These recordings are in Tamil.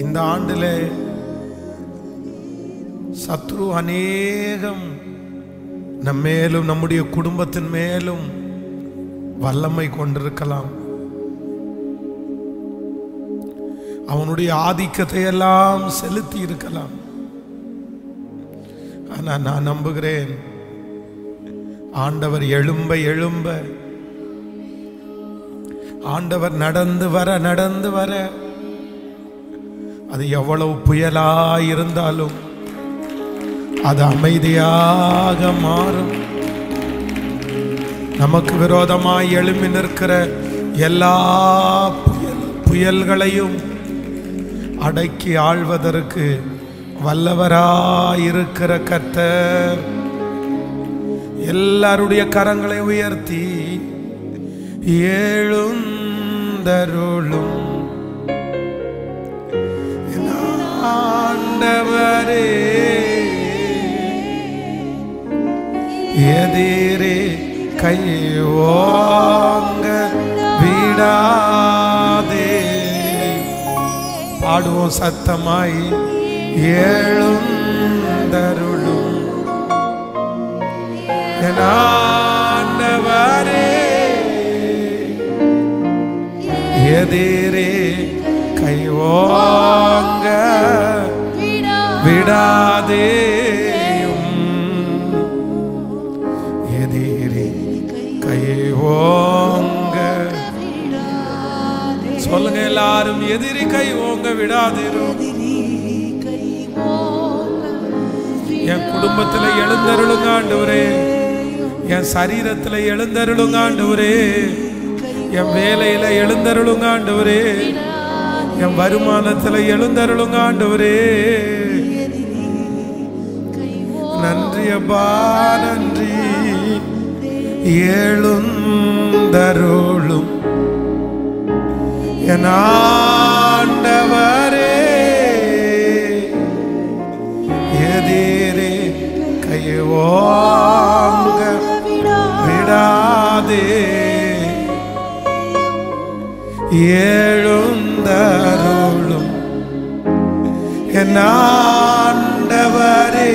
இந்த ஆண்டிலே சத்ரு அநேகம் நம் மேலும் நம்முடைய குடும்பத்தின் மேலும் வல்லமை கொண்டிருக்கலாம் அவனுடைய ஆதிக்கத்தை எல்லாம் செலுத்தி இருக்கலாம் ஆனா நான் நம்புகிறேன் ஆண்டவர் எழும்ப எழும்ப ஆண்டவர் நடந்து வர நடந்து வர அது எவ்வளவு புயலாய் இருந்தாலும் அது அமைதியாக மாறும் நமக்கு விரோதமாய் எழும்பி நிற்கிற எல்லா புயல் புயல்களையும் அடக்கி ஆள்வதற்கு வல்லவராயிருக்கிற கர்த்தர் எல்லாருடைய கரங்களை உயர்த்தி எழுந்தருளும் என் ஆண்டவரே எதிரே கை ஓங்க விடாதே பாடுவோம் சத்தமாய் எழுந்தருளும் என் ஆண்டவரே எதிரே கை ஓங்க விடாதேயும் எதிரே கை ஓங்க சொல்லுங்க எல்லாரும் எதிரி கை ஓங்க விடாதீரும் என் குடும்பத்துல எழுந்தருளுங்க ஆண்டவரே என் சரீரத்துல எழுந்தருளுங்க ஆண்டவரே என் வேலையில எழுந்தருளுங்க ஆண்டவரே என் வருமானத்துல எழுந்தருளுங்க ஆண்டவரே நன்றி அப்பா நன்றி எழுந்தருளும் என் ஆண்டவரே எதிரே கை ஓங்க விடாதே எழுந்தருளும் என் ஆண்டவரே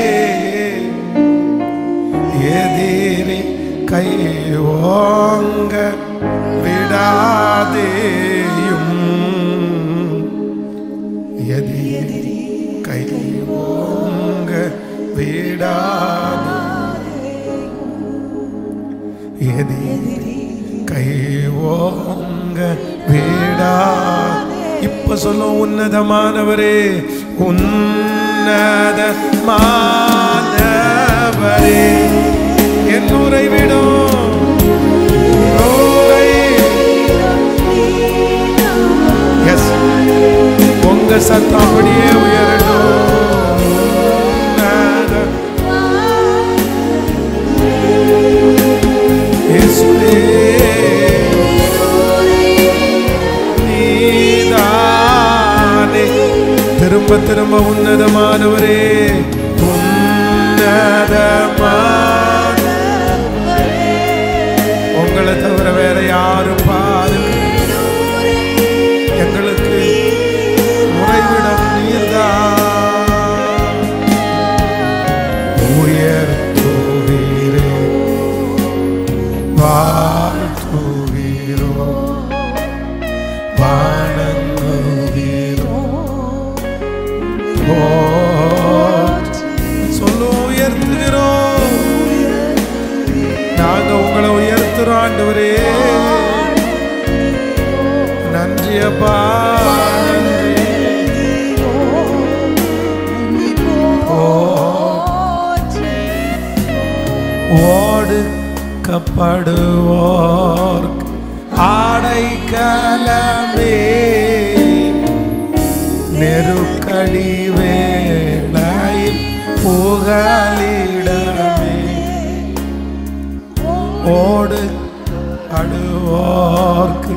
எதிரே கை ஓங்க விடாதேயும் எதிரி கை ஓங்க விடாதே எதிரி கை ஓங்க விடா இப்ப சொல்லும் உன்னதமானவரே உன்னதமானவரே என் உறைவிடும் எஸ் உங்க சத்தம் அப்படியே உயரணும் உன்னத- இயேசுவே, நீதானே. திரும்ப திரும்ப உன்னதமானவரே உன்னதமான உங்களை தவிர வேற யாரும் பாருங்க எங்களுக்கு உறைவிடம் நீர்தான் உயர்த்துவீரே வாழ்த்துவீரோ வணங்குவீரோ சொல்லு உயர்த்துகிறோம் நாங்க உங்களை உயர்த்துறோம் ஆண்டவரே நன்றி அப்பா நன்றி ஓடுக்கப்படுவோர் ஆடைக்கலமே நெருக்கடி வேளையில் புகலிடமே ஓடு அடுவோர்க்கு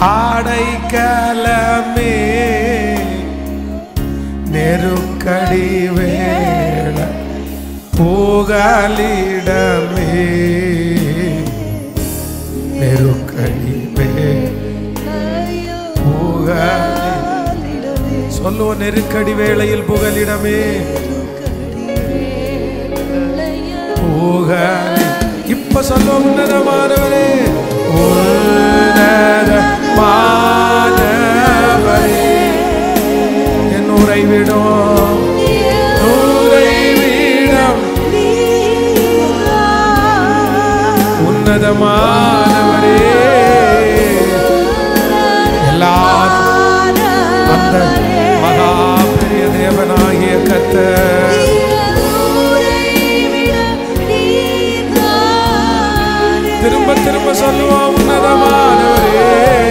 ஆடைக்கலமே நெருக்கடி வேள புகலிடமே நெருக்கடி வேள புகலி சொல்லுவோம் நெருக்கடி வேளையில் புகலிடமே புகழ் இப்ப சொல்லுவோம் உன்னதமானவரே உன்னதமானவரே என் உறைவிடும் உறைவிடம் உன்னதமானவரே எல்லாரும் அந்த மகா பெரிய தேவனாகிய கத்தர் திரும்ப திரும்ப சொல்லுவோம் உன்னதமானவரே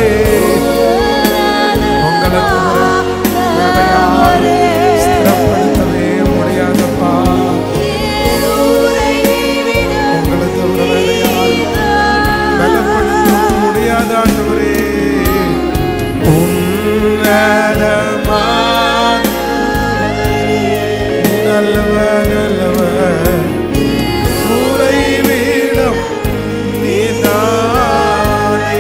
உங்களுக்கு வேற யாரும் ஸ்திரப்படுத்தவே முடியாதப்பா உங்களுக்கு வேற யாரும் பலப்படுத்த முடியாத ஆண்டவரே உன்னதமான நல்லவர் நல்லவர் உறைவிடம் நீதானே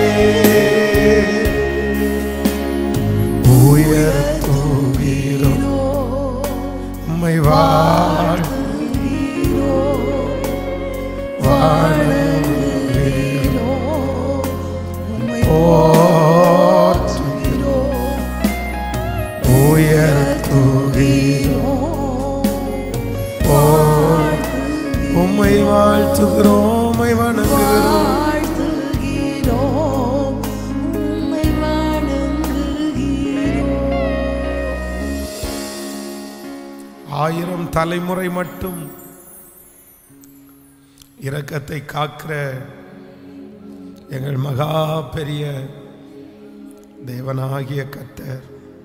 உயர்த்துகிறோம் உம்மை வாழ் உம்மை வாழ்த்துகிறோம் உம்மை வணங்குகிறோம் ஆயிரம் தலைமுறை மட்டும் இரக்கத்தை காக்கிற எங்கள் மகா பெரிய தேவனாகிய கத்தர்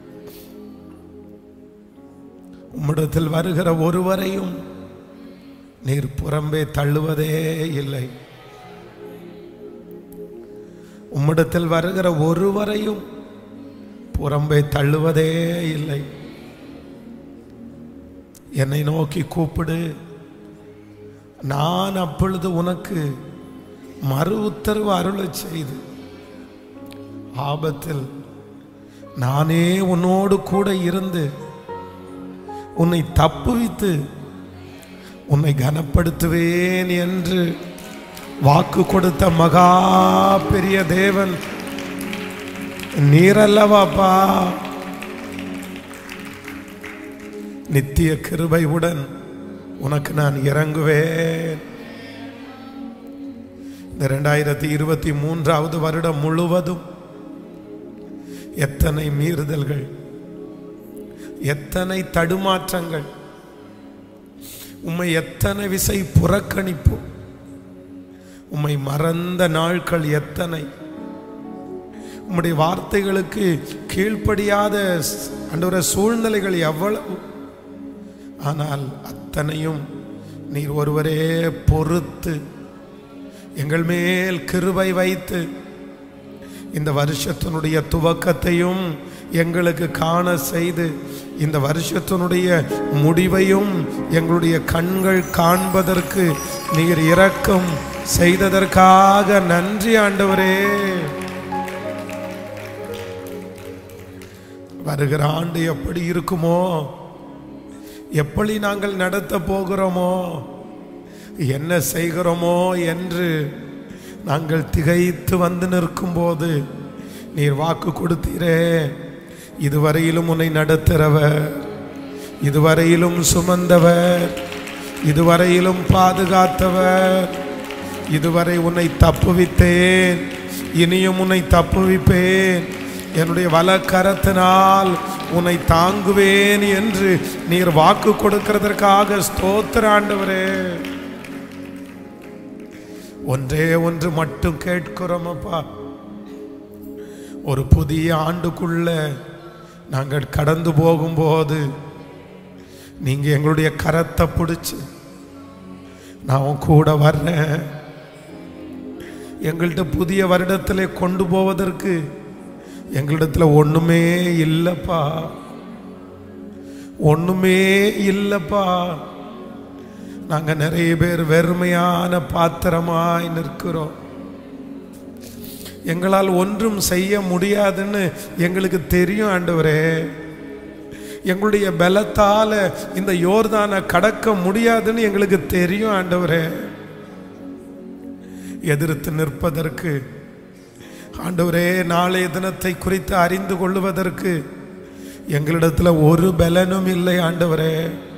உம்மிடத்தில் வருகிற ஒருவரையும் நீர் புறம்பே தள்ளுவதே இல்லை உம்மிடத்தில் வருகிற ஒருவரையும் புறம்பே தள்ளுவதே இல்லை என்னை நோக்கி கூப்பிடு நான் அப்பொழுது உனக்கு மறு உத்தரவு அருளச் செய்து ஆபத்தில் நானே உன்னோடு கூட இருந்து உன்னை தப்புவித்து உன்னை கனப்படுத்துவேன் என்று வாக்கு கொடுத்த மகா பெரிய தேவன் நீரல்லவாப்பா நித்திய கிருபையுடன் உனக்கு நான் இறங்குவேன் இந்த ரெண்டாயிரத்தி இருபத்தி மூன்றாவது வருடம் முழுவதும் எத்தனை மீறுதல்கள் எத்தனை தடுமாற்றங்கள் உம்மை எத்தனை விசை புறக்கணிப்பு உம்மை மறந்த நாட்கள் எத்தனை உம்முடைய வார்த்தைகளுக்கு கீழ்ப்படியாத அன்றுவர சூழ்நிலைகள் எவ்வளவு ஆனால் அத்தனையும் நீர் ஒருவரே பொறுத்து எங்கள் மேல் கிருபை வைத்து இந்த வருஷத்தினுடைய துவக்கத்தையும் எங்களுக்கு காண செய்து இந்த வருஷத்தினுடைய முடிவையும் எங்களுடைய கண்கள் காண்பதற்கு நீர் இரக்கம் செய்ததற்காக நன்றி ஆண்டவரே வருகிற ஆண்டு எப்படி இருக்குமோ எப்படி நாங்கள் நடத்த போகிறோமோ என்ன செய்கிறோமோ என்று நாங்கள் திகைத்து வந்து நிற்கும்போது நீர் வாக்கு கொடுத்தீரே இதுவரையிலும் உன்னை நடத்துகிறவர் இதுவரையிலும் சுமந்தவர் இதுவரையிலும் பாதுகாத்தவர் இதுவரை உன்னை தப்புவித்தேன் இனியும் உன்னை தப்புவிப்பேன் என்னுடைய வலக்கரத்தினால் உன்னை தாங்குவேன் என்று நீர் வாக்கு கொடுக்கிறதற்காக ஸ்தோத்திர ஆண்டவரே ஒன்றே ஒன்று மட்டும் கேட்கிறோம் அப்பா ஒரு புதிய ஆண்டுக்குள்ள நாங்கள் கடந்து போகும்போது நீங்க எங்களுடைய கரத்தை பிடிச்சு நான் உன் கூட வர்றேன் எங்கள்கிட்ட புதிய வருடத்திலே கொண்டு போவதற்கு எங்களிடத்துல ஒண்ணுமே இல்லப்பா ஒண்ணுமே இல்லப்பா நாங்க நிறைய பேர் வெறுமையான பாத்திரமாய் நிற்கிறோம் எங்களால் ஒன்றும் செய்ய முடியாதுன்னு எங்களுக்கு தெரியும் ஆண்டவரே எங்களுடைய பலத்தால இந்த யோர்தானை கடக்க முடியாதுன்னு எங்களுக்கு தெரியும் ஆண்டவரே எதிர்த்து நிற்பதற்கு ஆண்டவரே நாளைய தினத்தை குறித்து அறிந்து கொள்ளுவதற்கு எங்களிடத்துல ஒரு பலனும் இல்லை ஆண்டவரே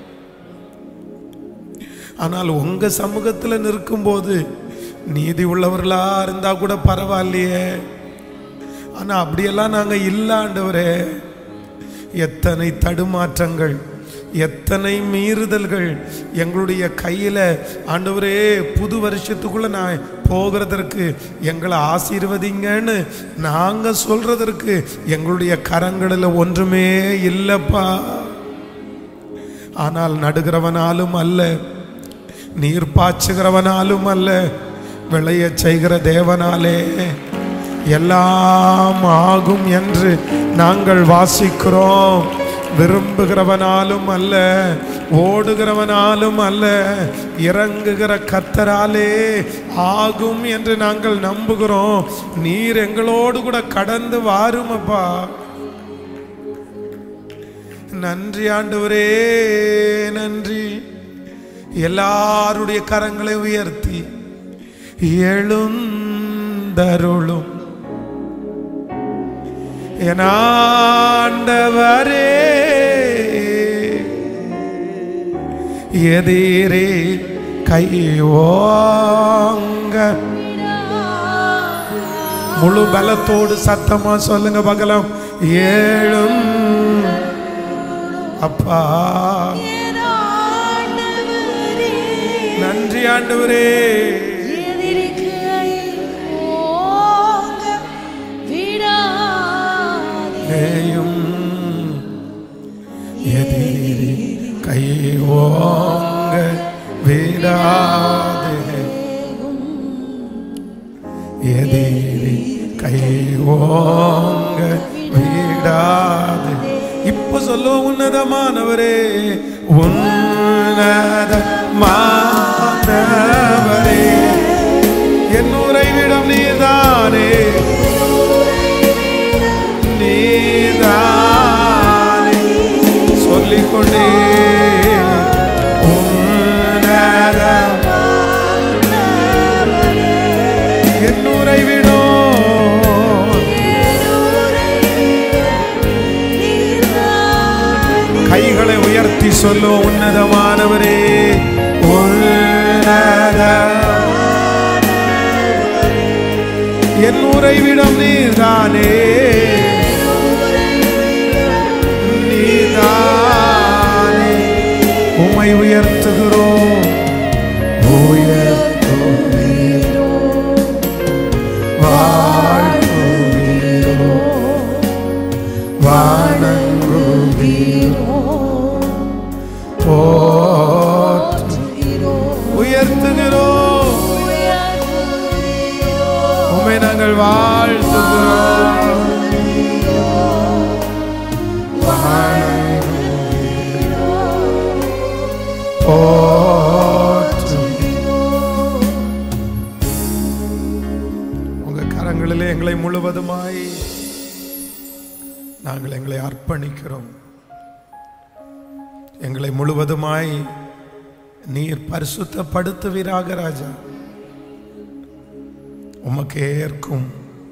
ஆனால் உங்க சமூகத்துல நிற்கும்போது நீதி உள்ளவர்களா இருந்தா கூட பரவாயில்லையே ஆனா அப்படியெல்லாம் நாங்க இல்ல ஆண்டவரே எத்தனை தடுமாற்றங்கள் எத்தனை மீறுதல்கள் எங்களுடைய கையில ஆண்டவரே புது வருஷத்துக்குள்ள நான் போகிறதற்கு எங்களை ஆசீர்வதிங்கன்னு நாங்க சொல்றதற்கு எங்களுடைய கரங்களில் ஒன்றுமே இல்லப்பா ஆனால் நடுகிறவனாலும் அல்ல நீர் பாய்ச்சுகிறவனாலும் அல்ல விளைய செய்கிற தேவனாலே எல்லாம் ஆகும் என்று நாங்கள் வாசிக்கிறோம் விரும்புகிறவனாலும் அல்ல ஓடுகிறவனாலும் அல்ல இறங்குகிற கத்தராலே ஆகும் என்று நாங்கள் நம்புகிறோம் நீர் எங்களோடு கூட கடந்து வாருமப்பா நன்றி ஆண்டவரே நன்றி எல்லாருடைய கரங்களை உயர்த்தி எழுந்தருளும் என் ஆண்டவரே எதிரே கை ஓங்க முழு பலத்தோடு சத்தமா சொல்லுங்க பார்க்கலாம் ஏழும் அப்பா நன்றி ஆண்டவரே ஏயும் எதிரி கை ஓங்க விடாதே எதிரி கை ஓங்க விடாதே இப்ப சொல்ல உன்னதமானவரே உன்னதமானவரே என் உறைவிடம் நீதானே நீதானே சொல்லிக்கொண்டே உன்னதம் என் உறைவிடம் கைகளை உயர்த்தி சொல்லு உன்னதமானவரே உன்னத என் உறைவிடம் நீதானே நீதானே உமை உயர்த்துகிறோம் உயர்த்துகிறோம் வாழ்த்துகிறோம் வணங்குகிறோம் போற்று உயர்த்துகிறோம் உமை நாங்கள் வாழ்த்துகிறோம் போற்றுகிறோம். உங்க கரங்களிலே எங்களை முழுவதுமாய் நாங்கள் எங்களை அர்ப்பணிக்கிறோம் எங்களை முழுவதுமாய் நீர் பரிசுத்தப்படுத்துவீராக ராஜா உமக்கு ஏற்கும்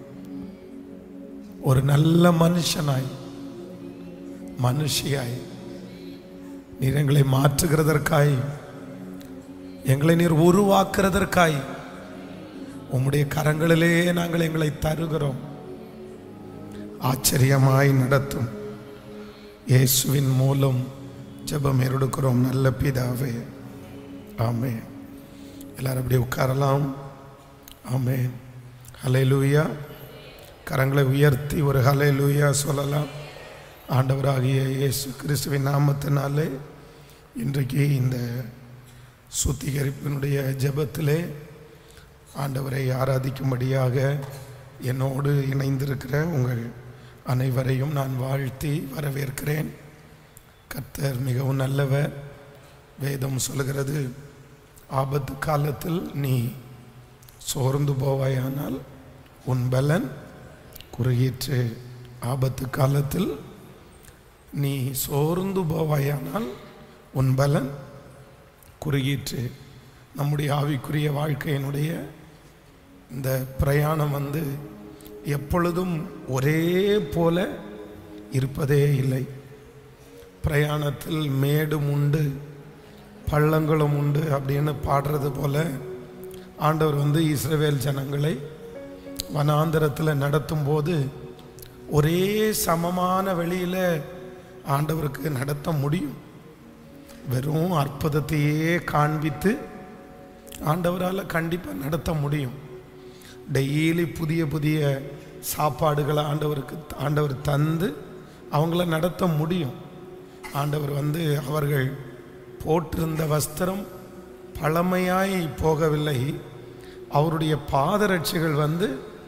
ஒரு நல்ல மனுஷனாய் மனுஷியாய் நீர் எங்களை மாற்றுகிறதற்காய் எங்களை நீர் உருவாக்குறதற்காய் உம்முடைய கரங்களிலே நாங்கள் எங்களை தருகிறோம் ஆச்சரியமாய் நடத்தும் இயேசுவின் மூலம் ஜெபம் எடுக்கிறோம் நல்ல பிதாவே ஆமே எல்லாரும் அப்படியே உட்காரலாம் ஆமே ஹalleluya கரங்களை உயர்த்தி ஒரு ஹalleluya சொல்லலாம் ஆண்டவராகிய இயேசு கிறிஸ்துவின் நாமத்தினாலே இன்றைக்கு இந்த சுத்திகரிப்பினுடைய ஜெபத்திலே ஆண்டவரை ஆராதிக்கும்படியாக என்னோடு இணைந்திருக்கிற உங்கள் அனைவரையும் நான் வாழ்த்தி வரவேற்கிறேன் கர்த்தர் மிகவும் நல்லவர் வேதம் சொல்கிறது ஆபத்து காலத்தில் நீ சோர்ந்து போவாயானால் உன் பலன் குறுகிற்று ஆபத்து காலத்தில் நீ சோர்ந்து போவாயானால் உன் பலன் குறுகிற்று நம்முடைய ஆவிக்குரிய வாழ்க்கையினுடைய இந்த பிரயாணம் வந்து எப்பொழுதும் ஒரே போல இருப்பதே இல்லை பிரயாணத்தில் மேடும் உண்டு பள்ளங்களும் உண்டு அப்படின்னு பாடுறது போல ஆண்டவர் வந்து இஸ்ரவேல் ஜனங்களை வனாந்தரத்தில் நடத்தும் போது ஒரே சமமான வழியில் ஆண்டவருக்கு நடத்த முடியும் வெறும் அற்புதத்தையே காண்பித்து ஆண்டவரால் கண்டிப்பாக நடத்த முடியும் டெய்லி புதிய புதிய சாப்பாடுகளை ஆண்டவருக்கு ஆண்டவர் தந்து அவங்கள நடத்த முடியும் ஆண்டவர் வந்து அவர்கள் போட்டிருந்த வஸ்திரம் பழமையாய் போகவில்லை அவருடைய பாதரட்சிகள் வந்து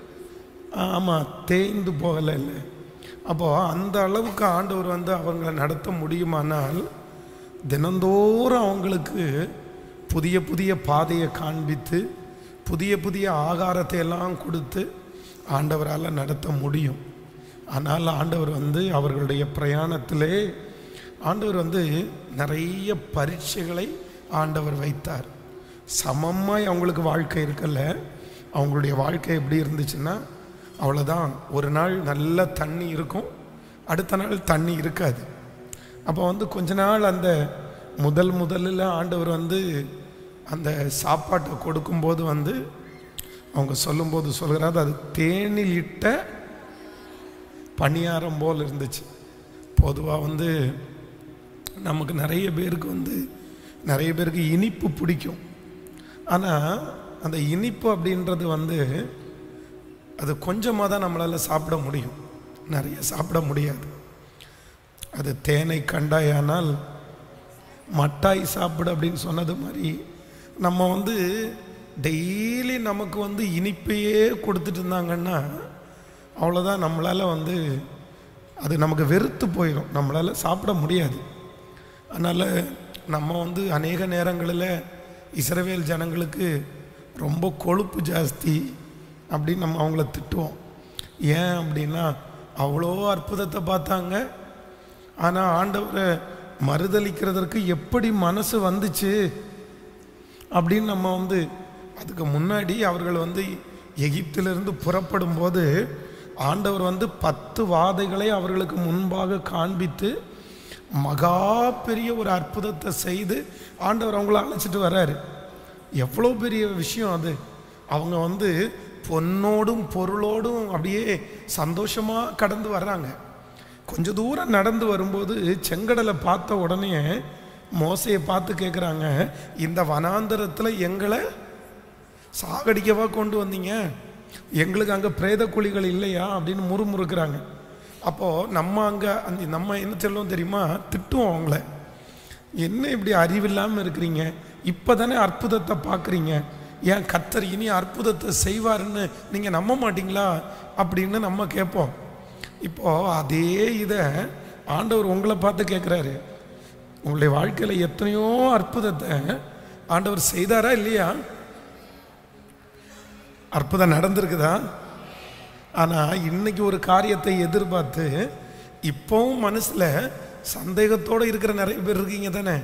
ஆமாம் தேய்ந்து போகலை இல்லை அப்போது அந்த அளவுக்கு ஆண்டவர் வந்து அவங்கள நடத்த முடியுமானால் தினந்தோறும் அவங்களுக்கு புதிய புதிய பாதையை காண்பித்து புதிய புதிய ஆகாரத்தை எல்லாம் கொடுத்து ஆண்டவரால் நடத்த முடியும் ஆனால் ஆண்டவர் வந்து அவர்களுடைய பிரயாணத்திலே ஆண்டவர் வந்து நிறைய பரீட்சைகளை ஆண்டவர் வைத்தார் சமமாய் அவங்களுக்கு வாழ்க்கை இருக்கல அவங்களுடைய வாழ்க்கை எப்படி இருந்துச்சுன்னா அவ்வளோதான் ஒரு நாள் நல்ல தண்ணி இருக்கும் அடுத்த நாள் தண்ணி இருக்காது அப்போ வந்து கொஞ்ச நாள் அந்த முதல் முதலில் ஆண்டவர் வந்து அந்த சாப்பாட்டை கொடுக்கும்போது வந்து அவங்க சொல்லும்போது சொல்கிறாரு அது தேனில் இட்ட பணியாரம் போல் இருந்துச்சு பொதுவாக வந்து நமக்கு நிறைய பேருக்கு வந்து நிறைய பேருக்கு இனிப்பு பிடிக்கும் ஆனால் அந்த இனிப்பு அப்படின்றது வந்து அது கொஞ்சமாக தான் நம்மளால் சாப்பிட முடியும் நிறைய சாப்பிட முடியாது அது தேனை கண்டாயானால் மட்டாய் சாப்பிடு அப்படின்னு சொன்னது மாதிரி நம்ம வந்து டெய்லி நமக்கு வந்து இனிப்பையே கொடுத்துட்டு இருந்தாங்கன்னா அவ்வளோதான் நம்மளால் வந்து அது நமக்கு வெறுத்து போயிடும் நம்மளால் சாப்பிட முடியாது அதனால் நம்ம வந்து அநேக நேரங்களில் இஸ்ரவேல் ஜனங்களுக்கு ரொம்ப கொழுப்பு ஜாஸ்தி அப்படின்னு நம்ம அவங்கள திட்டுவோம் ஏன் அப்படின்னா அவ்வளோ அற்புதத்தை பார்த்தாங்க ஆனால் ஆண்டவரை மறுதளிக்கிறதற்கு எப்படி மனசு வந்துச்சு அப்படின்னு நம்ம வந்து அதுக்கு முன்னாடி அவர்கள் வந்து எகிப்திலிருந்து புறப்படும் போது ஆண்டவர் வந்து பத்து வாதைகளை அவர்களுக்கு முன்பாக காண்பித்து மகா பெரிய ஒரு அற்புதத்தை செய்து ஆண்டவர் அவங்கள அழைச்சிட்டு வர்றாரு எவ்வளோ பெரிய விஷயம் அது அவங்க வந்து பொன்னோடும் பொருளோடும் அப்படியே சந்தோஷமாக கடந்து வர்றாங்க கொஞ்ச தூரம் நடந்து வரும்போது செங்கடலை பார்த்த உடனே மோசையை பார்த்து கேட்குறாங்க இந்த வனாந்தரத்தில் எங்களை சாகடிக்கவா கொண்டு வந்தீங்க எங்களுக்கு அங்கே பிரேத குழிகள் இல்லையா அப்படின்னு முறுமுறுக்கிறாங்க அப்போது நம்ம அங்கே அந்த நம்ம என்ன சொல்லுவோம் தெரியுமா திட்டுவோம் அவங்கள என்ன இப்படி அறிவில்லாமல் இருக்கிறீங்க இப்போ தானே அற்புதத்தை பார்க்குறீங்க ஏன் கத்தர் இனி அற்புதத்தை செய்வாருன்னு நீங்கள் நம்ப மாட்டீங்களா அப்படின்னு நம்ம கேட்போம் இப்போ அதே இதை ஆண்டவர் உங்களை பார்த்து கேட்குறாரு உங்களுடைய வாழ்க்கையில் எத்தனையோ அற்புதத்தை ஆண்டவர் செய்தாரா இல்லையா அற்புதம் நடந்திருக்குதா ஆனால் இன்னைக்கு ஒரு காரியத்தை எதிர்பார்த்து இப்போவும் மனசில் சந்தேகத்தோடு இருக்கிற நிறைய பேர் இருக்கீங்க தானே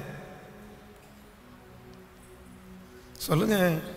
சொல்லுங்க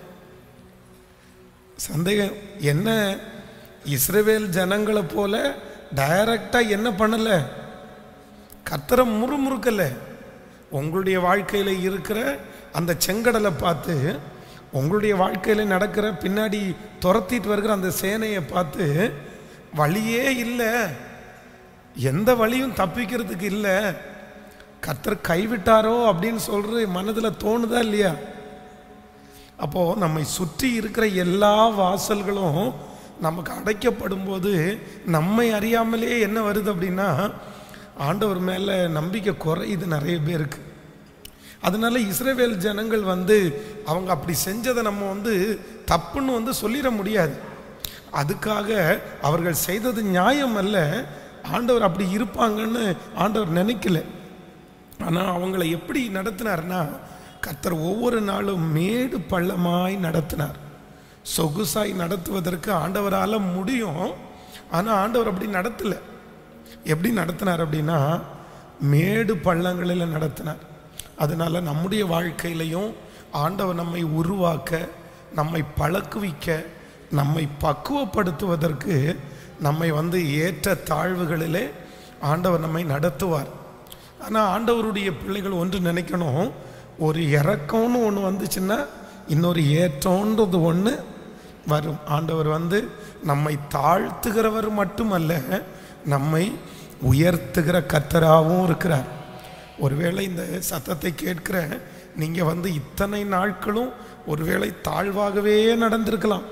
சந்தேகம் என்ன இஸ்ரவேல் ஜனங்களை போல டைரக்டா என்ன பண்ணல கத்தரை முறுமுறுக்கல உங்களுடைய வாழ்க்கையில இருக்கிற அந்த செங்கடலை பார்த்து உங்களுடைய வாழ்க்கையில நடக்கிற பின்னாடி துரத்திட்டு வருகிற அந்த சேனையை பார்த்து வழியே இல்லை எந்த வழியும் தப்பிக்கிறதுக்கு இல்லை கத்தர் கைவிட்டாரோ அப்படின்னு சொல்ற மனதில் தோணுதா இல்லையா அப்போ நம்மை சுற்றி இருக்கிற எல்லா வாசல்களும் நமக்கு அடைக்கப்படும் போது நம்மை அறியாமலே என்ன வருது அப்படின்னா ஆண்டவர் மேலே நம்பிக்கை குறையுது நிறைய பேருக்கு அதனால இஸ்ரவேல் ஜனங்கள் வந்து அவங்க அப்படி செஞ்சதை நம்ம வந்து தப்புன்னு வந்து சொல்லிட முடியாது அதுக்காக அவர்கள் செய்தது நியாயம் அல்ல ஆண்டவர் அப்படி இருப்பாங்கன்னு ஆண்டவர் நினைக்கல ஆனால் அவங்கள எப்படி நடத்தினார்னா கர்த்தர் ஒவ்வொரு நாளும் மேடு பள்ளமாய் நடத்தினார் சொகுசாய் நடத்துவதற்கு ஆண்டவரால் முடியும் ஆனால் ஆண்டவர் அப்படி நடத்தலை எப்படி நடத்தினார் அப்படின்னா மேடு பள்ளங்களில் நடத்தினார் அதனால நம்முடைய வாழ்க்கையிலையும் ஆண்டவர் நம்மை உருவாக்க நம்மை பழக்குவிக்க நம்மை பக்குவப்படுத்துவதற்கு நம்மை வந்து ஏற்ற தாழ்வுகளிலே ஆண்டவர் நம்மை நடத்துவார் ஆனால் ஆண்டவருடைய பிள்ளைகள் ஒன்று நினைக்கணும் ஒரு இறக்கம்னு ஒன்று வந்துச்சுன்னா இன்னொரு ஏற்றம்ன்றது ஒன்று வரும் ஆண்டவர் வந்து நம்மை தாழ்த்துகிறவர் மட்டுமல்ல நம்மை உயர்த்துகிற கத்தராகவும் இருக்கிறார் ஒருவேளை இந்த சத்தத்தை கேட்கிற நீங்கள் வந்து இத்தனை நாட்களும் ஒருவேளை தாழ்வாகவே நடந்திருக்கலாம்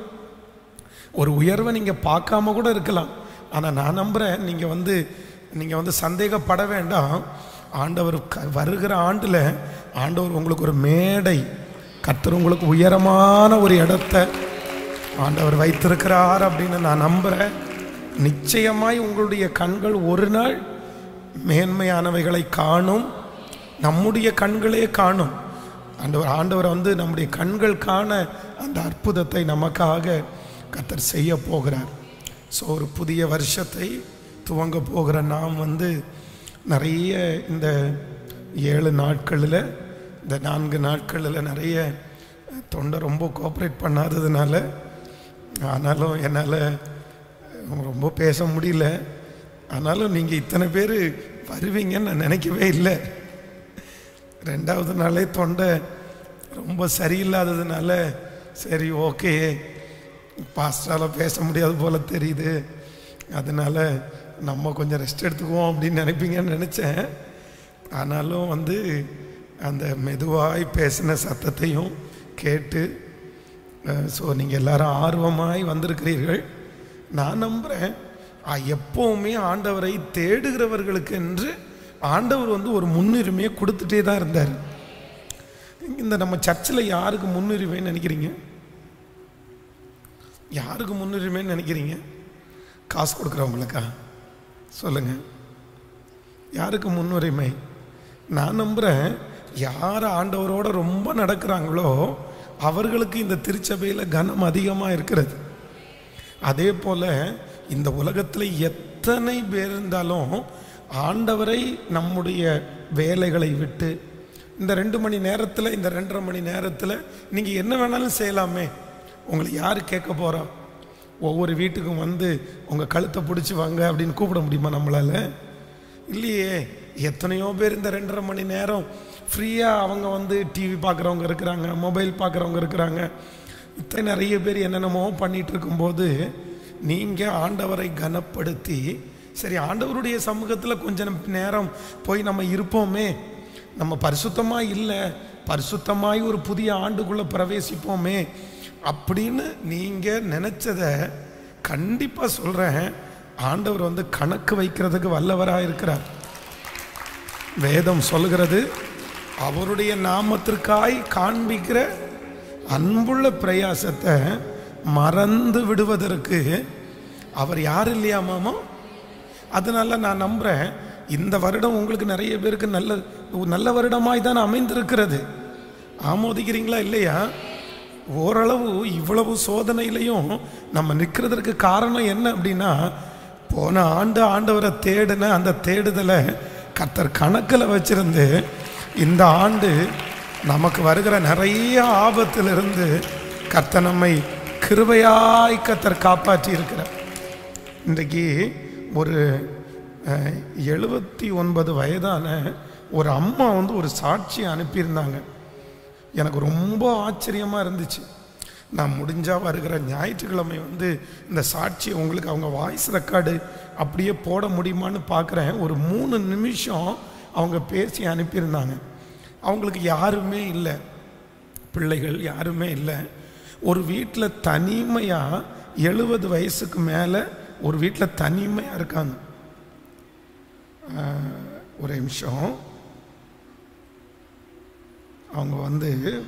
ஒரு உயர்வை நீங்கள் பார்க்காம கூட இருக்கலாம் ஆனால் நான் நம்புகிறேன் நீங்கள் வந்து நீங்கள் வந்து சந்தேகப்பட வேண்டாம் ஆண்டவர் க வருகிற ஆண்டில் ஆண்டவர் உங்களுக்கு ஒரு மேடை கர்த்தர் உங்களுக்கு உயரமான ஒரு இடத்த ஆண்டவர் வைத்திருக்கிறார் அப்படின்னு நான் நம்புகிறேன் நிச்சயமாய் உங்களுடைய கண்கள் ஒரு நாள் மேன்மையானவைகளை காணும் நம்முடைய கண்களே காணும் ஆண்டவர் ஆண்டவர் வந்து நம்முடைய கண்கள் காண அந்த அற்புதத்தை நமக்காக கத்தர் செய்ய போகிறார் ஸோ ஒரு புதிய வருஷத்தை துவங்க போகிற நாம் வந்து நிறைய இந்த ஏழு நாட்களில் இந்த நான்கு நாட்களில் நிறைய தொண்டை ரொம்ப கோஆப்ரேட் பண்ணாததுனால ஆனாலும் என்னால் ரொம்ப பேச முடியல ஆனாலும் நீங்கள் இத்தனை பேர் வருவீங்கன்னு நான் நினைக்கவே இல்லை ரெண்டாவது நாளே தொண்டை ரொம்ப சரியில்லாததுனால சரி ஓகே பாஸ்டால் பேச முடியாது போல தெரியுது அதனால நம்ம கொஞ்சம் ரெஸ்ட் எடுத்துக்குவோம் அப்படின்னு நினைப்பீங்கன்னு நினச்சேன் ஆனாலும் வந்து அந்த மெதுவாய் பேசின சத்தத்தையும் கேட்டு ஸோ நீங்கள் எல்லாரும் ஆர்வமாய் வந்திருக்கிறீர்கள் நான் நம்புகிறேன் எப்போவுமே ஆண்டவரை தேடுகிறவர்களுக்கு என்று ஆண்டவர் வந்து ஒரு முன்னுரிமையை கொடுத்துட்டே தான் இருந்தார் இந்த நம்ம சர்ச்சில் யாருக்கு முன்னுரிமைன்னு நினைக்கிறீங்க யாருக்கு முன்னுரிமைன்னு நினைக்கிறீங்க காசு கொடுக்குறவங்களுக்கா சொல்லுங்க யாருக்கு முன்னுரிமை நான் நம்புகிறேன் யார் ஆண்டவரோட ரொம்ப நடக்கிறாங்களோ அவர்களுக்கு இந்த திருச்சபையில் கனம் அதிகமாக இருக்கிறது அதே போல் இந்த உலகத்தில் எத்தனை பேர் இருந்தாலும் ஆண்டவரை நம்முடைய வேலைகளை விட்டு இந்த ரெண்டு மணி நேரத்தில் இந்த ரெண்டரை மணி நேரத்தில் நீங்கள் என்ன வேணாலும் செய்யலாமே உங்களை யார் கேட்க போகிறா ஒவ்வொரு வீட்டுக்கும் வந்து உங்கள் கழுத்தை பிடிச்சி வாங்க அப்படின்னு கூப்பிட முடியுமா நம்மளால் இல்லையே எத்தனையோ பேர் இந்த ரெண்டரை மணி நேரம் ஃப்ரீயாக அவங்க வந்து டிவி பார்க்குறவங்க இருக்கிறாங்க மொபைல் பார்க்குறவங்க இருக்கிறாங்க இத்தனை நிறைய பேர் என்னென்னமோ பண்ணிட்டு இருக்கும்போது நீங்கள் ஆண்டவரை கனப்படுத்தி சரி ஆண்டவருடைய சமூகத்தில் கொஞ்ச நேரம் போய் நம்ம இருப்போமே நம்ம பரிசுத்தமாக இல்லை பரிசுத்தமாய் ஒரு புதிய ஆண்டுக்குள்ளே பிரவேசிப்போமே அப்படின்னு நீங்கள் நினச்சத கண்டிப்பாக சொல்கிறேன் ஆண்டவர் வந்து கணக்கு வைக்கிறதுக்கு வல்லவராக இருக்கிறார் வேதம் சொல்கிறது அவருடைய நாமத்திற்காய் காண்பிக்கிற அன்புள்ள பிரயாசத்தை மறந்து விடுவதற்கு அவர் யார் இல்லையா மாமா அதனால நான் நம்புகிறேன் இந்த வருடம் உங்களுக்கு நிறைய பேருக்கு நல்ல நல்ல வருடமாய் தான் அமைந்திருக்கிறது ஆமோதிக்கிறீங்களா இல்லையா ஓரளவு இவ்வளவு சோதனையிலையும் நம்ம நிற்கிறதுக்கு காரணம் என்ன அப்படின்னா போன ஆண்டு ஆண்டவரை தேடின அந்த தேடுதலை கத்தர் கணக்கில் வச்சிருந்து இந்த ஆண்டு நமக்கு வருகிற நிறைய ஆபத்திலிருந்து கர்த்தர் நம்மை கிருபையாய் கத்தர் காப்பாற்றி இருக்கிறார் இன்றைக்கு ஒரு எழுபத்தி ஒன்பது வயதான ஒரு அம்மா வந்து ஒரு சாட்சி அனுப்பியிருந்தாங்க எனக்கு ரொம்ப ஆச்சரியமாக இருந்துச்சு நான் முடிஞ்சால் வருகிற ஞாயிற்றுக்கிழமை வந்து இந்த சாட்சியை உங்களுக்கு அவங்க வாய்ஸ் ரெக்கார்டு அப்படியே போட முடியுமான்னு பார்க்குறேன் ஒரு மூணு நிமிஷம் அவங்க பேசி அனுப்பியிருந்தாங்க அவங்களுக்கு யாருமே இல்லை பிள்ளைகள் யாருமே இல்லை ஒரு வீட்டில் தனிமையாக எழுபது வயசுக்கு மேலே ஒரு வீட்டில் தனிமையாக இருக்காங்க ஒரு நிமிஷம் அவங்க வந்து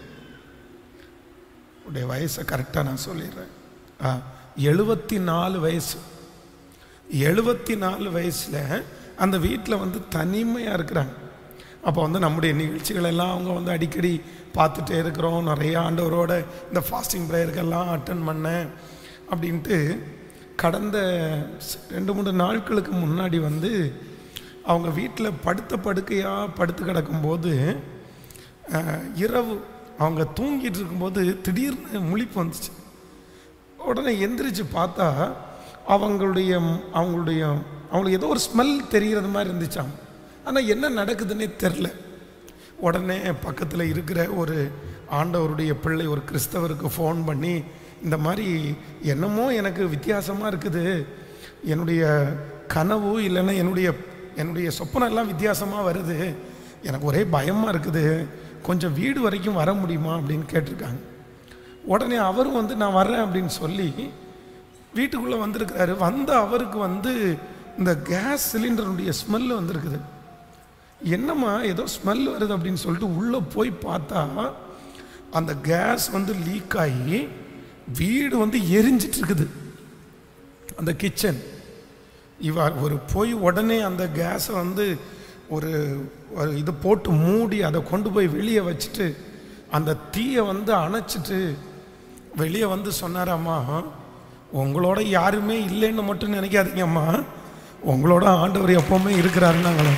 உடைய வயசை கரெக்டாக நான் சொல்லிடுறேன் ஆ எழுபத்தி நாலு வயசு எழுபத்தி நாலு வயசில் அந்த வீட்டில் வந்து தனிமையாக இருக்கிறாங்க அப்போ வந்து நம்முடைய நிகழ்ச்சிகள் எல்லாம் அவங்க வந்து அடிக்கடி பார்த்துட்டே இருக்கிறோம் நிறைய ஆண்டவரோட இந்த ஃபாஸ்டிங் ப்ரேயருக்கெல்லாம் அட்டன் பண்ணேன் அப்படின்ட்டு கடந்த ரெண்டு மூணு நாட்களுக்கு முன்னாடி வந்து அவங்க வீட்டில் படுத்த படுக்கையாக படுத்து கிடக்கும்போது அஹ், இரவு அவங்க தூங்கிட்டு இருக்கும்போது திடீர்னு முழிப்பு வந்துச்சு உடனே எந்திரிச்சு பார்த்தா அவங்களுடைய அவங்களுடைய அவங்களுக்கு ஏதோ ஒரு ஸ்மெல் தெரிகிறது மாதிரி இருந்துச்சாம் ஆனால் என்ன நடக்குதுன்னே தெரில உடனே பக்கத்தில் இருக்கிற ஒரு ஆண்டவருடைய பிள்ளை ஒரு கிறிஸ்தவருக்கு ஃபோன் பண்ணி இந்த மாதிரி என்னமோ எனக்கு வித்தியாசமாக இருக்குது என்னுடைய கனவு இல்லைன்னா என்னுடைய என்னுடைய சொப்பனம் எல்லாம் வித்தியாசமாக வருது எனக்கு ஒரே பயமாக இருக்குது கொஞ்சம் வீடு வரைக்கும் வர முடியுமா அப்படின்னு கேட்டிருக்காங்க உடனே அவரும் வந்து நான் வர்றேன் அப்படின்னு சொல்லி வீட்டுக்குள்ளே வந்திருக்கிறாரு வந்த அவருக்கு வந்து இந்த கேஸ் சிலிண்டருடைய ஸ்மெல் வந்திருக்குது என்னம்மா ஏதோ ஸ்மெல் வருது அப்படின்னு சொல்லிட்டு உள்ளே போய் பார்த்தா அந்த கேஸ் வந்து லீக் ஆகி வீடு வந்து எரிஞ்சிட்டு இருக்குது அந்த கிச்சன் இவ ஒரு போய் உடனே அந்த கேஸை வந்து ஒரு ஒரு இது போட்டு மூடி அதை கொண்டு போய் வெளியே வச்சுட்டு அந்த தீயை வந்து அணைச்சிட்டு வெளியே வந்து சொன்னாராம்மா உங்களோட யாருமே இல்லைன்னு மட்டும் நினைக்காதீங்கம்மா உங்களோட ஆண்டவர் எப்பவுமே இருக்கிறாருன்னாங்களே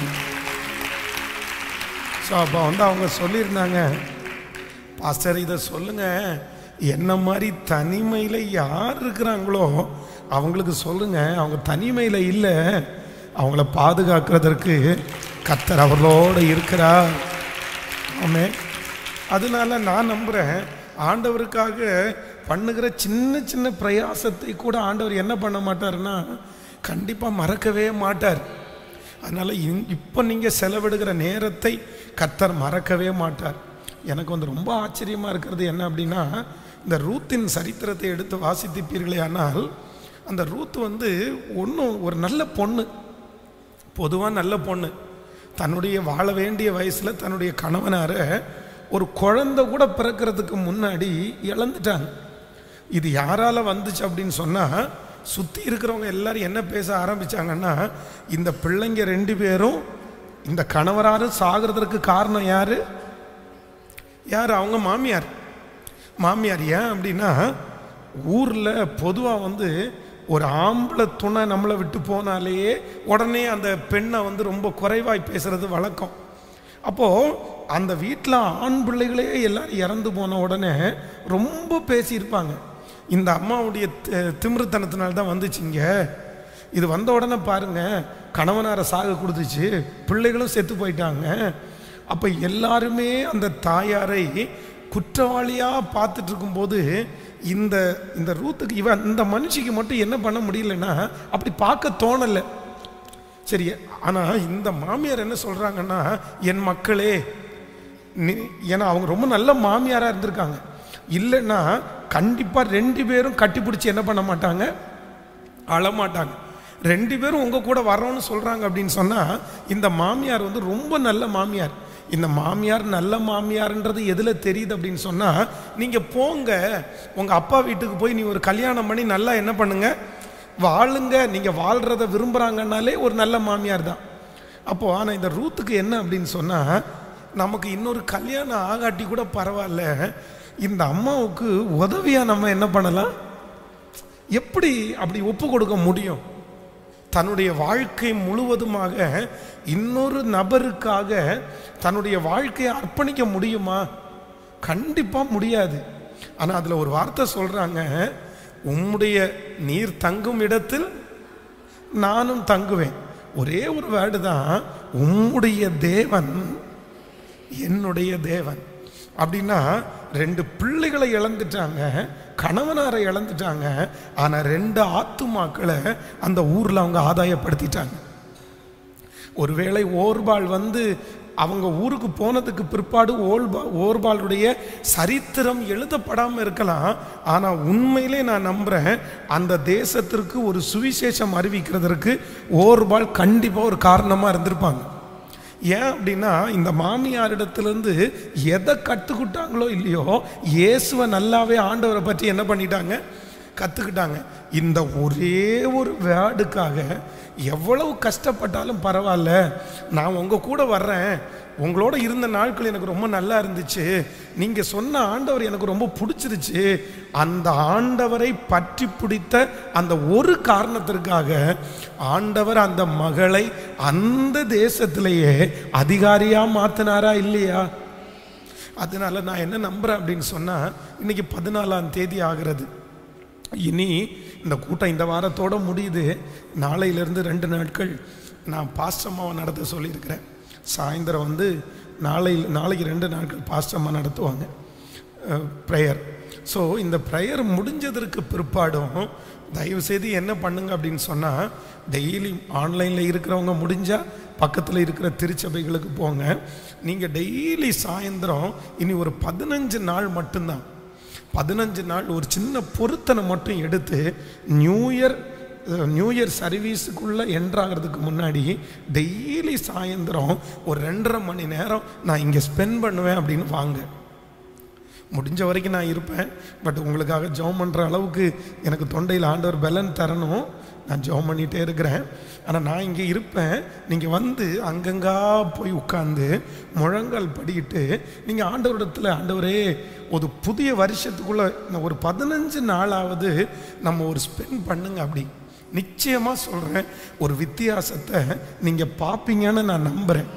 ஸோ அப்போ வந்து அவங்க சொல்லியிருந்தாங்க பாஸ்டர் இதை சொல்லுங்க என்ன மாதிரி தனிமையில் யார் இருக்கிறாங்களோ அவங்களுக்கு சொல்லுங்க அவங்க தனிமையில் இல்லை அவங்கள பாதுகாக்கிறதற்கு கத்தர் அவர்களோடு இருக்கிறார் ஆமே அதனால நான் நம்புகிறேன் ஆண்டவருக்காக பண்ணுகிற சின்ன சின்ன பிரயாசத்தை கூட ஆண்டவர் என்ன பண்ண மாட்டாருன்னா கண்டிப்பாக மறக்கவே மாட்டார் அதனால் இப்போ நீங்கள் செலவிடுகிற நேரத்தை கர்த்தர் மறக்கவே மாட்டார் எனக்கு வந்து ரொம்ப ஆச்சரியமாக இருக்கிறது என்ன அப்படின்னா இந்த ரூத்தின் சரித்திரத்தை எடுத்து வாசித்திப்பீர்களே ஆனால் அந்த ரூத் வந்து ஒன்றும் ஒரு நல்ல பொண்ணு பொதுவாக நல்ல பொண்ணு தன்னுடைய வாழ வேண்டிய வயசில் தன்னுடைய கணவனாரை ஒரு குழந்தை கூட பிறக்கிறதுக்கு முன்னாடி இழந்துட்டாங்க இது யாரால வந்துச்சு அப்படின்னு சொன்னால் சுற்றி இருக்கிறவங்க எல்லாரும் என்ன பேச ஆரம்பிச்சாங்கன்னா இந்த பிள்ளைங்க ரெண்டு பேரும் இந்த கணவராரும் சாகிறதுக்கு காரணம் யாரு யார் அவங்க மாமியார் மாமியார் ஏன் அப்படின்னா ஊரில் பொதுவாக வந்து ஒரு ஆம்பளை துணை நம்மளை விட்டு போனாலேயே உடனே அந்த பெண்ணை வந்து ரொம்ப குறைவாய் பேசுறது வழக்கம் அப்போது அந்த வீட்டில் ஆண் பிள்ளைகளே எல்லாரும் இறந்து போன உடனே ரொம்ப பேசியிருப்பாங்க இந்த அம்மாவுடைய தி- திமிருத்தனத்தினால தான் வந்துச்சுங்க இது வந்த உடனே பாருங்க கணவனாரை சாக கொடுத்துச்சு பிள்ளைகளும் செத்து போயிட்டாங்க அப்போ எல்லாருமே அந்த தாயாரை குற்றவாளியாக பார்த்துட்டு இருக்கும்போது இந்த இந்த ரூத்துக்கு இவன் இந்த மனுஷிக்கு மட்டும் என்ன பண்ண முடியலன்னா அப்படி பார்க்க தோணலை சரி ஆனால் இந்த மாமியார் என்ன சொல்கிறாங்கன்னா என் மக்களே நீ ஏன்னா அவங்க ரொம்ப நல்ல மாமியாராக இருந்திருக்காங்க இல்லைன்னா கண்டிப்பாக ரெண்டு பேரும் கட்டிப்பிடிச்சி என்ன பண்ண மாட்டாங்க அழமாட்டாங்க ரெண்டு பேரும் உங்கள் கூட வரோன்னு சொல்கிறாங்க அப்படின்னு சொன்னால் இந்த மாமியார் வந்து ரொம்ப நல்ல மாமியார் இந்த மாமியார் நல்ல மாமியார்ன்றது எதில் தெரியுது அப்படின்னு சொன்னால் நீங்கள் போங்க உங்கள் அப்பா வீட்டுக்கு போய் நீ ஒரு கல்யாணம் பண்ணி நல்லா என்ன பண்ணுங்க வாழுங்க நீங்கள் வாழ்கிறத விரும்புகிறாங்கன்னாலே ஒரு நல்ல மாமியார் தான் அப்போது ஆனால் இந்த ரூத்துக்கு என்ன அப்படின்னு சொன்னால் நமக்கு இன்னொரு கல்யாணம் ஆகாட்டி கூட பரவாயில்ல இந்த அம்மாவுக்கு உதவியாக நம்ம என்ன பண்ணலாம் எப்படி அப்படி ஒப்பு கொடுக்க முடியும் தன்னுடைய வாழ்க்கை முழுவதுமாக இன்னொரு நபருக்காக தன்னுடைய வாழ்க்கையை அர்ப்பணிக்க முடியுமா கண்டிப்பாக முடியாது ஆனால் அதில் ஒரு வார்த்தை சொல்கிறாங்க உம்முடைய நீர் தங்கும் இடத்தில் நானும் தங்குவேன் ஒரே ஒரு வேர்டு தான் உம்முடைய தேவன் என்னுடைய தேவன் அப்படின்னா ரெண்டு பிள்ளைகளை இழந்துட்டாங்க கணவனாரை இழந்துட்டாங்க ஆனால் ரெண்டு ஆத்துமாக்களை அந்த ஊரில் அவங்க ஆதாயப்படுத்திட்டாங்க ஒருவேளை ஓர்பால் வந்து அவங்க ஊருக்கு போனதுக்கு பிற்பாடு ஓல்பா ஓர்பாலுடைய சரித்திரம் எழுதப்படாமல் இருக்கலாம் ஆனால் உண்மையிலே நான் நம்புகிறேன் அந்த தேசத்திற்கு ஒரு சுவிசேஷம் அறிவிக்கிறதற்கு ஓர்பால் கண்டிப்பாக ஒரு காரணமாக இருந்திருப்பாங்க ஏன் அப்படின்னா இந்த மாமியாரிடத்திலிருந்து எதை கற்றுக்கிட்டாங்களோ இல்லையோ இயேசுவை நல்லாவே ஆண்டவரை பற்றி என்ன பண்ணிட்டாங்க கற்றுக்கிட்டாங்க இந்த ஒரே ஒரு வேர்டுக்காக எவ்வளவு கஷ்டப்பட்டாலும் பரவாயில்ல நான் உங்கள் கூட வர்றேன் உங்களோட இருந்த நாட்கள் எனக்கு ரொம்ப நல்லா இருந்துச்சு நீங்கள் சொன்ன ஆண்டவர் எனக்கு ரொம்ப பிடிச்சிருச்சு அந்த ஆண்டவரை பற்றி பிடித்த அந்த ஒரு காரணத்திற்காக ஆண்டவர் அந்த மகளை அந்த தேசத்திலேயே அதிகாரியாக மாற்றினாரா இல்லையா அதனால நான் என்ன நம்புறேன் அப்படின்னு சொன்னா இன்னைக்கு பதினாலாம் தேதி ஆகிறது இனி இந்த கூட்டம் இந்த வாரத்தோட முடியுது நாளையிலேருந்து ரெண்டு நாட்கள் நான் பாஸ்டம்மாவை நடத்த சொல்லியிருக்கிறேன் சாயந்தரம் வந்து நாளை நாளைக்கு ரெண்டு நாட்கள் பாஸ்டம்மா நடத்துவாங்க ப்ரேயர் ஸோ இந்த ப்ரேயர் முடிஞ்சதற்கு பிற்பாடும் தயவு செய்து என்ன பண்ணுங்க அப்படின்னு சொன்னால் டெய்லி ஆன்லைனில் இருக்கிறவங்க முடிஞ்சால் பக்கத்தில் இருக்கிற திருச்சபைகளுக்கு போங்க நீங்கள் டெய்லி சாயந்தரம் இனி ஒரு பதினஞ்சு நாள் மட்டும்தான் பதினஞ்சு நாள் ஒரு சின்ன பொருத்தனை மட்டும் எடுத்து நியூ இயர் நியூ இயர் சர்வீஸுக்குள்ளே என்ட்ராகிறதுக்கு முன்னாடி டெய்லி சாயந்தரம் ஒரு ரெண்டரை மணி நேரம் நான் இங்கே ஸ்பெண்ட் பண்ணுவேன் அப்படின்னு வாங்க முடிஞ்ச வரைக்கும் நான் இருப்பேன் பட் உங்களுக்காக ஜெபம் பண்ணுற அளவுக்கு எனக்கு தொண்டையில் ஆண்டவர் பலன் தரணும் நான் ஜெபம் பண்ணிகிட்டே இருக்கிறேன் ஆனால் நான் இங்கே இருப்பேன் நீங்கள் வந்து அங்கங்கா போய் உட்காந்து முழங்கால் படிக்கிட்டு நீங்கள் ஆண்டவரிடத்தில் ஆண்டவரே ஒரு புதிய வருஷத்துக்குள்ளே ஒரு பதினஞ்சு நாளாவது நம்ம ஒரு ஸ்பெண்ட் பண்ணுங்க அப்படி நிச்சயமாக சொல்கிறேன் ஒரு வித்தியாசத்தை நீங்கள் பார்ப்பீங்கன்னு நான் நம்புகிறேன்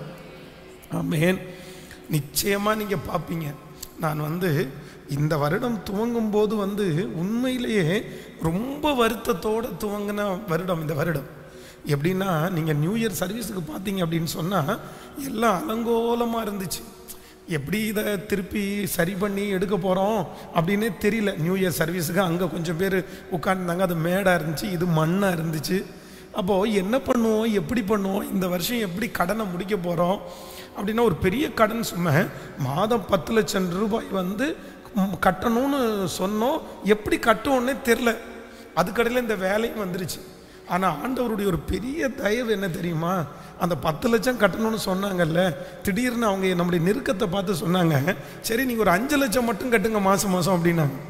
ஆமேன் நிச்சயமாக நீங்கள் பார்ப்பீங்க நான் வந்து இந்த வருடம் துவங்கும் போது வந்து உண்மையிலேயே ரொம்ப வருத்தத்தோடு துவங்கின வருடம் இந்த வருடம் எப்படின்னா நீங்கள் நியூ இயர் சர்வீஸுக்கு பார்த்தீங்க அப்படின்னு சொன்னால் எல்லாம் அலங்கோலமாக இருந்துச்சு எப்படி இதை திருப்பி சரி பண்ணி எடுக்க போகிறோம் அப்படின்னே தெரியல நியூ இயர் சர்வீஸுக்கு அங்கே கொஞ்சம் பேர் உட்காந்துருந்தாங்க அது மேடாக இருந்துச்சு இது மண்ணாக இருந்துச்சு அப்போது என்ன பண்ணுவோம் எப்படி பண்ணுவோம் இந்த வருஷம் எப்படி கடனை முடிக்க போகிறோம் அப்படின்னா ஒரு பெரிய கடன் சும்மா மாதம் பத்து லட்சம் ரூபாய் வந்து ம், கட்டணும்னு சொன்னோம் எப்படி கட்டுவோன்னே தெரில அதுக்கடையில் இந்த வேலையும் வந்துருச்சு ஆனால் ஆண்டவருடைய ஒரு பெரிய தயவு என்ன தெரியுமா அந்த பத்து லட்சம் கட்டணும்னு சொன்னாங்கல்ல திடீர்னு அவங்க நம்முடைய நெருக்கத்தை பார்த்து சொன்னாங்க சரி நீங்கள் ஒரு அஞ்சு லட்சம் மட்டும் கட்டுங்க மாதம் மாதம் அப்படின்னாங்க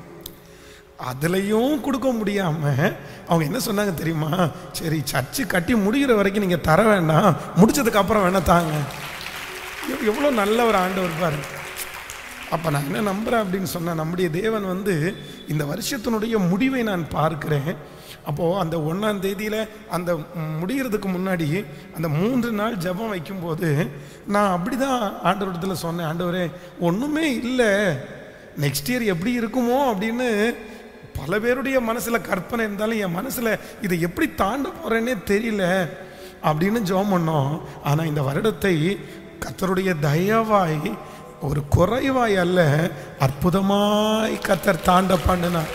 அதுலேயும் கொடுக்க முடியாமல் அவங்க என்ன சொன்னாங்க தெரியுமா சரி சர்ச்சு கட்டி முடிகிற வரைக்கும் நீங்கள் தர வேண்டாம் முடிச்சதுக்கு அப்புறம் வேணா தாங்க எவ்- எவ்வளோ நல்ல ஒரு ஆண்டவர் பாருங்க அப்போ நான் என்ன நம்புகிறேன் அப்படின்னு சொன்னால் நம்முடைய தேவன் வந்து இந்த வருஷத்தினுடைய முடிவை நான் பார்க்கிறேன் அப்போது அந்த ஒன்றாம் தேதியில் அந்த ம், முடியறதுக்கு முன்னாடி அந்த மூன்று நாள் ஜெபம் வைக்கும்போது நான் அப்படி தான் ஆண்டவரிடத்தில் சொன்னேன் ஆண்டவரே ஒன்றுமே இல்லை நெக்ஸ்ட் இயர் எப்படி இருக்குமோ அப்படின்னு பல பேருடைய மனசில் கற்பனை இருந்தாலும் என் மனசில் இதை எப்படி தாண்ட போகிறேன்னே தெரியல அப்படின்னு ஜெபம் பண்ணோம் ஆனால் இந்த வருடத்தை கர்த்தருடைய தயவாய் ஒரு குறைவாய் அல்ல அற்புதமாய் கத்தர் தாண்ட பண்ணினார்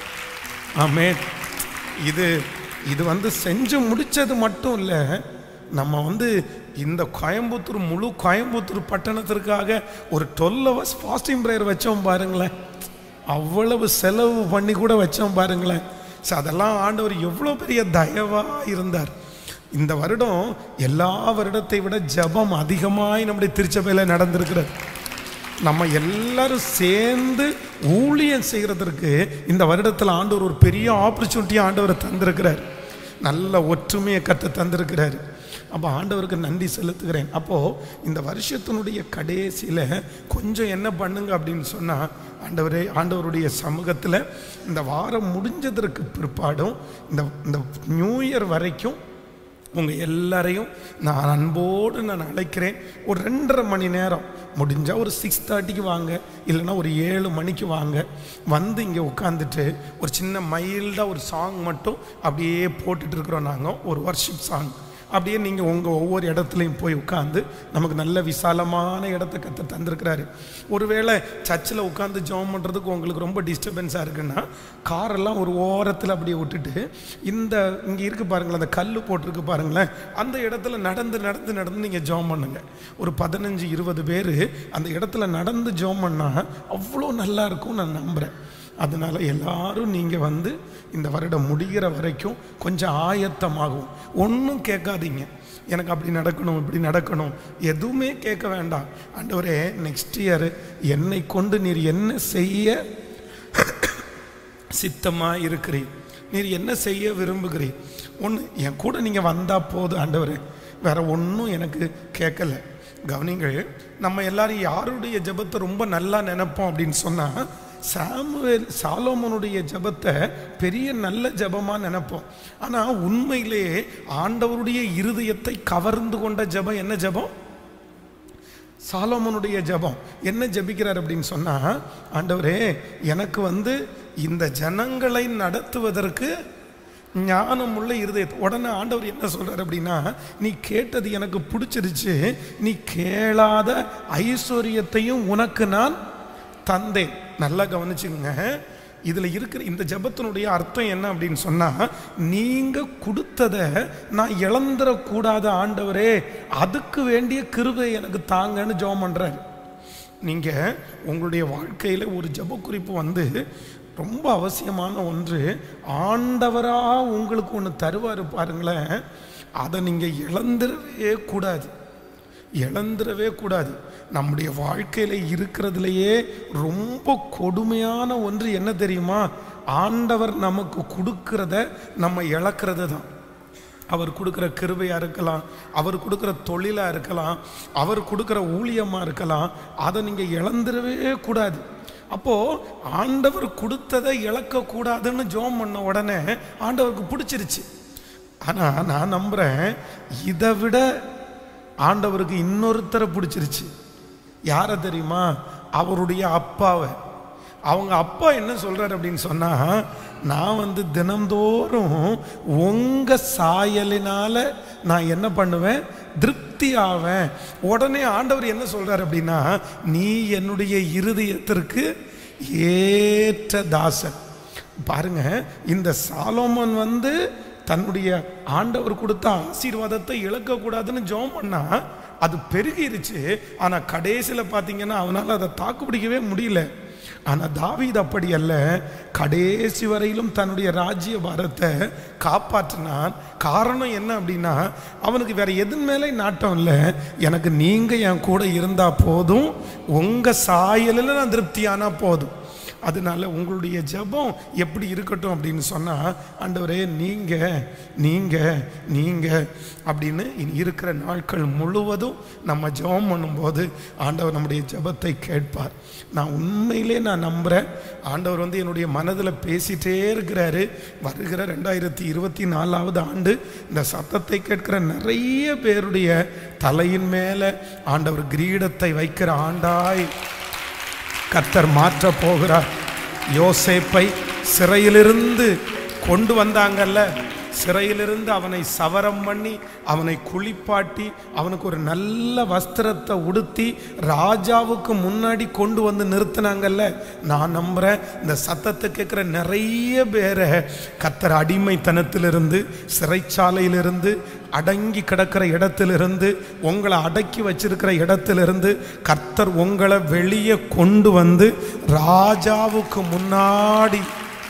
ஆமென் இது இது வந்து செஞ்சு முடிச்சது மட்டும் இல்லை நம்ம வந்து இந்த கோயம்புத்தூர் முழு கோயம்புத்தூர் பட்டணத்திற்காக ஒரு டுவெல் ஹவர்ஸ் ஃபாஸ்டிங் ப்ரேயர் வச்சோம் பாருங்களேன் அவ்வளவு செலவு பண்ணி கூட வச்சோம் பாருங்களேன் ஸோ அதெல்லாம் ஆண்டவர் எவ்வளோ பெரிய தயவாக இருந்தார் இந்த வருடம் எல்லா வருடத்தை விட ஜெபம் அதிகமாய் நம்முடைய திருச்சபையில் நடந்திருக்கிறது நம்ம எல்லாரும் சேர்ந்து ஊழியம் செய்கிறதற்கு இந்த வருடத்தில் ஆண்டவர் ஒரு பெரிய ஆப்பர்ச்சுனிட்டியை ஆண்டவர் தந்திருக்கிறார் நல்ல ஒற்றுமையை கற்று தந்திருக்கிறார் அப்போ ஆண்டவருக்கு நன்றி செலுத்துகிறேன் அப்போது இந்த வருஷத்தினுடைய கடைசியில் கொஞ்சம் என்ன பண்ணுங்க அப்படின்னு சொன்னால் ஆண்டவரே ஆண்டவருடைய சமூகத்தில் இந்த வாரம் முடிஞ்சதற்கு பிற்பாடும் இந்த இந்த நியூ இயர் வரைக்கும் உங்கள் எல்லாரையும் நான் அன்போடு நான் அழைக்கிறேன் ஒரு ரெண்டரை மணி நேரம் முடிஞ்சால் ஒரு சிக்ஸ் தேர்ட்டிக்கு வாங்க இல்லைன்னா ஒரு ஏழு மணிக்கு வாங்க வந்து இங்கே உட்காந்துட்டு ஒரு சின்ன மைல்டாக ஒரு சாங் மட்டும் அப்படியே போட்டுட்டு இருக்கிறோம் நாங்கள் ஒரு வர்ஷிப் சாங் அப்படியே நீங்கள் உங்கள் ஒவ்வொரு இடத்துலையும் போய் உட்காந்து நமக்கு நல்ல விசாலமான இடத்த கற்று தந்திருக்கிறாரு ஒருவேளை சர்ச்சில் உட்காந்து ஜெபம் பண்ணுறதுக்கு உங்களுக்கு ரொம்ப டிஸ்டர்பன்ஸாக இருக்குன்னா காரெல்லாம் ஒரு ஓரத்தில் அப்படியே விட்டுட்டு இந்த இங்கே இருக்கு பாருங்களேன் அந்த கல் போட்டிருக்கு பாருங்களேன் அந்த இடத்துல நடந்து நடந்து நடந்து நீங்கள் ஜெபம் பண்ணுங்க ஒரு பதினஞ்சு இருபது பேர் அந்த இடத்துல நடந்து ஜெபம் பண்ணால் அவ்வளோ நல்லா இருக்கும் நான் நம்புகிறேன் அதனால எல்லாரும் நீங்கள் வந்து இந்த வருடம் முடிகிற வரைக்கும் கொஞ்சம் ஆயத்தமாகும் ஒன்றும் கேட்காதீங்க எனக்கு அப்படி நடக்கணும் இப்படி நடக்கணும் எதுவுமே கேட்க வேண்டாம் ஆண்டவரே நெக்ஸ்ட் இயர் என்னை கொண்டு நீர் என்ன செய்ய சித்தமாக இருக்கிறீர் நீர் என்ன செய்ய விரும்புகிறீர் ஒன்று என் கூட நீங்கள் வந்தால் போதும் ஆண்டவரே வேற ஒன்றும் எனக்கு கேட்கல கவனிங்கள் நம்ம எல்லாரும் யாருடைய ஜெபத்தை ரொம்ப நல்லா நினைப்போம் அப்படின்னு சொன்னால் சாமுவேல் சாலோமனுடைய ஜெபத்தை பெரிய நல்ல ஜெபமாக நினைப்போம் ஆனால் உண்மையிலேயே ஆண்டவருடைய இருதயத்தை கவர்ந்து கொண்ட ஜெபம் என்ன ஜெபம் சாலோமனுடைய ஜெபம் என்ன ஜெபிக்கிறார் அப்படின்னு சொன்னா ஆண்டவரே எனக்கு வந்து இந்த ஜனங்களை நடத்துவதற்கு ஞானம் உள்ள இருதயத்தை உடனே ஆண்டவர் என்ன சொல்றாரு அப்படின்னா நீ கேட்டது எனக்கு பிடிச்சிருச்சு நீ கேளாத ஐஸ்வர்யத்தையும் உனக்கு நான் தந்தேன் நல்லா கவனிச்சுங்க இதுல இருக்கிற இந்த ஜெபத்தினுடைய அர்த்தம் என்ன அப்படின்னு சொன்னா நீங்க கொடுத்ததை நான் இழந்துடக்கூடாத ஆண்டவரே அதுக்கு வேண்டிய கிருபை எனக்கு தாங்கன்னு ஜெபம் பண்றாரு நீங்க உங்களுடைய வாழ்க்கையில ஒரு ஜெப குறிப்பு வந்து ரொம்ப அவசியமான ஒன்று ஆண்டவரா உங்களுக்கு ஒன்று தருவார் பாருங்களேன் அதை நீங்க இழந்துடவே கூடாது இழந்துடவே கூடாது நம்முடைய வாழ்க்கையில இருக்கிறதுலையே ரொம்ப கொடுமையான ஒன்று என்ன தெரியுமா ஆண்டவர் நமக்கு கொடுக்கிறத நம்ம இழக்கிறது தான் அவர் கொடுக்குற கிருபையாக இருக்கலாம் அவர் கொடுக்குற தொழிலாக இருக்கலாம் அவர் கொடுக்குற ஊழியமாக இருக்கலாம் அதை நீங்கள் இழந்துடவே கூடாது அப்போது ஆண்டவர் கொடுத்ததை இழக்கக்கூடாதுன்னு ஜோம் பண்ண உடனே ஆண்டவருக்கு பிடிச்சிருச்சு ஆனால் நான் நம்புகிறேன் இதை விட ஆண்டவருக்கு இன்னொருத்தரை பிடிச்சிருச்சு யாரை தெரியுமா அவருடைய அப்பாவை அவங்க அப்பா என்ன சொல்றாரு அப்படின்னு சொன்னா நான் வந்து தினந்தோறும் உங்க சாயலினால நான் என்ன பண்ணுவேன் திருப்தி ஆவேன் உடனே ஆண்டவர் என்ன சொல்றாரு அப்படின்னா நீ என்னுடைய இருதயத்திற்கு ஏற்ற தாசன் பாருங்க இந்த சாலோமன் வந்து தன்னுடைய ஆண்டவர் கொடுத்த ஆசீர்வாதத்தை இழக்கக்கூடாதுன்னு ஜெபம் பண்ணா அது பெருகிருச்சு ஆனா கடைசியில பாத்தீங்கன்னா அவனால அதை தாக்கு பிடிக்கவே முடியல ஆனா தாவீது அப்படி அல்ல கடைசி வரையிலும் தன்னுடைய ராஜ்ய பாரத்தை காப்பாற்றினான் காரணம் என்ன அப்படின்னா அவனுக்கு வேற எதன் மேலே நாட்டம் இல்லை எனக்கு நீங்க என் கூட இருந்தா போதும் உங்க சாயலில் நான் திருப்தியானா போதும் அதனால உங்களுடைய ஜெபம் எப்படி இருக்கட்டும் அப்படின்னு சொன்னா ஆண்டவரே நீங்க நீங்க நீங்க அப்படின்னு இனி இருக்கிற நாட்கள் முழுவதும் நம்ம ஜெபம் பண்ணும்போது ஆண்டவர் நம்முடைய ஜெபத்தை கேட்பார் நான் உண்மையிலே நான் நம்புறேன் ஆண்டவர் வந்து என்னுடைய மனதில் பேசிட்டே இருக்கிறாரு வருகிற ரெண்டாயிரத்தி இருபத்தி நாலாவது ஆண்டு இந்த சத்தத்தை கேட்கிற நிறைய பேருடைய தலையின் மேலே ஆண்டவர் கிரீடத்தை வைக்கிற ஆண்டாய் கர்த்தர் மாற்ற போகிறார் யோசேப்பை சிறையிலிருந்து கொண்டு வந்தாங்கல்ல சிறையிலிருந்து அவனை சவரம் பண்ணி அவனை குளிப்பாட்டி அவனுக்கு ஒரு நல்ல வஸ்திரத்தை உடுத்தி ராஜாவுக்கு முன்னாடி கொண்டு வந்து நிறுத்தினாங்கல்ல நான் நம்புறேன் இந்த சத்தத்தை கேட்குற நிறைய பேரை கத்தர் அடிமைத்தனத்திலிருந்து சிறைச்சாலையிலிருந்து அடங்கி கிடக்கிற இடத்திலிருந்து உங்களை அடக்கி வச்சிருக்கிற இடத்திலிருந்து கர்த்தர் உங்களை வெளியே கொண்டு வந்து ராஜாவுக்கு முன்னாடி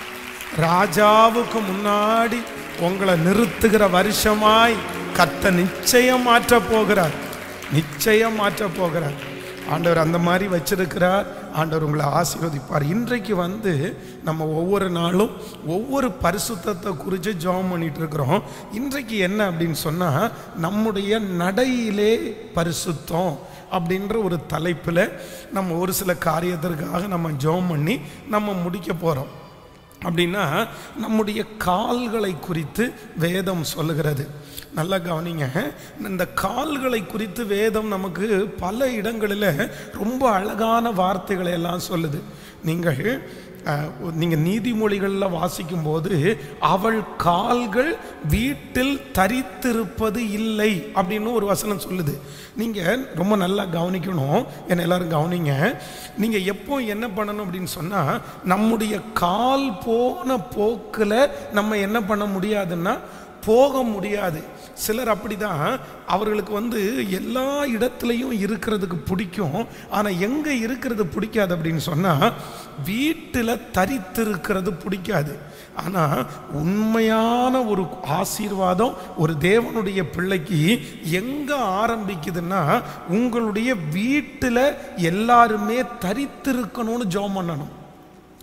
ராஜாவுக்கு முன்னாடி உங்களை நிறுத்துகிற வருஷமாய் கத்த நிச்சயம் மாற்ற போகிறார் நிச்சயம் மாற்ற போகிறார் ஆண்டவர் அந்த மாதிரி வச்சிருக்கிறார் ஆண்டவர் உங்களை ஆசீர்வதிப்பார் இன்றைக்கு வந்து நம்ம ஒவ்வொரு நாளும் ஒவ்வொரு பரிசுத்தத்தை குறித்து ஜெபம் பண்ணிட்டு இருக்கிறோம் இன்றைக்கு என்ன அப்படின்னு சொன்னால் நம்முடைய நடையிலே பரிசுத்தம் அப்படின்ற ஒரு தலைப்பில் நம்ம ஒரு சில காரியத்திற்காக நம்ம ஜெபம் பண்ணி நம்ம முடிக்க போகிறோம் அப்படின்னா நம்முடைய கால்களை குறித்து வேதம் சொல்லுகிறது நல்லா கவனிங்க இந்த கால்களை குறித்து வேதம் நமக்கு பல இடங்களில் ரொம்ப அழகான வார்த்தைகளை எல்லாம் சொல்லுது நீங்கள் அஹ், நீங்கள் நீதிமொழிகளில் வாசிக்கும்போது அவள் கால்கள் வீட்டில் தரித்திருப்பது இல்லை அப்படின்னு ஒரு வசனம் சொல்லுது நீங்கள் ரொம்ப நல்லா கவனிக்கணும் என்ன எல்லாரும் கவனிங்க நீங்கள் எப்போ என்ன பண்ணணும் அப்படின்னு சொன்னால் நம்முடைய கால் போன போக்கில் நம்ம என்ன பண்ண முடியாதுன்னா போக முடியாது சிலர் அப்படிதான் அவர்களுக்கு வந்து எல்லா இடத்துலையும் இருக்கிறதுக்கு பிடிக்கும் ஆனால் எங்கே இருக்கிறது பிடிக்காது அப்படின்னு சொன்னால் வீட்டில் தரித்திருக்கிறது பிடிக்காது ஆனால் உண்மையான ஒரு ஆசீர்வாதம் ஒரு தேவனுடைய பிள்ளைக்கு எங்கே ஆரம்பிக்குதுன்னா உங்களுடைய வீட்டில் எல்லாருமே தரித்திருக்கணும்னு ஜெபம் பண்ணணும்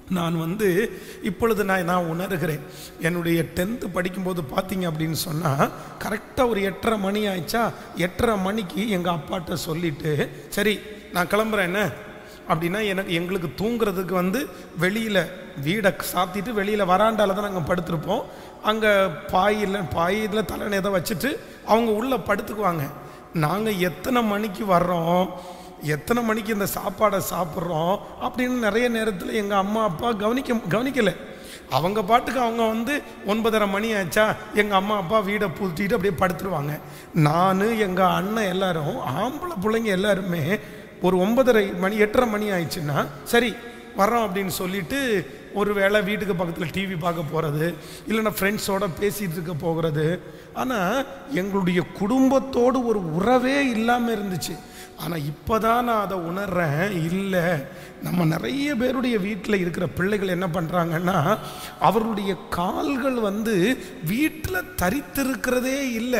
நான் வந்து இப்பொழுது நான் நான் உணர்கிறேன் என்னுடைய டென்த்து படிக்கும்போது பார்த்தீங்க அப்படின்னு சொன்னால் கரெக்டாக ஒரு எட்டரை மணி ஆயிடுச்சா எட்டரை மணிக்கு எங்கள் அப்பாட்ட சொல்லிட்டு சரி நான் கிளம்புறேன் என்ன அப்படின்னா எனக்கு எங்களுக்கு தூங்குறதுக்கு வந்து வெளியில் வீடை சாத்திட்டு வெளியில் வராண்டால தான் நாங்கள் படுத்திருப்போம் அங்கே பாயில் பாயில் தலைனை ஏதோ வச்சுட்டு அவங்க உள்ளே படுத்துக்குவாங்க நாங்கள் எத்தனை மணிக்கு வர்றோம் எத்தனை மணிக்கு இந்த சாப்பாடை சாப்பிட்றோம் அப்படின்னு நிறைய நேரத்தில் எங்கள் அம்மா அப்பா கவனிக்க கவனிக்கலை அவங்க பாட்டுக்கு அவங்க வந்து ஒன்பதரை மணி ஆச்சா எங்கள் அம்மா அப்பா வீடை பூட்டிட்டு அப்படியே படுத்துருவாங்க நான் எங்கள் அண்ணன் எல்லாரும் ஆம்பளை பிள்ளைங்க எல்லாருமே ஒரு ஒன்பதரை மணி எட்டரை மணி ஆயிடுச்சுன்னா சரி வர்றோம் அப்படின்னு சொல்லிட்டு ஒரு வேளை வீட்டுக்கு பக்கத்தில் டிவி பார்க்க போகிறது இல்லைன்னா ஃப்ரெண்ட்ஸோட பேசிகிட்டு இருக்க போகிறது ஆனால் எங்களுடைய குடும்பத்தோடு ஒரு உறவே இல்லாமல் இருந்துச்சு ஆனால் இப்போ தான் நான் அதை உணர்றேன் இல்லை நம்ம நிறைய பேருடைய வீட்டில் இருக்கிற பிள்ளைகள் என்ன பண்ணுறாங்கன்னா அவர்களுடைய கால்கள் வந்து வீட்டில் தரித்திருக்கிறதே இல்லை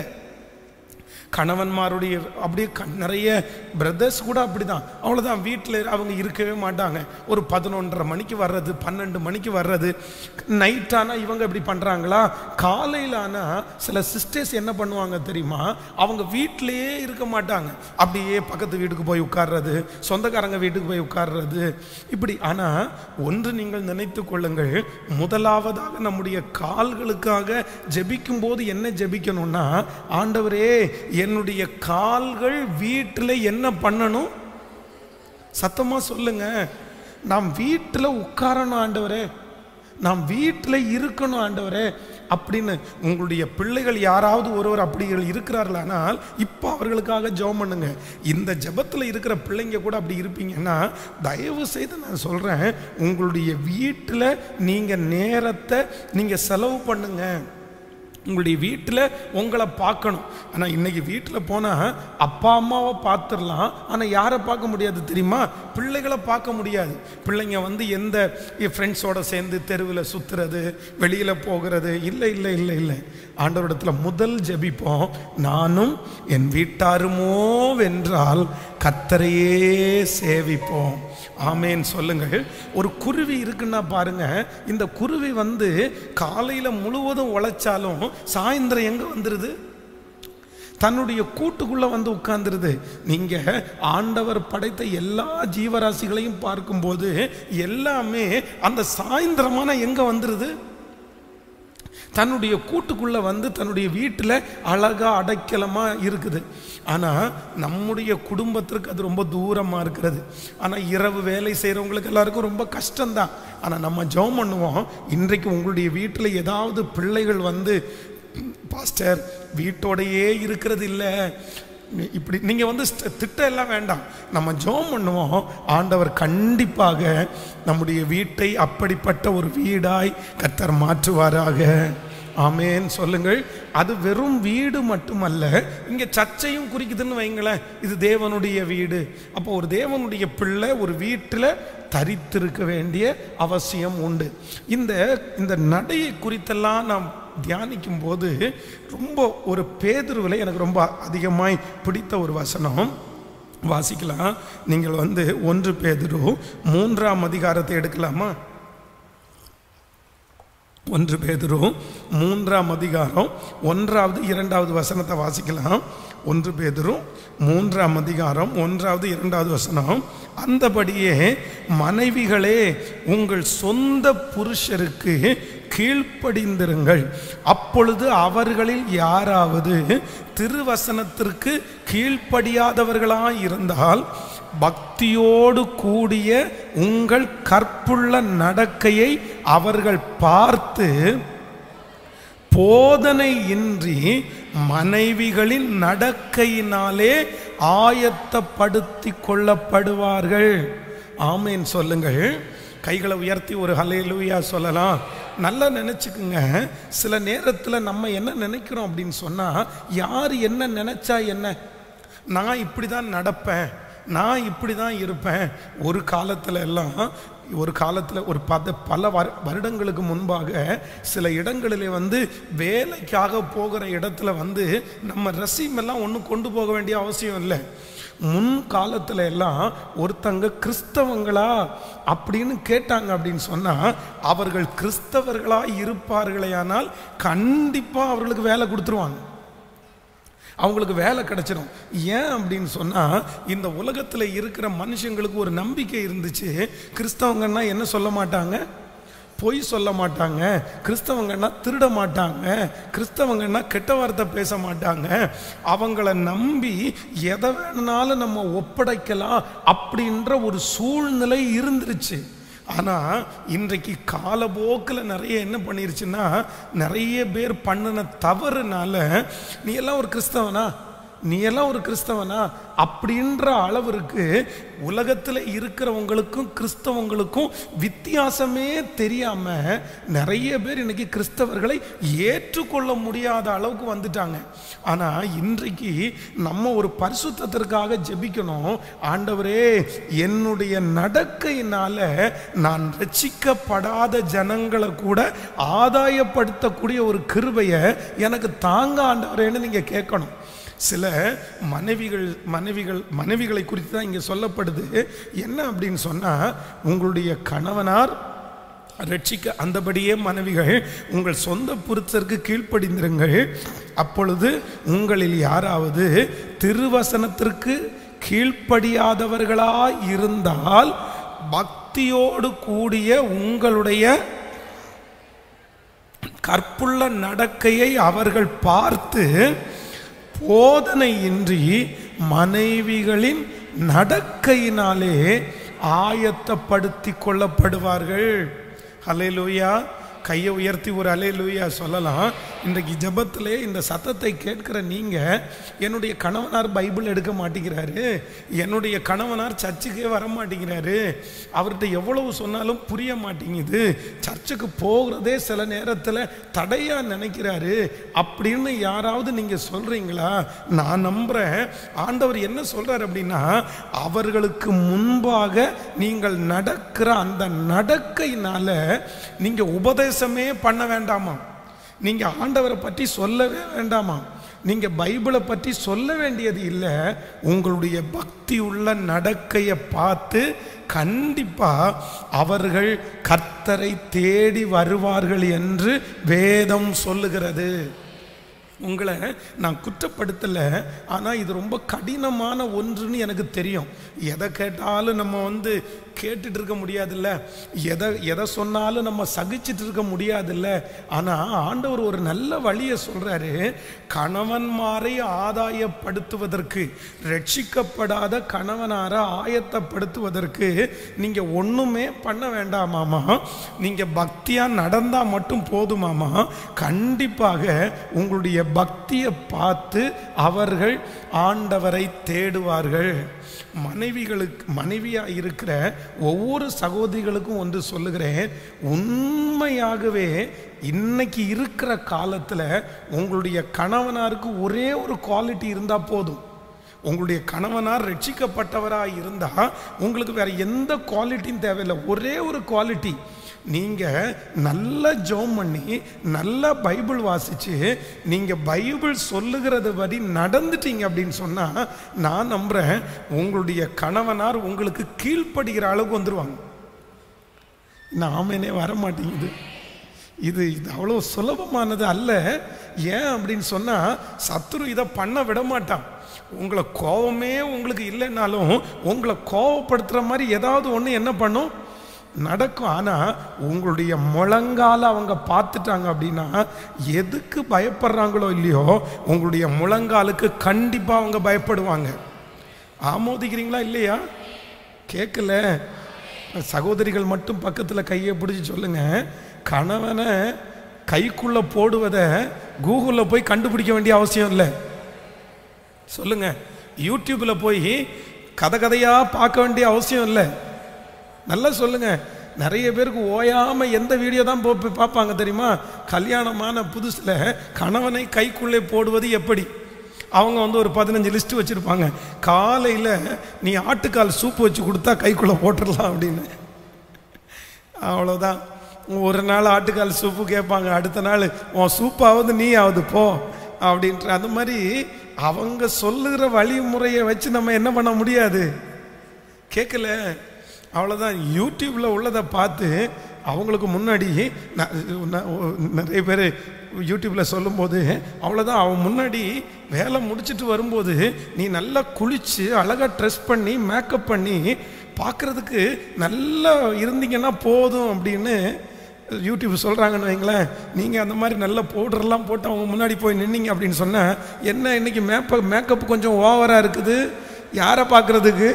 கணவன்மாருடைய அப்படியே க- நிறைய பிரதர்ஸ் கூட அப்படிதான் அவ்வளோதான் வீட்டில் அவங்க இருக்கவே மாட்டாங்க ஒரு பதினொன்றரை மணிக்கு வர்றது பன்னெண்டு மணிக்கு வர்றது நைட் ஆனால் இவங்க இப்படி பண்ணுறாங்களா காலையில் ஆனால் சில சிஸ்டர்ஸ் என்ன பண்ணுவாங்க தெரியுமா அவங்க வீட்டிலேயே இருக்க மாட்டாங்க அப்படியே பக்கத்து வீட்டுக்கு போய் உட்கார்றது சொந்தக்காரங்க வீட்டுக்கு போய் உட்கார்றது இப்படி ஆனால் ஒன்று நீங்கள் நினைத்து கொள்ளுங்கள் முதலாவதாக நம்முடைய கால்களுக்காக ஜெபிக்கும் போது என்ன ஜெபிக்கணும்னா ஆண்டவரே என்னுடைய கால்கள் வீட்டில் என்ன பண்ணணும் சத்தமா சொல்லுங்க நாம் வீட்டில் உட்காரணும் ஆண்டவரே நாம் வீட்டில் இருக்கணும் ஆண்டவரே அப்படின்னு உங்களுடைய பிள்ளைகள் யாராவது ஒருவர் அப்படி இருக்கிறார்களானால் இப்போ அவர்களுக்காக ஜெபம் பண்ணுங்க இந்த ஜெபத்தில் இருக்கிற பிள்ளைங்க கூட அப்படி இருப்பீங்கன்னா தயவு செய்து நான் சொல்கிறேன் உங்களுடைய வீட்டில் நீங்கள் நேரத்தை நீங்கள் செலவு பண்ணுங்க உங்களுடைய வீட்டில் உங்களை பார்க்கணும் ஆனால் இன்னைக்கு வீட்டில் போனால் அப்பா அம்மாவை பார்த்துடலாம் ஆனால் யாரை பார்க்க முடியாது தெரியுமா பிள்ளைகளை பார்க்க முடியாது பிள்ளைங்க வந்து எந்த ஃப்ரெண்ட்ஸோட சேர்ந்து தெருவில் சுற்றுறது வெளியில் போகிறது இல்லை இல்லை இல்லை இல்லை ஆண்டவரிடத்தில் முதல் ஜெபிப்போம் நானும் என் வீட்டாருமோ வென்றால் கத்தரையே சேவிப்போம் ஆமேன் சொல்லுங்கள் ஒரு குருவி இருக்குன்னா பாருங்க இந்த குருவி வந்து காலையில முழுவதும் உழைச்சாலும் சாயந்தரம் எங்க வந்துருது தன்னுடைய கூட்டுக்குள்ள வந்து உட்கார்ந்துருது நீங்க ஆண்டவர் படைத்த எல்லா ஜீவராசிகளையும் பார்க்கும்போது எல்லாமே அந்த சாயந்தரமான எங்க வந்துருது தன்னுடைய கூட்டுக்குள்ள வந்து தன்னுடைய வீட்டில் அழகா அடைக்கலமா இருக்குது ஆனால் நம்முடைய குடும்பத்திற்கு அது ரொம்ப தூரமாக இருக்கிறது ஆனால் இரவு வேலை செய்கிறவங்களுக்கு எல்லாருக்கும் ரொம்ப கஷ்டம்தான் ஆனால் நம்ம ஜெபம் பண்ணுவோம் இன்றைக்கு உங்களுடைய வீட்டில் ஏதாவது பிள்ளைகள் வந்து பாஸ்டர் வீட்டோடையே இருக்கிறது இல்லை இப்படி நீங்கள் வந்து ஸ்ட- திட்டம் எல்லாம் வேண்டாம் நம்ம ஜெபம் பண்ணுவோம் ஆண்டவர் கண்டிப்பாக நம்முடைய வீட்டை அப்படிப்பட்ட ஒரு வீடாய் கத்தர் மாற்றுவாராக ஆமேன் சொல்லுங்கள் அது வெறும் வீடு மட்டுமல்ல இங்கே சர்ச்சையும் குறிக்குதுன்னு வைங்களேன் இது தேவனுடைய வீடு அப்போ ஒரு தேவனுடைய பிள்ளை ஒரு வீட்டில் தரித்திருக்க வேண்டிய அவசியம் உண்டு இந்த இந்த நடையை குறித்தெல்லாம் நாம் தியானிக்கும் போது ரொம்ப ஒரு பேதுருவில் எனக்கு ரொம்ப அதிகமாய் பிடித்த ஒரு வசனம் வாசிக்கலாம் நீங்கள் வந்து ஒன்று பேதுரு மூன்றாம் அதிகாரத்தை எடுக்கலாமா ஒன்று பேதுரு மூன்றாம் அதிகாரம் ஒன்றாவது இரண்டாவது வசனத்தை வாசிக்கலாம் ஒன்று பேதுரு மூன்றாம் அதிகாரம் ஒன்றாவது இரண்டாவது வசனம் அந்தபடியே மனைவிகளே உங்கள் சொந்த புருஷருக்கு கீழ்ப்படிந்திருங்கள் அப்பொழுது அவர்களில் யாராவது திருவசனத்திற்கு கீழ்ப்படியாதவர்களாய் இருந்தால் பக்தியோடு கூடிய உங்கள் கற்புள்ள நடக்கையை அவர்கள் பார்த்து போதனை இன்றி மனைவிகளின் நடக்கையினாலே ஆயத்தப்படுத்தி கொள்ளப்படுவார்கள் ஆமேன் சொல்லுங்கள் கைகளை உயர்த்தி ஒரு ஹலேலூயா சொல்லலாம் நல்லா நினச்சிக்குங்க சில நேரத்தில் நம்ம என்ன நினைக்கிறோம் அப்படின்னு சொன்னால் யார் என்ன நினச்சா என்ன நான் இப்படி தான் நடப்பேன் நான் இப்படி தான் இருப்பேன் ஒரு காலத்துல எல்லாம் ஒரு காலத்தில் ஒரு பத பல வரு வருடங்களுக்கு முன்பாக சில இடங்களிலே வந்து வேலைக்காக போகிற இடத்துல வந்து நம்ம ரெசிம் எல்லாம் ஒன்றும் கொண்டு போக வேண்டிய அவசியம் இல்லை முன் காலத்துல எல்லாம் ஒருத்தங்க கிறிஸ்தவங்களா அப்படின்னு கேட்டாங்க அப்படின்னு சொன்னா அவர்கள் கிறிஸ்தவர்களா இருப்பார்களேயானால் கண்டிப்பா அவர்களுக்கு வேலை கொடுத்துருவாங்க அவங்களுக்கு வேலை கிடைச்சிடும் ஏன் அப்படின்னு சொன்னால் இந்த உலகத்தில் இருக்கிற மனுஷங்களுக்கு ஒரு நம்பிக்கை இருந்துச்சு கிறிஸ்தவங்கன்னா என்ன சொல்ல மாட்டாங்க பொய் சொல்ல மாட்டாங்க கிறிஸ்தவங்கன்னா திருட மாட்டாங்க கிறிஸ்தவங்கன்னா கெட்ட வார்த்தை பேச மாட்டாங்க அவங்கள நம்பி எதை வேணுனாலும் நம்ம ஒப்படைக்கலாம் அப்படின்ற ஒரு சூழ்நிலை இருந்துருச்சு ஆனால் இன்றைக்கு காலப்போக்கில் நிறைய என்ன பண்ணிருச்சுன்னா நிறைய பேர் பண்ணின தவறுனால நீ எல்லாம் ஒரு கிறிஸ்தவனா நீ எல்லாம் ஒரு கிறிஸ்தவனா அப்படின்ற அளவிற்கு உலகத்தில் இருக்கிறவங்களுக்கும் கிறிஸ்தவங்களுக்கும் வித்தியாசமே தெரியாம நிறைய பேர் இன்னைக்கு கிறிஸ்தவர்களை ஏற்றுக்கொள்ள முடியாத அளவுக்கு வந்துட்டாங்க ஆனா இன்றைக்கு நம்ம ஒரு பரிசுத்தத்திற்காக ஜெபிக்கணும் ஆண்டவரே என்னுடைய நடக்கையினால நான் ரட்சிக்கப்படாத ஜனங்களை கூட ஆதாயப்படுத்தக்கூடிய ஒரு கிருபையை எனக்கு தாங்க ஆண்டவரேன்னு நீங்க கேட்கணும் சில மனைவிகள் மனைவிகள் மனைவிகளை குறித்து தான் இங்கே சொல்லப்படுது என்ன அப்படின்னு சொன்னால் உங்களுடைய கணவனார் ரட்சிக்க அந்தபடியே மனைவிகள் உங்கள் சொந்த புருஷருக்கு கீழ்ப்படிந்திருங்கள் அப்பொழுது உங்களில் யாராவது திருவசனத்திற்கு கீழ்ப்படியாதவர்களா இருந்தால் பக்தியோடு கூடிய உங்களுடைய கற்புள்ள நடக்கையை அவர்கள் பார்த்து போதனையின்றி மனைவிகளின் நடக்கையினாலே ஆயத்தப்படுத்தி கொள்ளப்படுவார்கள் ஹலேலூயா கையை உயர்த்தி ஒரு அலேலூயா சொல்லலாம் இன்றைக்கு ஜெபத்திலே இந்த சத்தத்தை கேட்கிற நீங்க என்னுடைய கணவனார் பைபிள் எடுக்க மாட்டேங்கிறாரு என்னுடைய கணவனார் சர்ச்சுக்கே வர மாட்டேங்கிறாரு அவர்கிட்ட எவ்வளவு சொன்னாலும் புரிய மாட்டேங்குது சர்ச்சுக்கு போகிறதே சில நேரத்தில் தடையா நினைக்கிறாரு அப்படின்னு யாராவது நீங்க சொல்றீங்களா நான் நம்புறேன் ஆண்டவர் என்ன சொல்றாரு அப்படின்னா அவர்களுக்கு முன்பாக நீங்கள் நடக்கிற அந்த நடக்கையினால நீங்க உபதேசமே பண்ண வேண்டாமா நீங்க ஆண்டவரை பற்றி சொல்லவே வேண்டாமா நீங்க பைபிளை பற்றி சொல்ல வேண்டியது இல்லை உங்களுடைய பக்தி உள்ள நடக்கையை பார்த்து கண்டிப்பா அவர்கள் கர்த்தரை தேடி வருவார்கள் என்று வேதம் சொல்லுகிறது உங்களை நான் குற்றப்படுத்தலை ஆனால் இது ரொம்ப கடினமான ஒன்றுன்னு எனக்கு தெரியும் எதை கேட்டாலும் நம்ம வந்து கேட்டுட்டு இருக்க முடியாதுல்ல எதை எதை சொன்னாலும் நம்ம சகிச்சிட்டு இருக்க முடியாதுல்ல ஆனால் ஆண்டவர் ஒரு நல்ல வழியை சொல்கிறாரு கணவன்மாரை ஆதாயப்படுத்துவதற்கு ரட்சிக்கப்படாத கணவனாரை ஆயத்தப்படுத்துவதற்கு நீங்கள் ஒன்றுமே பண்ண வேண்டாமாமா நீங்கள் பக்தியாக நடந்தால் மட்டும் போதுமாமா கண்டிப்பாக உங்களுடைய பக்தியை பார்த்து அவர்கள் ஆண்டவரை தேடுவார்கள் மனைவிகளுக்கு மனைவியாக இருக்கிற ஒவ்வொரு சகோதரிகளுக்கும் ஒன்று சொல்லுகிறேன் உண்மையாகவே இன்னைக்கு இருக்கிற காலத்தில் உங்களுடைய கணவனாருக்கு ஒரே ஒரு குவாலிட்டி இருந்தால் போதும் உங்களுடைய கணவனார் ரட்சிக்கப்பட்டவராக இருந்தால் உங்களுக்கு வேற எந்த குவாலிட்டியும் தேவையில்லை ஒரே ஒரு குவாலிட்டி நீங்கள் நல்ல ஜோம் பண்ணி நல்லா பைபிள் வாசித்து நீங்கள் பைபிள் சொல்லுகிறது படி நடந்துட்டீங்க அப்படின்னு சொன்னால் நான் நம்புகிறேன் உங்களுடைய கணவனார் உங்களுக்கு கீழ்ப்படுகிற அளவுக்கு வந்துடுவாங்க நாமனே வர மாட்டேங்குது இது இது அவ்வளோ சுலபமானது அல்ல ஏன் அப்படின்னு சொன்னால் சத்துரு இதை பண்ண விட மாட்டான் உங்களை கோபமே உங்களுக்கு இல்லைன்னாலும் உங்களை கோவப்படுத்துகிற மாதிரி ஏதாவது ஒன்று என்ன பண்ணும் நடக்கும் ஆனால் உங்களுடைய முழங்கால அவங்க பார்த்துட்டாங்க அப்படின்னா எதுக்கு பயப்படுறாங்களோ இல்லையோ உங்களுடைய முழங்காலுக்கு கண்டிப்பாக அவங்க பயப்படுவாங்க ஆமோதிக்கிறீங்களா இல்லையா கேட்கல சகோதரிகள் மட்டும் பக்கத்தில் கையை பிடிச்சி சொல்லுங்க கணவனை கைக்குள்ள போடுவதை கூகுளில் போய் கண்டுபிடிக்க வேண்டிய அவசியம் இல்லை சொல்லுங்க யூடியூப்பில் போய் கதை கதையாக பார்க்க வேண்டிய அவசியம் இல்லை நல்லா சொல்லுங்க நிறைய பேருக்கு ஓயாம எந்த வீடியோ தான் போ போய் பார்ப்பாங்க தெரியுமா கல்யாணமான புதுசுல கணவனை கைக்குள்ளே போடுவது எப்படி அவங்க வந்து ஒரு பதினஞ்சு லிஸ்ட் வச்சிருப்பாங்க காலையில் நீ ஆட்டுக்கால் சூப் வச்சு கொடுத்தா கைக்குள்ளே போட்டுடலாம் அப்படின்னு அவ்வளோதான் ஒரு நாள் ஆட்டுக்கால் சூப்பு கேட்பாங்க அடுத்த நாள் உன் சூப்பாவது நீ ஆகுது போ அப்படின்ற அந்த மாதிரி அவங்க சொல்லுகிற வழிமுறையை வச்சு நம்ம என்ன பண்ண முடியாது கேட்கல அவ்வளோதான் யூடியூப்பில் உள்ளதை பார்த்து அவங்களுக்கு முன்னாடி ந- ந- நிறைய பேர் யூடியூப்பில் சொல்லும்போது அவ்வளோதான் அவன் முன்னாடி வேலை முடிச்சிட்டு வரும்போது நீ நல்லா குளித்து அழகாக ட்ரெஸ் பண்ணி மேக்கப் பண்ணி பார்க்குறதுக்கு நல்லா இருந்தீங்கன்னா போதும் அப்படின்னு யூடியூப் சொல்கிறாங்கன்னு வைங்களேன் நீங்கள் அந்த மாதிரி நல்ல பவுடர்லாம் போட்டு அவங்க முன்னாடி போய் நின்னீங்க அப்படின்னு சொன்னால் என்ன இன்னைக்கு மேப்ப மேக்கப் கொஞ்சம் ஓவராக இருக்குது யாரை பார்க்குறதுக்கு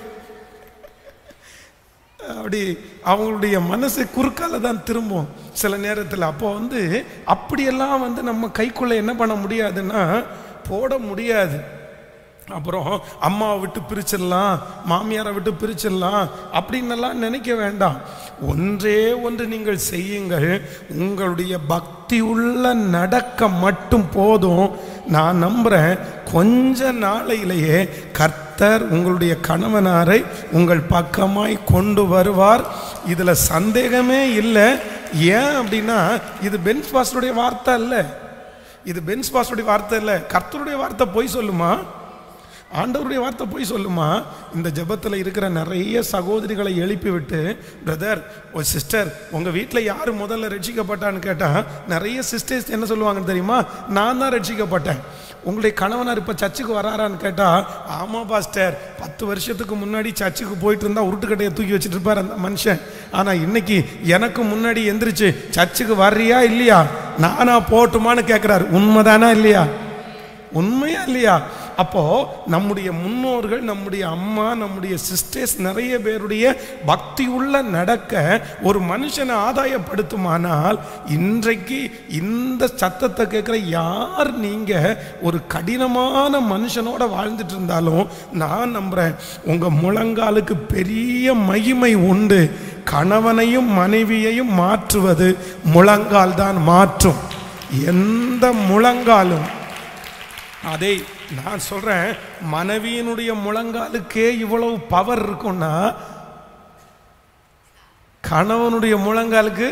அப்படி அவங்களுடைய மனசு குறுக்கால தான் திரும்பும் சில நேரத்தில் அப்போ வந்து அப்படியெல்லாம் வந்து நம்ம கைக்குள்ள என்ன பண்ண முடியாதுன்னா போட முடியாது அப்புறம் அம்மாவை விட்டு பிரிச்சிடலாம் மாமியாரை விட்டு பிரிச்சிடலாம் அப்படின்னெல்லாம் நினைக்க வேண்டாம் ஒன்றே ஒன்று நீங்கள் செய்யுங்கள் உங்களுடைய பக்தி உள்ள நடக்க மட்டும் போதும் நான் நம்புறேன் கொஞ்ச நாளையிலேயே கர்த்தர் உங்களுடைய கணவனாரை உங்கள் பக்கமாய் கொண்டு வருவார் இதில் சந்தேகமே இல்லை ஏன் அப்படின்னா இது பென்ஸ் பாஸ்டருடைய வார்த்தை இல்லை இது பென்ஸ் பாஸ்டருடைய வார்த்தை இல்லை கர்த்தருடைய வார்த்தை போய் சொல்லுமா ஆண்டவருடைய வார்த்தை போய் சொல்லுமா இந்த ஜெபத்தில் இருக்கிற நிறைய சகோதரிகளை எழுப்பி விட்டு பிரதர் ஒரு சிஸ்டர் உங்கள் வீட்டில் யார் முதல்ல ரட்சிக்கப்பட்டான்னு கேட்டால் நிறைய சிஸ்டர்ஸ் என்ன சொல்லுவாங்கன்னு தெரியுமா நான் தான் ரட்சிக்கப்பட்டேன் உங்களுடைய கணவனார் இப்போ சர்ச்சுக்கு வராரான்னு கேட்டால் ஆமாம் பாஸ்டர் பத்து வருஷத்துக்கு முன்னாடி சர்ச்சுக்கு போயிட்டு இருந்தால் உருட்டுக்கட்டையை தூக்கி வச்சுட்டு இருப்பார் அந்த மனுஷன் ஆனால் இன்னைக்கு எனக்கு முன்னாடி எந்திரிச்சு சர்ச்சுக்கு வர்றியா இல்லையா நானா போட்டுமான்னு கேட்குறாரு உண்மைதானா இல்லையா உண்மையா இல்லையா அப்போ நம்முடைய முன்னோர்கள் நம்முடைய அம்மா நம்முடைய சிஸ்டர்ஸ் நிறைய பேருடைய பக்தி உள்ள நடக்க ஒரு மனுஷனை ஆதாயப்படுத்துமானால் இன்றைக்கு இந்த சத்தத்தை கேட்குற யார் நீங்க ஒரு கடினமான மனுஷனோட வாழ்ந்துட்டு இருந்தாலும் நான் நம்புறேன் உங்க முழங்காலுக்கு பெரிய மகிமை உண்டு கணவனையும் மனைவியையும் மாற்றுவது முழங்கால் தான் மாற்றும் எந்த முழங்காலும் அதை நான் சொல்றேன் மனைவியினுடைய முழங்காலுக்கே இவ்வளவு பவர் இருக்கும்னா கணவனுடைய முழங்காலுக்கு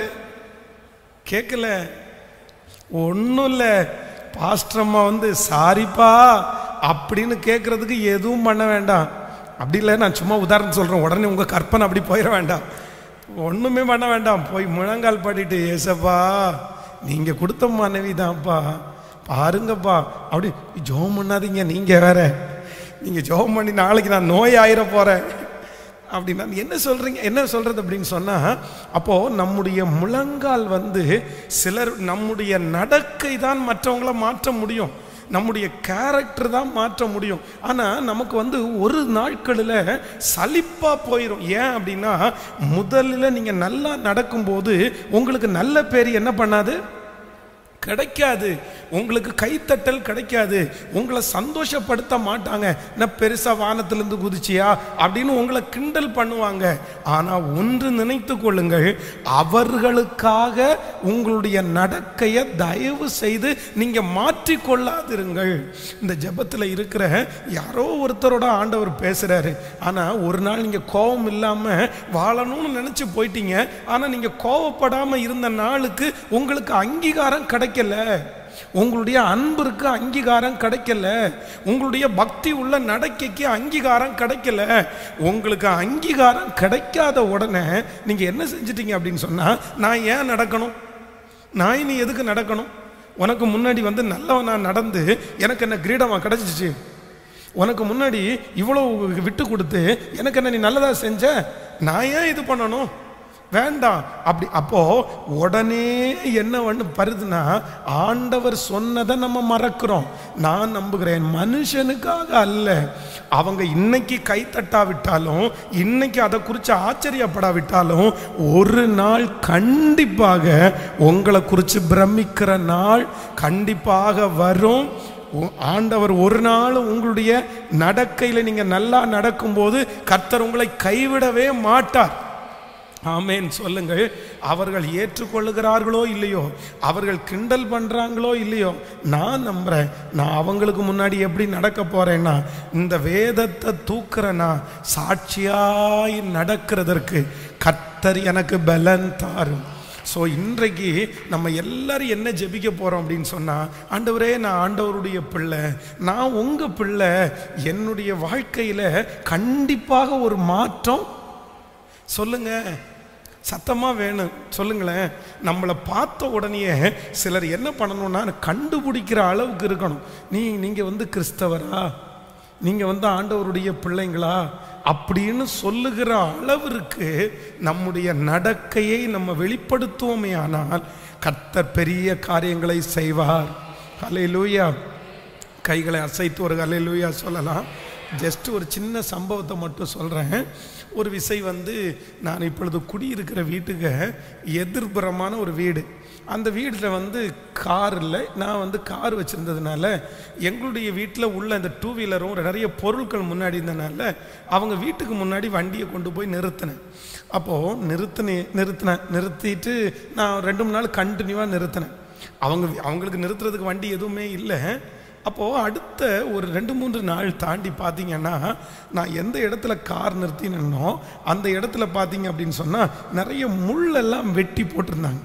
கேட்கல ஒன்றும் இல்லை பாஸ்டரம்மா வந்து சாரிப்பா அப்படின்னு கேட்கறதுக்கு எதுவும் பண்ண வேண்டாம் அப்படி இல்லை நான் சும்மா உதாரணம் சொல்கிறேன் உடனே உங்கள் கற்பனை அப்படி போயிட வேண்டாம் ஒன்றுமே பண்ண வேண்டாம் போய் முழங்கால் பாடிட்டு ஏசப்பா நீங்கள் கொடுத்த மனைவி தான்ப்பா பாருங்கப்பா அப்படி ஜோம் பண்ணாதீங்க நீங்கள் வேற நீங்கள் ஜோம் பண்ணி நாளைக்கு நான் நோய் ஆயிர போகிறேன் அப்படின்னா என்ன சொல்றீங்க என்ன சொல்றது அப்படின்னு சொன்னா அப்போ நம்முடைய முழங்கால் வந்து சிலர் நம்முடைய நடக்கை தான் மற்றவங்கள மாற்ற முடியும் நம்முடைய கேரக்டர் தான் மாற்ற முடியும் ஆனா நமக்கு வந்து ஒரு நாட்களில் சலிப்பா போயிடும் ஏன் அப்படின்னா முதல்ல நீங்க நல்லா நடக்கும்போது உங்களுக்கு நல்ல பேர் என்ன பண்ணாது கிடைக்காது உங்களுக்கு கைத்தட்டல் கிடைக்காது உங்களை சந்தோஷப்படுத்த மாட்டாங்க என்ன பெருசா வானத்திலிருந்து குதிச்சியா அப்படின்னு உங்களை கிண்டல் பண்ணுவாங்க ஆனா ஒன்று நினைத்து கொள்ளுங்கள் அவர்களுக்காக உங்களுடைய நடக்கையை தயவு செய்து நீங்க மாற்றிக்கொள்ளாதிருங்கள் இந்த ஜெபத்தில் இருக்கிற யாரோ ஒருத்தரோட ஆண்டவர் பேசுறாரு ஆனா ஒரு நாள் நீங்க கோபம் இல்லாம வாழணும்னு நினைச்சு போயிட்டீங்க ஆனா நீங்க கோவப்படாம இருந்த நாளுக்கு உங்களுக்கு அங்கீகாரம் கிடைக்கல உங்களுடைய அன்பிற்கு அங்கீகாரம் கிடைக்கல உங்களுடைய பக்தி உள்ள நடக்கைக்கு அங்கீகாரம் கிடைக்கல உங்களுக்கு அங்கீகாரம் கிடைக்காத உடனே நீங்க என்ன செஞ்சிட்டீங்க அப்படின்னு சொன்னா நான் ஏன் நடக்கணும் நான் இனி எதுக்கு நடக்கணும் உனக்கு முன்னாடி வந்து நல்லவனா நடந்து எனக்கு என்ன கிரீடமா கிடைச்சிச்சு உனக்கு முன்னாடி இவ்வளோ விட்டு கொடுத்து எனக்கு என்ன நீ நல்லதா செஞ்ச நான் ஏன் இது பண்ணணும் வேண்டாம் அப்படி அப்போ உடனே என்ன வந்து பருதுன்னா ஆண்டவர் சொன்னதை நம்ம மறக்கிறோம் நான் நம்புகிறேன் மனுஷனுக்காக அல்ல அவங்க இன்னைக்கு கை தட்டாவிட்டாலும் இன்னைக்கு அதை குறித்து ஆச்சரியப்படாவிட்டாலும் ஒரு நாள் கண்டிப்பாக உங்களை குறித்து பிரமிக்கிற நாள் கண்டிப்பாக வரும் உ- ஆண்டவர் ஒரு நாள் உங்களுடைய நடக்கையில் நீங்க நல்லா நடக்கும்போது கர்த்தர் உங்களை கைவிடவே மாட்டார் ஆமேன் சொல்லுங்கள் அவர்கள் ஏற்றுக்கொள்ளுகிறார்களோ இல்லையோ அவர்கள் கிண்டல் பண்றாங்களோ இல்லையோ நான் நம்புறேன் நான் அவங்களுக்கு முன்னாடி எப்படி நடக்க போறேன்னா இந்த வேதத்தை தூக்குறேன்னா சாட்சியாய் நடக்கிறதற்கு கர்த்தர் எனக்கு பலன் தாரும் ஸோ இன்றைக்கு நம்ம எல்லாரும் என்ன ஜெபிக்க போகிறோம் அப்படின்னு சொன்னால் ஆண்டவரே நான் ஆண்டவருடைய பிள்ளை நான் உங்கள் பிள்ளை என்னுடைய வாழ்க்கையில் கண்டிப்பாக ஒரு மாற்றம் சொல்லுங்க சத்தமாக வேணும் சொல்லுங்களேன் நம்மளை பார்த்த உடனே சிலர் என்ன பண்ணணும்னா கண்டுபிடிக்கிற அளவுக்கு இருக்கணும் நீ நீங்கள் வந்து கிறிஸ்தவரா நீங்கள் வந்து ஆண்டவருடைய பிள்ளைங்களா அப்படின்னு சொல்லுகிற அளவிற்கு நம்முடைய நடக்கையை நம்ம வெளிப்படுத்துவோமே ஆனால் கர்த்தர் பெரிய காரியங்களை செய்வார் ஹலே லூயா கைகளை அசைத்து ஒரு ஹலே லூயா சொல்லலாம் ஜஸ்ட் ஒரு சின்ன சம்பவத்தை மட்டும் சொல்கிறேன் ஒரு விசை வந்து நான் இப்பொழுது குடியிருக்கிற வீட்டுக்கு எதிர்ப்புறமான ஒரு வீடு அந்த வீட்டில் வந்து கார் இல்லை நான் வந்து கார் வச்சுருந்ததுனால எங்களுடைய வீட்டில் உள்ள இந்த டூ வீலரும் நிறைய பொருட்கள் முன்னாடி இருந்தனால அவங்க வீட்டுக்கு முன்னாடி வண்டியை கொண்டு போய் நிறுத்தினேன் அப்போது நிறுத்தினே நிறுத்தினேன் நிறுத்திட்டு நான் ரெண்டு மூணு நாள் கண்டினியூவாக நிறுத்தினேன் அவங்க அவங்களுக்கு நிறுத்துறதுக்கு வண்டி எதுவுமே இல்லை அப்போது அடுத்த ஒரு ரெண்டு மூன்று நாள் தாண்டி பார்த்தீங்கன்னா நான் எந்த இடத்துல கார் நிறுத்தினோ அந்த இடத்துல பார்த்தீங்க அப்படின்னு சொன்னால் நிறைய முள்ளெல்லாம் வெட்டி போட்டிருந்தாங்க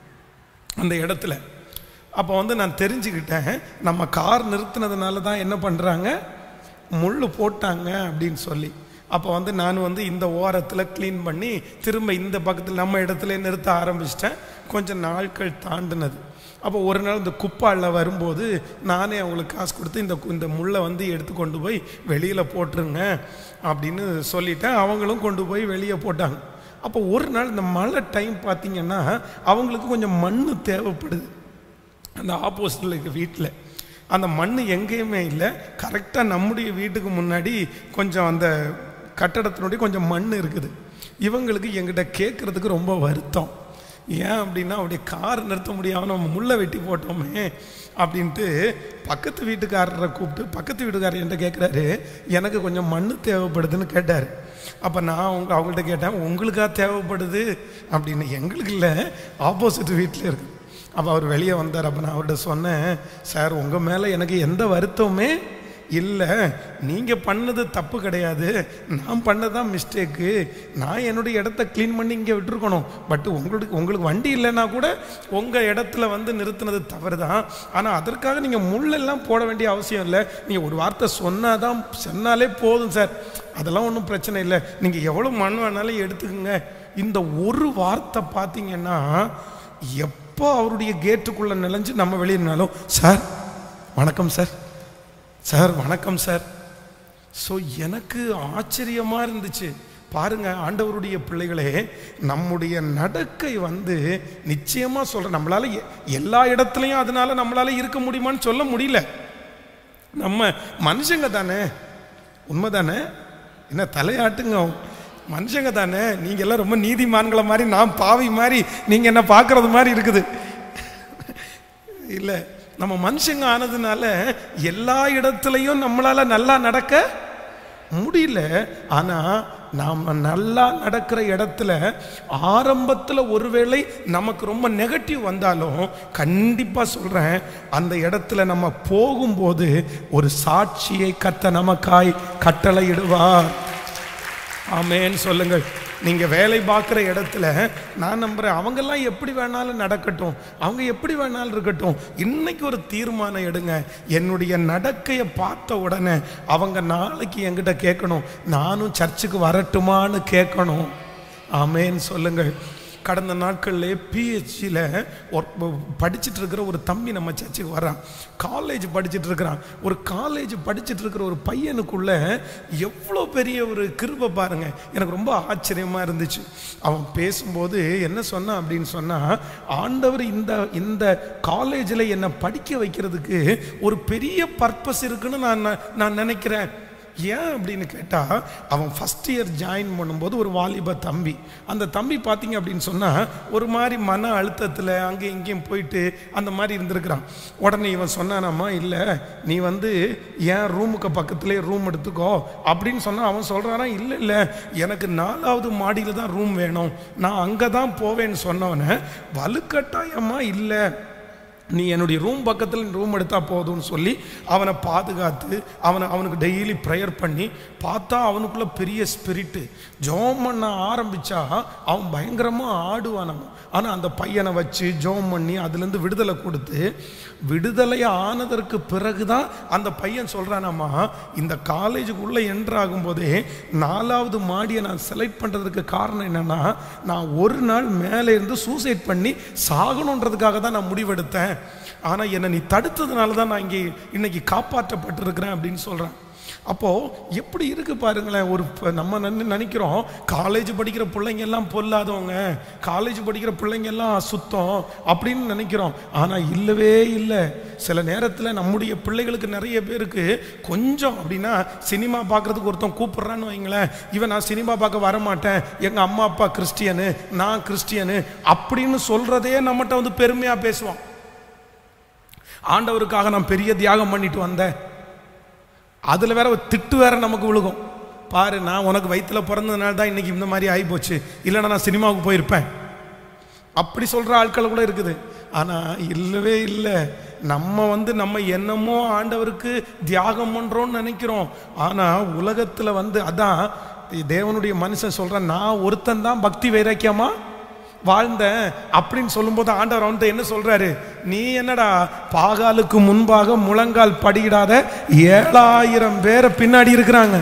அந்த இடத்துல அப்போ வந்து நான் தெரிஞ்சுக்கிட்டேன் நம்ம கார் நிறுத்தினதுனால தான் என்ன பண்ணுறாங்க முள் போட்டாங்க அப்படின்னு சொல்லி அப்போ வந்து நான் வந்து இந்த ஓரத்தில் க்ளீன் பண்ணி திரும்ப இந்த பக்கத்தில் நம்ம இடத்துல நிறுத்த ஆரம்பிச்சிட்டேன் கொஞ்சம் நாட்கள் தாண்டினது அப்போ ஒரு நாள் இந்த குப்பாளில் வரும்போது நானே அவங்களுக்கு காசு கொடுத்து இந்த இந்த முள்ளை வந்து எடுத்து கொண்டு போய் வெளியில் போட்டுருங்க அப்படின்னு சொல்லிட்டேன் அவங்களும் கொண்டு போய் வெளியே போட்டாங்க அப்போ ஒரு நாள் இந்த மழை டைம் பார்த்தீங்கன்னா அவங்களுக்கு கொஞ்சம் மண் தேவைப்படுது அந்த ஆப்போசிட்டில் இருக்க வீட்டில் அந்த மண் எங்கேயுமே இல்லை கரெக்டாக நம்முடைய வீட்டுக்கு முன்னாடி கொஞ்சம் அந்த கட்டடத்தினுடைய கொஞ்சம் மண் இருக்குது இவங்களுக்கு எங்கிட்ட கேட்குறதுக்கு ரொம்ப வருத்தம் ஏன் அப்படின்னா அப்படியே கார் நிறுத்த முடியாமல் நம்ம முள்ளை வெட்டி போட்டோமே அப்படின்ட்டு பக்கத்து வீட்டுக்காரரை கூப்பிட்டு பக்கத்து வீட்டுக்காரர் என்கிட்ட கேட்குறாரு எனக்கு கொஞ்சம் மண் தேவைப்படுதுன்னு கேட்டார் அப்போ நான் அவங்க அவங்கள்ட்ட கேட்டேன் உங்களுக்கா தேவைப்படுது அப்படின்னு எங்களுக்கு இல்லை ஆப்போசிட் வீட்டில் இருக்கு அப்போ அவர் வெளியே வந்தார் அப்போ நான் அவர்கிட்ட சொன்னேன் சார் உங்கள் மேலே எனக்கு எந்த வருத்தமுமே இல்லை நீங்கள் பண்ணது தப்பு கிடையாது நான் பண்ணதான் மிஸ்டேக்கு நான் என்னுடைய இடத்த க்ளீன் பண்ணி இங்கே விட்டுருக்கணும் பட் உங்களுக்கு உங்களுக்கு வண்டி இல்லைன்னா கூட உங்கள் இடத்துல வந்து நிறுத்தினது தவறு தான் ஆனால் அதற்காக நீங்கள் முள்ளெல்லாம் போட வேண்டிய அவசியம் இல்லை நீங்கள் ஒரு வார்த்தை சொன்னால் தான் சொன்னாலே போதும் சார் அதெல்லாம் ஒன்றும் பிரச்சனை இல்லை நீங்கள் எவ்வளோ மண் வேணாலும் எடுத்துக்கோங்க இந்த ஒரு வார்த்தை பார்த்தீங்கன்னா எப்போ அவருடைய கேட்டுக்குள்ளே நினைஞ்சு நம்ம வெளியினாலும் சார் வணக்கம் சார் சார் வணக்கம் சார் ஸோ எனக்கு ஆச்சரியமாக இருந்துச்சு பாருங்க ஆண்டவருடைய பிள்ளைகளே நம்முடைய நடக்கை வந்து நிச்சயமாக சொல்கிறேன் நம்மளால எ- எல்லா இடத்துலையும் அதனால நம்மளால இருக்க முடியுமான்னு சொல்ல முடியல நம்ம மனுஷங்க தானே உண்மைதானே என்ன தலையாட்டுங்க மனுஷங்க தானே நீங்க எல்லாம் ரொம்ப நீதிமான்களை மாதிரி நான் பாவி மாதிரி நீங்க என்ன பார்க்கறது மாதிரி இருக்குது இல்லை நம்ம மனுஷங்க ஆனதுனால எல்லா இடத்துலையும் நம்மளால நல்லா நடக்க முடியல ஆனா நாம நல்லா நடக்கிற இடத்துல ஆரம்பத்தில் ஒருவேளை நமக்கு ரொம்ப நெகட்டிவ் வந்தாலும் கண்டிப்பா சொல்றேன் அந்த இடத்துல நம்ம போகும்போது ஒரு சாட்சியை கத்த நமக்காய் கட்டளையிடுவார் ஆமேன்னு சொல்லுங்கள் நீங்க வேலை பார்க்குற இடத்துல நான் நம்புறேன் அவங்கெல்லாம் எப்படி வேணாலும் நடக்கட்டும் அவங்க எப்படி வேணாலும் இருக்கட்டும் இன்னைக்கு ஒரு தீர்மானம் எடுங்க என்னுடைய நடக்கையை பார்த்த உடனே அவங்க நாளைக்கு என்கிட்ட கேட்கணும் நானும் சர்ச்சுக்கு வரட்டுமான்னு கேட்கணும் ஆமேன்னு சொல்லுங்கள் கடந்த நாட்களில் பிஹெச்சியில் ஒர்க் படிச்சுட்டு இருக்கிற ஒரு தம்பி நம்ம சர்ச்சுக்கு வரான் காலேஜ் படிச்சுட்டு இருக்கிறான் ஒரு காலேஜ் படிச்சுட்டு இருக்கிற ஒரு பையனுக்குள்ள எவ்வளோ பெரிய ஒரு கிருபை பாருங்க எனக்கு ரொம்ப ஆச்சரியமாக இருந்துச்சு அவன் பேசும்போது என்ன சொன்னான் அப்படின்னு சொன்னால் ஆண்டவர் இந்த இந்த காலேஜில் என்னை படிக்க வைக்கிறதுக்கு ஒரு பெரிய பர்பஸ் இருக்குன்னு நான் நான் நினைக்கிறேன் ஏன் அப்படின்னு கேட்டால் அவன் ஃபஸ்ட் இயர் ஜாயின் பண்ணும்போது ஒரு வாலிப தம்பி அந்த தம்பி பார்த்தீங்க அப்படின்னு சொன்னால் ஒரு மாதிரி மன அழுத்தத்தில் அங்கேயும் இங்கேயும் போயிட்டு அந்த மாதிரி இருந்திருக்கிறான் உடனே இவன் சொன்னானாம்மா இல்லை நீ வந்து என் ரூமுக்கு பக்கத்துலேயே ரூம் எடுத்துக்கோ அப்படின்னு சொன்னால் அவன் சொல்கிறானா இல்லை இல்லை எனக்கு நாலாவது மாடியில் தான் ரூம் வேணும் நான் அங்கே தான் போவேன்னு சொன்னவனை வலுக்கட்டாயமாக இல்லை நீ என்னுடைய ரூம் பக்கத்தில் ரூம் எடுத்தா போதும்னு சொல்லி அவனை பாதுகாத்து அவனை அவனுக்கு டெய்லி ப்ரேயர் பண்ணி பார்த்தா அவனுக்குள்ள பெரிய ஸ்பிரிட்டு ஜோம் பண்ண ஆரம்பிச்சா அவன் பயங்கரமாக ஆடுவான் அவன் ஆனால் அந்த பையனை வச்சு ஜோம் பண்ணி அதுலேருந்து விடுதலை கொடுத்து விடுதலை ஆனதற்கு பிறகு தான் அந்த பையன் சொல்கிறானாம்மா இந்த காலேஜுக்குள்ளே என்ட்ரு ஆகும்போதே நாலாவது மாடியை நான் செலக்ட் பண்ணுறதுக்கு காரணம் என்னென்னா நான் ஒரு நாள் மேலே இருந்து சூசைட் பண்ணி சாகணுன்றதுக்காக தான் நான் முடிவெடுத்தேன் ஆனால் என்னை நீ தடுத்ததுனால தான் நான் இங்கே இன்னைக்கு காப்பாற்றப்பட்டிருக்கிறேன் அப்படின்னு சொல்கிறேன் அப்போது எப்படி இருக்கு பாருங்களேன் ஒரு ப- நம்ம நன்னு நினைக்கிறோம் காலேஜ் படிக்கிற பிள்ளைங்க எல்லாம் பொல்லாதவங்க காலேஜ் படிக்கிற பிள்ளைங்க எல்லாம் அசுத்தம் அப்படின்னு நினைக்கிறோம் ஆனால் இல்லவே இல்லை சில நேரத்தில் நம்முடைய பிள்ளைகளுக்கு நிறைய பேருக்கு கொஞ்சம் அப்படின்னா சினிமா பார்க்கறதுக்கு ஒருத்தன் கூப்பிட்றான்னு வைங்களேன் இவன் நான் சினிமா பார்க்க வர மாட்டேன் எங்கள் அம்மா அப்பா கிறிஸ்டியனு நான் கிறிஸ்டியனு அப்படின்னு சொல்கிறதே நம்மகிட்ட வந்து பெருமையாக பேசுவான் ஆண்டவருக்காக நான் பெரிய தியாகம் பண்ணிட்டு வந்தேன் அதில் வேற ஒரு திட்டு வேற நமக்கு விழுகும் பாரு நான் உனக்கு வயித்துல பிறந்ததுனால தான் இன்னைக்கு இந்த மாதிரி ஆகி போச்சு இல்லைன்னா நான் சினிமாவுக்கு போயிருப்பேன் அப்படி சொல்ற ஆட்கள் கூட இருக்குது ஆனா இல்லவே இல்லை நம்ம வந்து நம்ம என்னமோ ஆண்டவருக்கு தியாகம் பண்றோம்னு நினைக்கிறோம் ஆனா உலகத்துல வந்து அதான் தேவனுடைய மனுஷன் சொல்றான் நான் ஒருத்தன் தான் பக்தி வைராக்கியமா வாழ்ந்தேன் அப்படின்னு சொல்லும்போது ஆண்டவர் வந்து என்ன சொல்றாரு நீ என்னடா பாகாலுக்கு முன்பாக முழங்கால் படியிடாத ஏழாயிரம் பேரை பின்னாடி இருக்கிறாங்க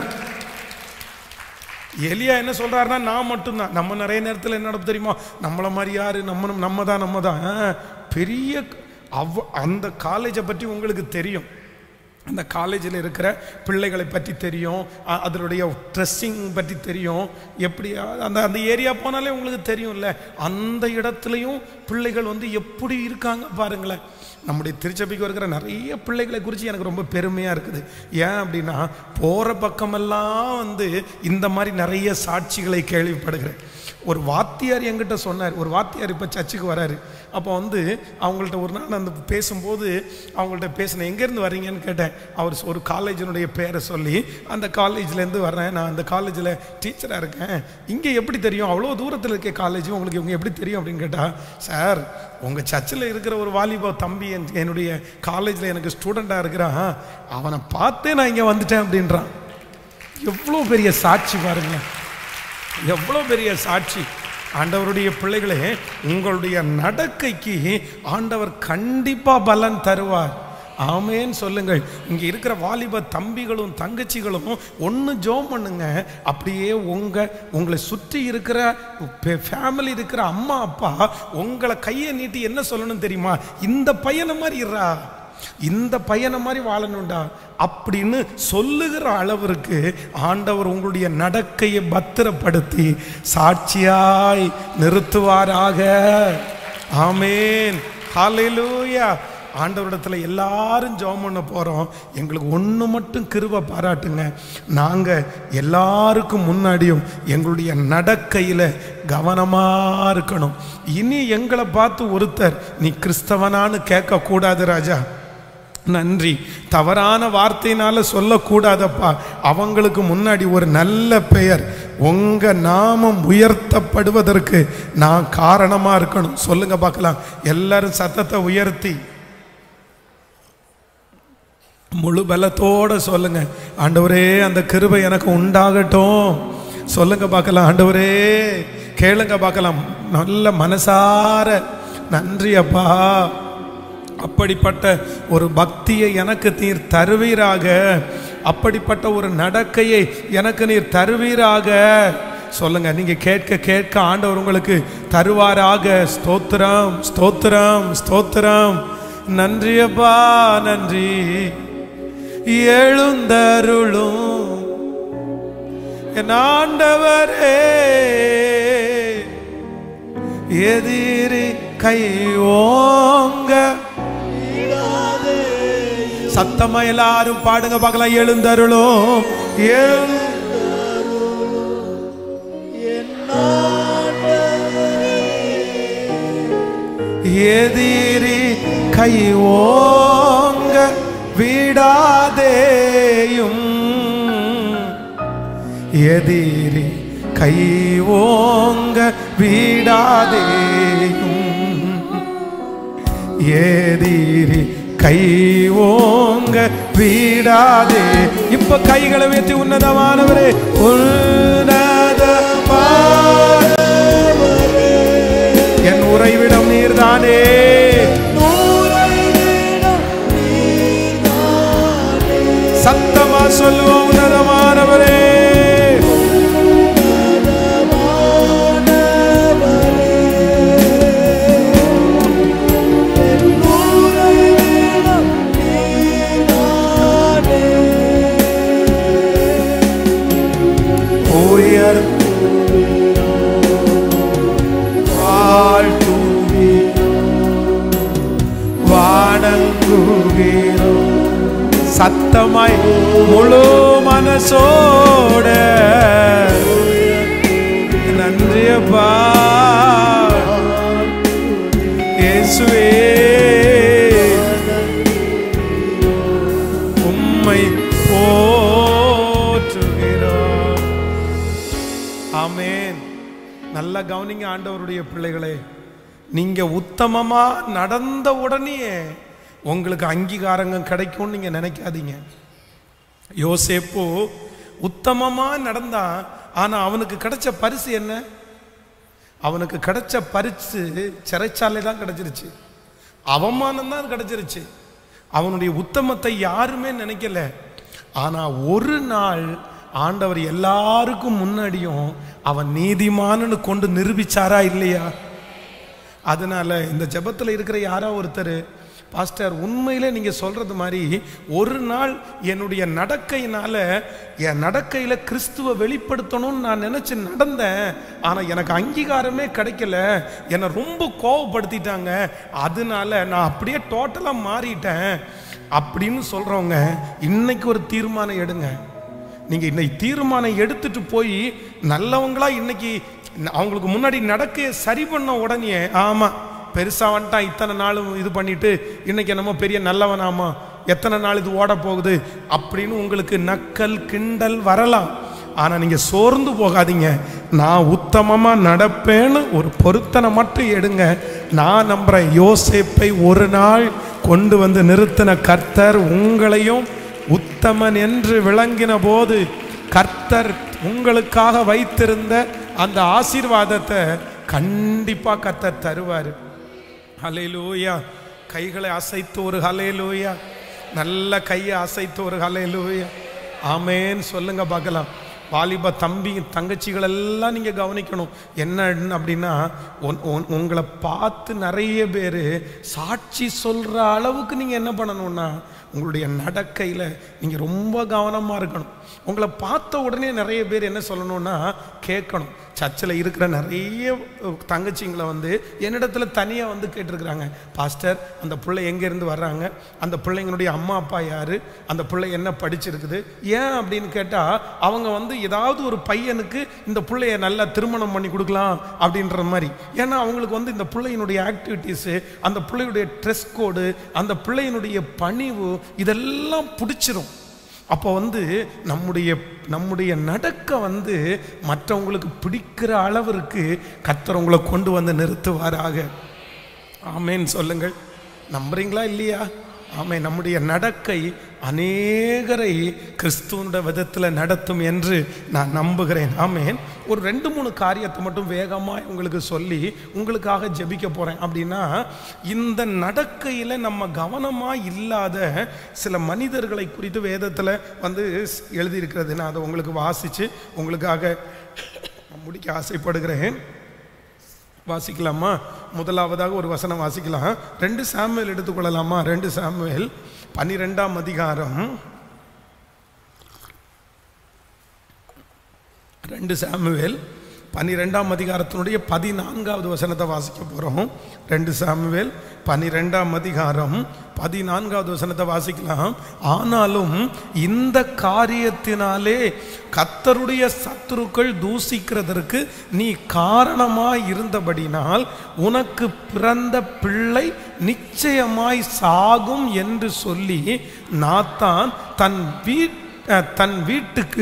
எலியா என்ன சொல்றாருன்னா நான் மட்டும்தான் நம்ம நிறைய நேரத்தில் என்ன நடப்பு தெரியுமா நம்மள மாதிரி யாரு நம்ம நம்ம தான் நம்ம தான் பெரிய அவ் அந்த காலேஜை பற்றி உங்களுக்கு தெரியும் அந்த காலேஜில் இருக்கிற பிள்ளைகளை பற்றி தெரியும் அ- அதனுடைய ட்ரெஸ்ஸிங் பற்றி தெரியும் எப்படி அந்த அந்த ஏரியா போனாலே உங்களுக்கு தெரியும்ல அந்த இடத்துலையும் பிள்ளைகள் வந்து எப்படி இருக்காங்க பாருங்களேன் நம்முடைய திருச்சபைக்கு இருக்கிற நிறைய பிள்ளைகளை குறித்து எனக்கு ரொம்ப பெருமையாக இருக்குது ஏன் அப்படின்னா போகிற பக்கமெல்லாம் வந்து இந்த மாதிரி நிறைய சாட்சிகளை கேள்விப்படுகிறேன் ஒரு வாத்தியார் என்கிட்ட சொன்னார் ஒரு வாத்தியார் இப்போ சர்ச்சுக்கு வராரு அப்போ வந்து அவங்கள்ட்ட ஒரு நாள் அந்த பேசும்போது அவங்கள்ட்ட பேசினேன் எங்கேருந்து வர்றீங்கன்னு கேட்டேன் அவர் ஒரு காலேஜினுடைய பேரை சொல்லி அந்த காலேஜ்லேருந்து வர்றேன் நான் அந்த காலேஜில் டீச்சராக இருக்கேன் இங்கே எப்படி தெரியும் அவ்வளோ தூரத்தில் இருக்க காலேஜ் உங்களுக்கு இவங்க எப்படி தெரியும் அப்படின்னு கேட்டால் சார் உங்கள் சர்ச்சில் இருக்கிற ஒரு வாலிபா தம்பி என் என்னுடைய காலேஜில் எனக்கு ஸ்டூடெண்ட்டாக இருக்கிறான் அவனை பார்த்தே நான் இங்கே வந்துட்டேன் அப்படின்றான் எவ்வளோ பெரிய சாட்சி பாருங்களேன் எவ்வளோ பெரிய சாட்சி ஆண்டவருடைய பிள்ளைகளே உங்களுடைய நடக்கைக்கு ஆண்டவர் கண்டிப்பா பலன் தருவார் ஆமேன்னு சொல்லுங்கள் இங்க இருக்கிற வாலிப தம்பிகளும் தங்கச்சிகளும் ஒன்று ஜோம் பண்ணுங்க அப்படியே உங்க உங்களை சுற்றி இருக்கிற ஃபேமிலி இருக்கிற அம்மா அப்பா உங்களை கையை நீட்டி என்ன சொல்லணும் தெரியுமா இந்த பையனை மாதிரி இருறா இந்த பையனை மாதிரி வாழணும்டா அப்படின்னு சொல்லுகிற அளவிற்கு ஆண்டவர் உங்களுடைய நடக்கையை பத்திரப்படுத்தி சாட்சியாய் நிறுத்துவாராக ஆமேன் ஹalleluya ஆண்டவரிடத்துல எல்லாரும் ஜெபம் பண்ண போறோம் எங்களுக்கு ஒன்று மட்டும் கிருபை பாராட்டுங்க நாங்க எல்லாருக்கும் முன்னாடியும் எங்களுடைய நடக்கையில கவனமா இருக்கணும் இனி எங்களை பார்த்து ஒருத்தர் நீ கிறிஸ்தவனான்னு கேட்க கூடாது ராஜா நன்றி தவறான வார்த்தையினால சொல்லக்கூடாதப்பா அவங்களுக்கு முன்னாடி ஒரு நல்ல பெயர் உங்க நாமம் உயர்த்தப்படுவதற்கு நான் காரணமா இருக்கணும் சொல்லுங்க பார்க்கலாம் எல்லாரும் சத்தத்தை உயர்த்தி முழு பலத்தோட சொல்லுங்க ஆண்டவரே அந்த கிருபை எனக்கு உண்டாகட்டும் சொல்லுங்க பார்க்கலாம் ஆண்டவரே கேளுங்க பார்க்கலாம் நல்ல மனசார நன்றி அப்பா அப்படிப்பட்ட ஒரு பக்தியை எனக்கு நீர் தருவீராக அப்படிப்பட்ட ஒரு நடக்கையை எனக்கு நீர் தருவீராக சொல்லுங்க நீங்க கேட்க கேட்க ஆண்டவர் உங்களுக்கு தருவாராக ஸ்தோத்திரம் ஸ்தோத்திரம் ஸ்தோத்திரம் நன்றி அப்பா நன்றி எழுந்தருளும் என் ஆண்டவரே எதிரி கை ஓங்க சத்தமா எல்லாரும் பாடுங்க பார்க்கலாம் எழுந்தருளும் எழு எதிரி கை ஓங்க விடாதேயும் எதிரி கை ஓங்க விடாதேயும் ஏதீரி கை ஓங்க வீடாதே இப்ப கைகளை உயர்த்தி உன்னதமானவரே உன்னதமானவரே என் உறைவிடம் நீர்தானே சத்தமா சொல்லுவோம் உன்னதமானவரே உயர் வாழ்த்துவி வாடங்குகிறோ சத்தமாய் முழு மனசோட நன்றியப்பா இயேசுவே உம்மை போற்றுகிறோம் ஆமென் நல்ல கவனிங்க ஆண்டவருடைய பிள்ளைகளே நீங்க உத்தமமா நடந்த உடனே உங்களுக்கு அங்கீகாரங்கள் கிடைக்கும்னு நீங்க நினைக்காதீங்க யோசேப்பு உத்தமமா நடந்தான் ஆனா அவனுக்கு கிடைச்ச பரிசு என்ன அவனுக்கு கிடைச்ச பரிசு சிறைச்சாலை தான் கிடைச்சிருச்சு அவமானம் தான் கிடைச்சிருச்சு அவனுடைய உத்தமத்தை யாருமே நினைக்கல ஆனா ஒரு நாள் ஆண்டவர் எல்லாருக்கும் முன்னாடியும் அவன் நீதிமான்னு கொண்டு நிரூபிச்சாரா இல்லையா அதனால இந்த ஜெபத்தில் இருக்கிற யாரோ ஒருத்தர் பாஸ்டர் உண்மையிலே நீங்க சொல்றது மாதிரி ஒரு நாள் என்னுடைய நடக்கையினால என் நடக்கையில கிறிஸ்துவ வெளிப்படுத்தணும்னு நான் நினைச்சு நடந்தேன் ஆனா எனக்கு அங்கீகாரமே கிடைக்கல என்னை ரொம்ப கோவப்படுத்திட்டாங்க அதனால நான் அப்படியே டோட்டலா மாறிட்டேன் அப்படின்னு சொல்றவங்க இன்னைக்கு ஒரு தீர்மானம் எடுங்க நீங்க இன்னைக்கு தீர்மானம் எடுத்துட்டு போய் நல்லவங்களா இன்னைக்கு அவங்களுக்கு முன்னாடி நடக்க சரி பண்ண உடனே ஆமா பெருசா வந்துட்டான் இத்தனை நாளும் இது பண்ணிட்டு இன்னைக்கு என்னமோ பெரிய நல்லவனாமா எத்தனை நாள் இது ஓட போகுது அப்படின்னு உங்களுக்கு நக்கல் கிண்டல் வரலாம் ஆனா நீங்க சோர்ந்து போகாதீங்க நான் உத்தமமா நடப்பேன்னு ஒரு பொருத்தனை மட்டும் எடுங்க நான் நம்புறேன் யோசேப்பை ஒரு நாள் கொண்டு வந்து நிறுத்தின கர்த்தர் உங்களையும் உத்தமன் என்று விளங்கின போது கர்த்தர் உங்களுக்காக வைத்திருந்த அந்த ஆசீர்வாதத்தை கண்டிப்பா கர்த்தர் தருவார் ஹலேலூயா கைகளை அசைத்து ஒரு ஹலேலூயா நல்ல கையை அசைத்து ஒரு ஹலேலூயா ஆமேன்னு சொல்லுங்க பார்க்கலாம் வாலிப தம்பி தங்கச்சிகள் எல்லாம் நீங்கள் கவனிக்கணும் என்ன அப்படின்னா உன்- உன்- உங்களை பார்த்து நிறைய பேர் சாட்சி சொல்கிற அளவுக்கு நீங்கள் என்ன பண்ணணும்னா உங்களுடைய நடக்கையில் நீங்கள் ரொம்ப கவனமாக இருக்கணும் உங்களை பார்த்த உடனே நிறைய பேர் என்ன சொல்லணும்னா கேட்கணும் சர்ச்சில் இருக்கிற நிறைய தங்கச்சிங்களை வந்து என்னிடத்துல தனியாக வந்து கேட்டிருக்கிறாங்க பாஸ்டர் அந்த பிள்ளை எங்கேருந்து வர்றாங்க அந்த பிள்ளைங்களுடைய அம்மா அப்பா யார் அந்த பிள்ளை என்ன படிச்சிருக்குது ஏன் அப்படின்னு கேட்டால் அவங்க வந்து ஏதாவது ஒரு பையனுக்கு இந்த பிள்ளைய நல்லா திருமணம் பண்ணி கொடுக்கலாம் அப்படின்ற மாதிரி ஏன்னா அவங்களுக்கு வந்து இந்த பிள்ளையினுடைய ஆக்டிவிட்டீஸு அந்த பிள்ளையுடைய ட்ரெஸ் கோடு அந்த பிள்ளையினுடைய பணிவு இதெல்லாம் பிடிச்சிரும் அப்போ வந்து நம்முடைய நம்முடைய நடக்க வந்து மற்றவங்களுக்கு பிடிக்கிற அளவிற்கு கர்த்தர் உங்களை கொண்டு வந்து நிறுத்துவாராக ஆமேன்னு சொல்லுங்கள் நம்புறீங்களா இல்லையா ஆமே நம்முடைய நடக்கை அநேகரை கிறிஸ்துவனுடைய விதத்தில் நடத்தும் என்று நான் நம்புகிறேன் ஆமேன் ஒரு ரெண்டு மூணு காரியத்தை மட்டும் வேகமாக உங்களுக்கு சொல்லி உங்களுக்காக ஜெபிக்க போகிறேன் அப்படின்னா இந்த நடக்கையில் நம்ம கவனமாக இல்லாத சில மனிதர்களை குறித்து வேதத்தில் வந்து எழுதியிருக்கிறது நான் அதை உங்களுக்கு வாசித்து உங்களுக்காக முடிக்க ஆசைப்படுகிறேன் வாசிக்கலாமா முதலாவதாக ஒரு வசனம் வாசிக்கலாம் ரெண்டு சாமுவேல் எடுத்துக்கொள்ளலாமா ரெண்டு சாமுவேல் பன்னிரெண்டாம் அதிகாரம் ரெண்டு சாமுவேல் பன்னிரெண்டாம் அதிகாரத்தினுடைய பதினான்காவது வசனத்தை வாசிக்க போகிறோம் ரெண்டு சாமுவேல் பன்னிரெண்டாம் அதிகாரம் பதினான்காவது வசனத்தை வாசிக்கலாம் ஆனாலும் இந்த காரியத்தினாலே கத்தருடைய சத்துருக்கள் தூசிக்கிறதற்கு நீ காரணமாய் இருந்தபடினால் உனக்கு பிறந்த பிள்ளை நிச்சயமாய் சாகும் என்று சொல்லி நாத்தான் தன் வீட் அஹ், தன் வீட்டுக்கு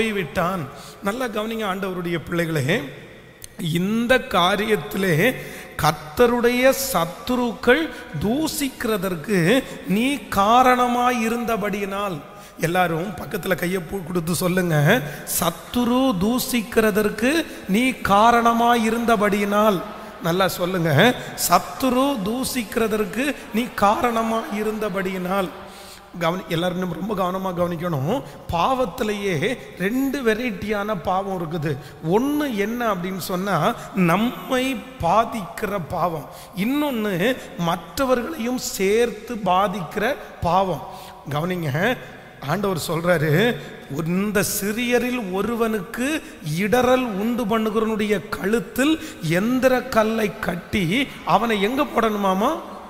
போய்விட்டான் நல்லா கவனிங்க ஆண்டவருடைய பிள்ளைகளே இந்த காரியத்திலே கர்த்தருடைய சத்துருக்கள் தூசிக்கிறதற்கு நீ காரணமாய் இருந்தபடியினால் எல்லாரும் பக்கத்தில் கையை பூ கொடுத்து சொல்லுங்க சத்துரு தூசிக்கிறதற்கு நீ காரணமாய் இருந்தபடியினால் நல்லா சொல்லுங்க சத்துரு தூசிக்கிறதற்கு நீ காரணமா இருந்தபடியினால் கவனி எல்லாரும் ரொம்ப கவனமாக கவனிக்கணும் பாவத்திலேயே ரெண்டு வெரைட்டியான பாவம் இருக்குது ஒன்று என்ன அப்படின்னு சொன்னால் நம்மை பாதிக்கிற பாவம் இன்னொன்று மற்றவர்களையும் சேர்த்து பாதிக்கிற பாவம் கவனிங்க ஆண்டவர் சொல்றாரு இந்த சிறியரில் ஒருவனுக்கு இடறல் உண்டு பண்ணுகிறவனுடைய கழுத்தில் எந்திர கல்லை கட்டி அவனை எங்க போடணுமாமா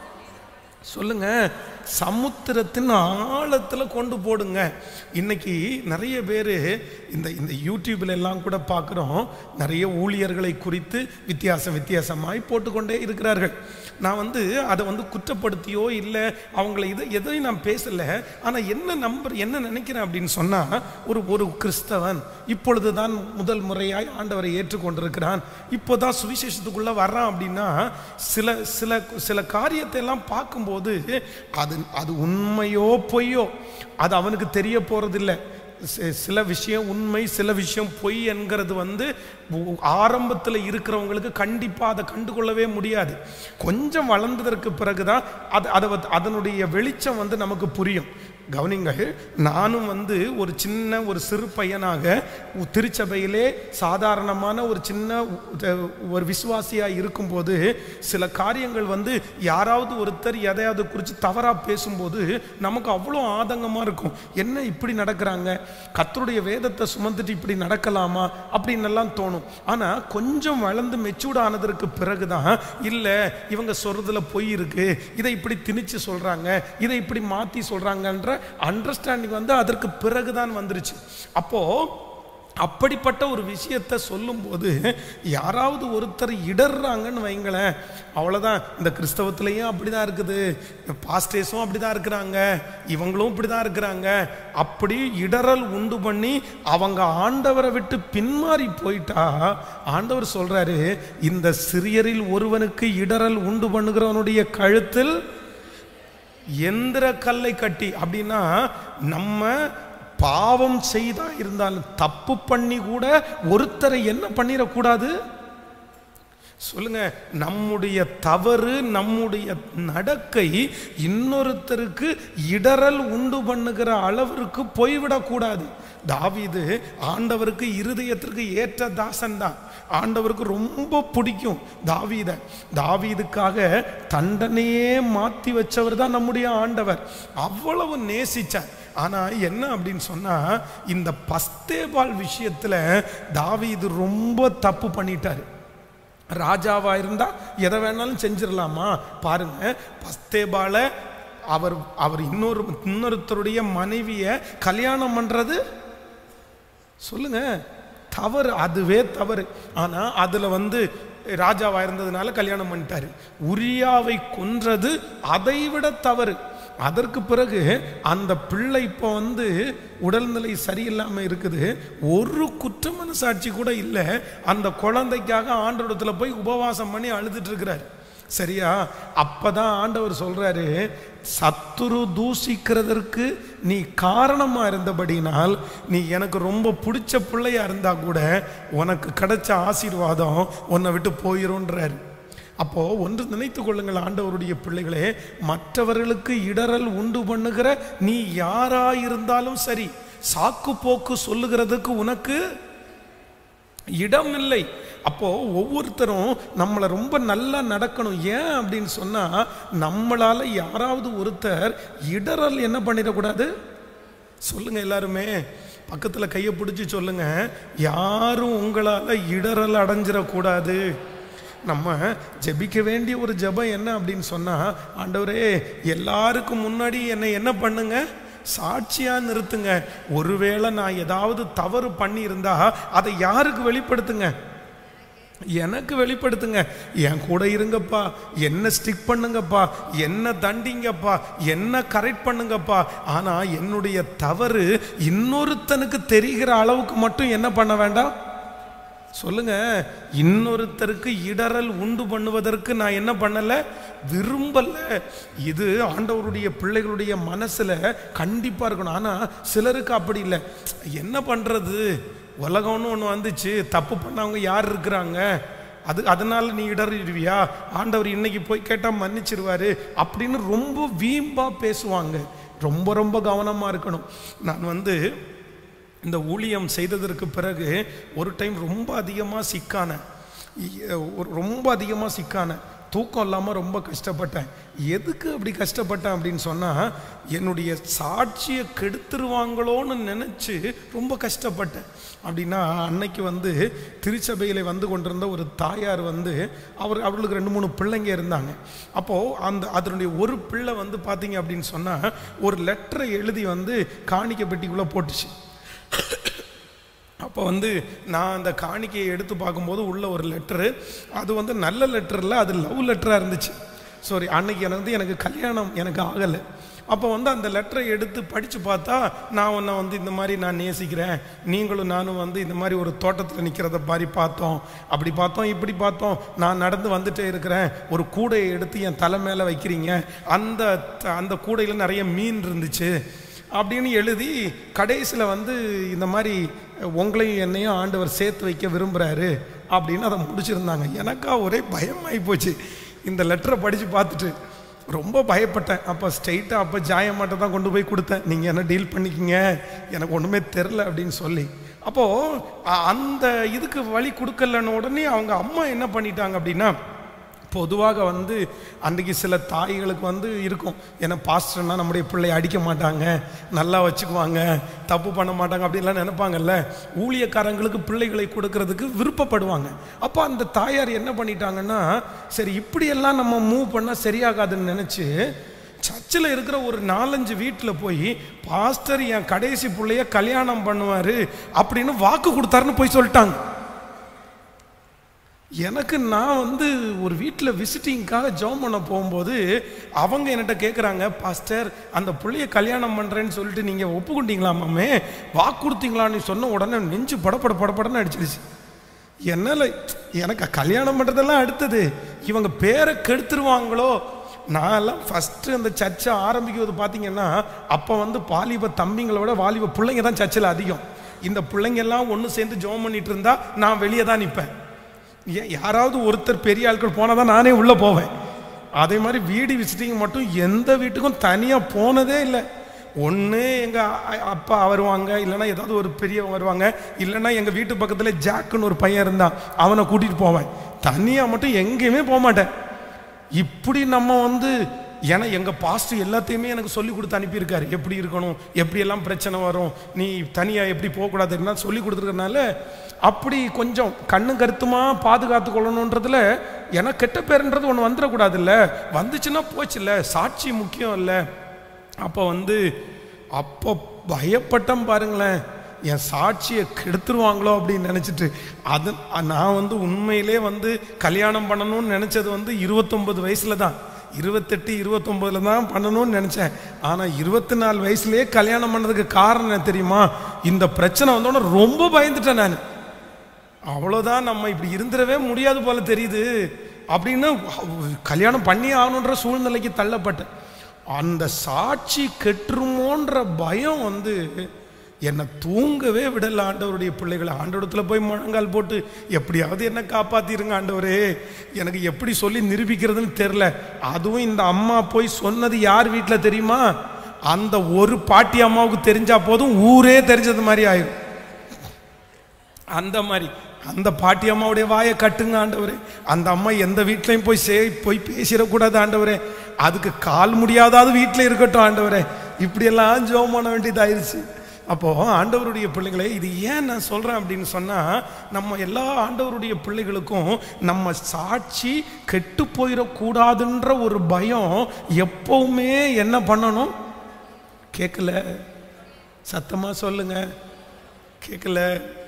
சொல்லுங்க சமுத்திரத்தின் ஆழத்தில் கொண்டு போடுங்க இன்னைக்கு நிறைய பேர் இந்த இந்த யூடியூப்ல எல்லாம் கூட பார்க்குறோம் நிறைய ஊழியர்களை குறித்து வித்தியாசம் வித்தியாசமாய் போட்டுக்கொண்டே இருக்கிறார்கள் நான் வந்து அதை வந்து குற்றப்படுத்தியோ இல்லை அவங்கள இதை எதையும் நான் பேசலை ஆனால் என்ன நம்பர் என்ன நினைக்கிறேன் அப்படின்னு சொன்னால் ஒரு ஒரு கிறிஸ்தவன் இப்பொழுது தான் முதல் முறையாய் ஆண்டவரை ஏற்றுக்கொண்டிருக்கிறான் இப்போ தான் சுவிசேஷத்துக்குள்ளே வர்றான் அப்படின்னா சில சில சில காரியத்தை எல்லாம் பார்க்கும்போது அது அது உண்மையோ பொய்யோ அது அவனுக்கு தெரிய போகிறதில்லை சி- சில விஷயம் உண்மை சில விஷயம் பொய் என்கிறது வந்து ஆரம்பத்தில் இருக்கிறவங்களுக்கு கண்டிப்பாக அதை கண்டுகொள்ளவே முடியாது கொஞ்சம் வளர்ந்ததற்கு பிறகுதான் அது அதை வந்து- அதனுடைய வெளிச்சம் வந்து நமக்கு புரியும் கவனிங்கள் நானும் வந்து ஒரு சின்ன ஒரு சிறு பையனாக உ- திருச்சபையிலே சாதாரணமான ஒரு சின்ன உ- த- ஒரு விசுவாசியாக இருக்கும்போது சில காரியங்கள் வந்து யாராவது ஒருத்தர் எதையாவது குறித்து தவறாக பேசும்போது நமக்கு அவ்வளோ ஆதங்கமாக இருக்கும் என்ன இப்படி நடக்கிறாங்க கர்த்தருடைய வேதத்தை சுமந்துட்டு இப்படி நடக்கலாமா அப்படின்னு எல்லாம் தோணும் ஆனால் கொஞ்சம் வளர்ந்து மெச்சூர்ட் ஆனதற்கு பிறகுதான் இல்லை இவங்க சொல்றதுல பொய் இருக்கு இதை இப்படி திணிச்சு சொல்றாங்க இதை இப்படி மாத்தி சொல்றாங்கன்ற அண்டர்ஸ்டாண்டிங் வந்து அதற்கு பிறகுதான் வந்துருச்சு அப்போ அப்படிப்பட்ட ஒரு விஷயத்தை சொல்லும்போது யாராவது ஒருத்தர் இடர்றாங்கன்னு வைங்களேன் அவ்வளோதான் இந்த கிறிஸ்தவத்திலையும் அப்படி தான் இருக்குது பாஸ்டேஸும் அப்படி தான் இருக்கிறாங்க இவங்களும் இப்படி தான் இருக்கிறாங்க அப்படி இடறல் உண்டு பண்ணி அவங்க ஆண்டவரை விட்டு பின்மாறி போயிட்டா ஆண்டவர் சொல்றாரு இந்த சிறியரில் ஒருவனுக்கு இடறல் உண்டு பண்ணுகிறவனுடைய கழுத்தில் எந்திர கல்லை கட்டி அப்படின்னா நம்ம பாவம் செய்தா இருந்தாலும் தப்பு பண்ணி கூட ஒருத்தரை என்ன பண்ணிடக்கூடாது சொல்லுங்க நம்முடைய தவறு நம்முடைய நடக்கை இன்னொருத்தருக்கு இடறல் உண்டு பண்ணுகிற அளவிற்கு போய்விடக்கூடாது தாவீது ஆண்டவருக்கு இருதயத்திற்கு ஏற்ற தாசன் தான் ஆண்டவருக்கு ரொம்ப பிடிக்கும் தாவீத தாவீதுக்காக தண்டனையே மாற்றி வச்சவர் தான் நம்முடைய ஆண்டவர் அவ்வளவு நேசிச்சார் ஆனால் என்ன அப்படின்னு சொன்னால் இந்த பஸ்தேபால் விஷயத்தில் தாவீது ரொம்ப தப்பு பண்ணிட்டாரு ராஜாவா இருந்தா எதை வேணாலும் செஞ்சிடலாமா பாருங்க பஸ்தேபால அவர் அவர் இன்னொரு இன்னொருத்தருடைய மனைவியை கல்யாணம் பண்றது சொல்லுங்க தவறு அதுவே தவறு ஆனா அதுல வந்து ராஜாவா இருந்ததுனால கல்யாணம் பண்ணிட்டாரு உரியாவை கொன்றது அதை விட தவறு அதற்கு பிறகு அந்த பிள்ளை இப்போ வந்து உடல்நிலை சரியில்லாம இருக்குது ஒரு குற்ற மனசாட்சி கூட இல்லை அந்த குழந்தைக்காக ஆண்டோடத்துல போய் உபவாசம் பண்ணி அழுதுட்டு இருக்கிறாரு சரியா அப்பதான் ஆண்டவர் சொல்றாரு சத்துரு தூசிக்கிறதற்கு நீ காரணமா இருந்தபடினால் நீ எனக்கு ரொம்ப பிடிச்ச பிள்ளையா இருந்தா கூட உனக்கு கிடைச்ச ஆசீர்வாதம் உன்னை விட்டு போயிரும்ன்றாரு அப்போ ஒன்று நினைத்து கொள்ளுங்கள் ஆண்டவருடைய பிள்ளைகளே மற்றவர்களுக்கு இடறல் உண்டு பண்ணுகிற நீ யாரா இருந்தாலும் சரி சாக்கு போக்கு சொல்லுகிறதுக்கு உனக்கு இடம் இல்லை அப்போ ஒவ்வொருத்தரும் நம்மளை ரொம்ப நல்லா நடக்கணும் ஏன் அப்படின்னு சொன்னா நம்மளால யாராவது ஒருத்தர் இடறல் என்ன பண்ணிடக்கூடாது சொல்லுங்க எல்லாருமே பக்கத்துல கையை பிடிச்சி சொல்லுங்க யாரும் உங்களால இடறல் அடைஞ்சிடக்கூடாது நம்ம ஜெபிக்க வேண்டிய ஒரு ஜெபம் என்ன அப்படின்னு சொன்னா ஆண்டவரே எல்லாருக்கும் முன்னாடி என்னை என்ன பண்ணுங்க சாட்சியா நிறுத்துங்க ஒருவேளை நான் ஏதாவது தவறு பண்ணி இருந்தா அதை யாருக்கு வெளிப்படுத்துங்க எனக்கு வெளிப்படுத்துங்க என் கூட இருங்கப்பா என்ன ஸ்டிக் பண்ணுங்கப்பா என்ன தண்டிங்கப்பா என்ன கரெக்ட் பண்ணுங்கப்பா ஆனா என்னுடைய தவறு இன்னொருத்தனுக்கு தெரிகிற அளவுக்கு மட்டும் என்ன பண்ண வேண்டாம் சொல்லுங்க இன்னொருத்தருக்கு இடரல் உண்டு பண்ணுவதற்கு நான் என்ன பண்ணல விரும்பல இது ஆண்டவருடைய பிள்ளைகளுடைய மனசுல கண்டிப்பா இருக்கணும் ஆனா சிலருக்கு அப்படி இல்லை என்ன பண்றது உலகம்னு ஒன்று வந்துச்சு தப்பு பண்ணவங்க யார் இருக்கிறாங்க அது அதனால நீ இடறிடுவியா ஆண்டவர் இன்னைக்கு போய் கேட்டால் மன்னிச்சிருவாரு அப்படின்னு ரொம்ப வீம்பா பேசுவாங்க ரொம்ப ரொம்ப கவனமாக இருக்கணும் நான் வந்து இந்த ஊழியம் செய்ததற்கு பிறகு ஒரு டைம் ரொம்ப அதிகமாக சிக்கான ஒரு ரொம்ப அதிகமாக சிக்கான தூக்கம் இல்லாமல் ரொம்ப கஷ்டப்பட்டேன் எதுக்கு அப்படி கஷ்டப்பட்டேன் அப்படின்னு சொன்னால் என்னுடைய சாட்சியை கெடுத்துருவாங்களோன்னு நினச்சி ரொம்ப கஷ்டப்பட்டேன் அப்படின்னா அன்னைக்கு வந்து திருச்சபையில் வந்து கொண்டிருந்த ஒரு தாயார் வந்து அவர் அவர்களுக்கு ரெண்டு மூணு பிள்ளைங்க இருந்தாங்க அப்போது அந்த அதனுடைய ஒரு பிள்ளை வந்து பார்த்தீங்க அப்படின்னு சொன்னால் ஒரு லெட்டரை எழுதி வந்து காணிக்கை பெட்டிக்குள்ளே போட்டுச்சு அப்போ வந்து நான் அந்த காணிக்கையை எடுத்து பார்க்கும்போது உள்ள ஒரு லெட்டரு அது வந்து நல்ல லெட்டர் இல்லை அது லவ் லெட்டராக இருந்துச்சு சாரி அன்னைக்கு எனக்கு வந்து எனக்கு கல்யாணம் எனக்கு ஆகலை அப்போ வந்து அந்த லெட்டரை எடுத்து படித்து பார்த்தா நான் உன்னை வந்து இந்த மாதிரி நான் நேசிக்கிறேன் நீங்களும் நானும் வந்து இந்த மாதிரி ஒரு தோட்டத்தில் நிற்கிறத மாதிரி பார்த்தோம் அப்படி பார்த்தோம் இப்படி பார்த்தோம் நான் நடந்து வந்துட்டே இருக்கிறேன் ஒரு கூடையை எடுத்து என் தலை மேலே வைக்கிறீங்க அந்த அந்த கூடையில் நிறைய மீன் இருந்துச்சு அப்படின்னு எழுதி கடைசியில் வந்து இந்த மாதிரி உங்களையும் என்னையும் ஆண்டவர் சேர்த்து வைக்க விரும்புகிறாரு அப்படின்னு அதை முடிச்சிருந்தாங்க எனக்கா ஒரே பயமாகி போச்சு இந்த லெட்டரை படித்து பார்த்துட்டு ரொம்ப பயப்பட்டேன் அப்போ ஸ்ட்ரெயிட்டாக அப்போ ஜாயமாட்ட தான் கொண்டு போய் கொடுத்தேன் நீங்கள் என்ன டீல் பண்ணிக்கிங்க எனக்கு ஒன்றுமே தெரில அப்படின்னு சொல்லி அப்போது அந்த இதுக்கு வழி கொடுக்கலன்னு உடனே அவங்க அம்மா என்ன பண்ணிட்டாங்க அப்படின்னா பொதுவாக வந்து அன்றைக்கி சில தாய்களுக்கு வந்து இருக்கும் ஏன்னா பாஸ்டர்னா நம்முடைய பிள்ளை அடிக்க மாட்டாங்க நல்லா வச்சுக்குவாங்க தப்பு பண்ண மாட்டாங்க அப்படின்லாம் நினைப்பாங்கல்ல ஊழியக்காரங்களுக்கு பிள்ளைகளை கொடுக்கறதுக்கு விருப்பப்படுவாங்க அப்போ அந்த தாயார் என்ன பண்ணிட்டாங்கன்னா சரி இப்படியெல்லாம் நம்ம மூவ் பண்ணால் சரியாகாதுன்னு நினச்சி சர்ச்சில் இருக்கிற ஒரு நாலஞ்சு வீட்டில் போய் பாஸ்டர் என் கடைசி பிள்ளைய கல்யாணம் பண்ணுவார் அப்படின்னு வாக்கு கொடுத்தாருன்னு போய் சொல்லிட்டாங்க எனக்கு நான் வந்து ஒரு வீட்டில் விசிட்டிங்காக ஜெபம் பண்ண போகும்போது அவங்க என்கிட்ட கேட்குறாங்க பாஸ்டர் அந்த பிள்ளைய கல்யாணம் பண்ணுறேன்னு சொல்லிட்டு நீங்கள் ஒப்புக்கொண்டீங்களாமாமே வாக்கு கொடுத்தீங்களான்னு சொன்ன உடனே நெஞ்சு படப்பட படப்படன்னு அடிச்சிருச்சு என்னால் எனக்கு கல்யாணம் பண்ணுறதெல்லாம் அடுத்தது இவங்க பேரை கெடுத்துருவாங்களோ நான் எல்லாம் ஃபஸ்ட்டு அந்த சர்ச்சை ஆரம்பிக்கிறது பார்த்தீங்கன்னா அப்போ வந்து வாலிப தம்பிங்களை விட வாலிப பிள்ளைங்க தான் சர்ச்சில் அதிகம் இந்த பிள்ளைங்க எல்லாம் ஒன்று சேர்ந்து ஜெபம் பண்ணிட்டு இருந்தா நான் வெளியே தான் நிற்பேன் ஏன் யாராவது ஒருத்தர் பெரிய ஆட்கள் போனால் தான் நானே உள்ளே போவேன் அதே மாதிரி வீடு விசிட்டிங் மட்டும் எந்த வீட்டுக்கும் தனியாக போனதே இல்லை ஒன்று எங்கள் அப்பா வருவாங்க இல்லைன்னா ஏதாவது ஒரு பெரியவங்க வருவாங்க இல்லைன்னா எங்கள் வீட்டு பக்கத்தில் ஜாக்குன்னு ஒரு பையன் இருந்தான் அவனை கூட்டிகிட்டு போவேன் தனியாக மட்டும் எங்கேயுமே போக மாட்டேன் இப்படி நம்ம வந்து ஏன்னா எங்கள் பாஸ்ட் எல்லாத்தையுமே எனக்கு சொல்லி கொடுத்து அனுப்பியிருக்காரு எப்படி இருக்கணும் எப்படியெல்லாம் பிரச்சனை வரும் நீ தனியாக எப்படி போகக்கூடாதுன்னா சொல்லி கொடுத்துருக்கறனால அப்படி கொஞ்சம் கண்ணு கருத்துமா பாதுகாத்து கொள்ளணுன்றதுல எனக்கு கெட்ட பேருன்றது ஒன்று வந்துடக்கூடாதுல்ல வந்துச்சுன்னா போச்சுல்ல சாட்சி முக்கியம் இல்லை அப்போ வந்து அப்போ பயப்பட்டேன் பாருங்களேன் என் சாட்சியை கெடுத்துருவாங்களோ அப்படின்னு நினச்சிட்டு அது நான் வந்து உண்மையிலே வந்து கல்யாணம் பண்ணணும்னு நினச்சது வந்து இருபத்தொம்பது வயசில் தான் இருபத்தெட்டு இருபத்தொம்பதுல தான் பண்ணணும்னு நினச்சேன் ஆனால் இருபத்தி நாலு வயசுலேயே கல்யாணம் பண்ணதுக்கு காரணம் என்ன தெரியுமா இந்த பிரச்சனை வந்தோடனே ரொம்ப பயந்துட்டேன் நான் அவ்வளோதான் நம்ம இப்படி இருந்துடவே முடியாது போல தெரியுது அப்படின்னு கல்யாணம் பண்ணி ஆகணுன்ற சூழ்நிலைக்கு தள்ளப்பட்டேன் அந்த சாட்சி கெட்டுருமோன்ற பயம் வந்து என்னை தூங்கவே விடல ஆண்டவருடைய பிள்ளைகளை ஆண்டவரத்தில் போய் முழங்கால் போட்டு எப்படியாவது என்ன காப்பாத்திருங்க ஆண்டவரே எனக்கு எப்படி சொல்லி நிரூபிக்கிறதுன்னு தெரில அதுவும் இந்த அம்மா போய் சொன்னது யார் வீட்டில் தெரியுமா அந்த ஒரு பாட்டி அம்மாவுக்கு தெரிஞ்சா போதும் ஊரே தெரிஞ்சது மாதிரி ஆயிரும் அந்த மாதிரி அந்த பாட்டி அம்மாவுடைய வாயை கட்டுங்க ஆண்டவரே அந்த அம்மா எந்த வீட்லையும் போய் சே போய் பேசிடக்கூடாது ஆண்டவரே அதுக்கு கால் முடியாதாவது வீட்டில் இருக்கட்டும் ஆண்டவரே இப்படியெல்லாம் ஜோம் பண்ண வேண்டியதாயிருச்சு அப்போ ஆண்டவருடைய பிள்ளைகளை இது ஏன் நான் சொல்றேன் அப்படின்னு சொன்னா நம்ம எல்லா ஆண்டவருடைய பிள்ளைகளுக்கும் நம்ம சாட்சி கெட்டு போயிடக்கூடாதுன்ற ஒரு பயம் எப்பவுமே என்ன பண்ணணும் கேட்கல சத்தமா சொல்லுங்க கேட்கல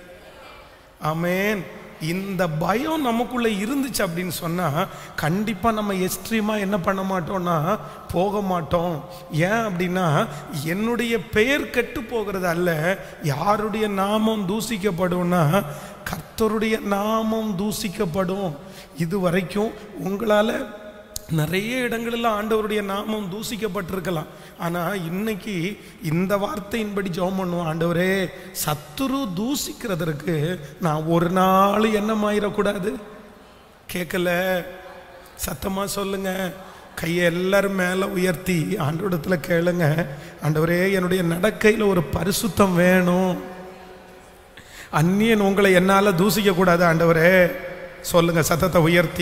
ஆமேன் இந்த பயம் நமக்குள்ள இருந்துச்சு அப்படின்னு சொன்னா கண்டிப்பா நம்ம எக்ஸ்ட்ரீமா என்ன பண்ண மாட்டோம்னா போக மாட்டோம் ஏன் அப்படின்னா என்னுடைய பெயர் கெட்டு போகிறது அல்ல யாருடைய நாமம் தூசிக்கப்படும்னா கர்த்தருடைய நாமம் தூசிக்கப்படும் இது வரைக்கும் உங்களால் நிறைய இடங்களில் ஆண்டவருடைய நாமம் தூசிக்கப்பட்டிருக்கலாம் ஆனால் இன்னைக்கு இந்த வார்த்தையின்படி ஜெபம் பண்ணுவோம் ஆண்டவரே சத்துரு தூசிக்கிறதற்கு நான் ஒரு நாள் என்னமாயிடக்கூடாது கேட்கல சத்தமா சொல்லுங்க கையை எல்லாரும் மேலே உயர்த்தி ஆண்டவரிடத்துல கேளுங்க ஆண்டவரே என்னுடைய நடக்கையில் ஒரு பரிசுத்தம் வேணும் அந்நியன் உங்களை என்னால் தூசிக்க கூடாது ஆண்டவரே சொல்லுங்க சத்தத்தை உயர்த்தி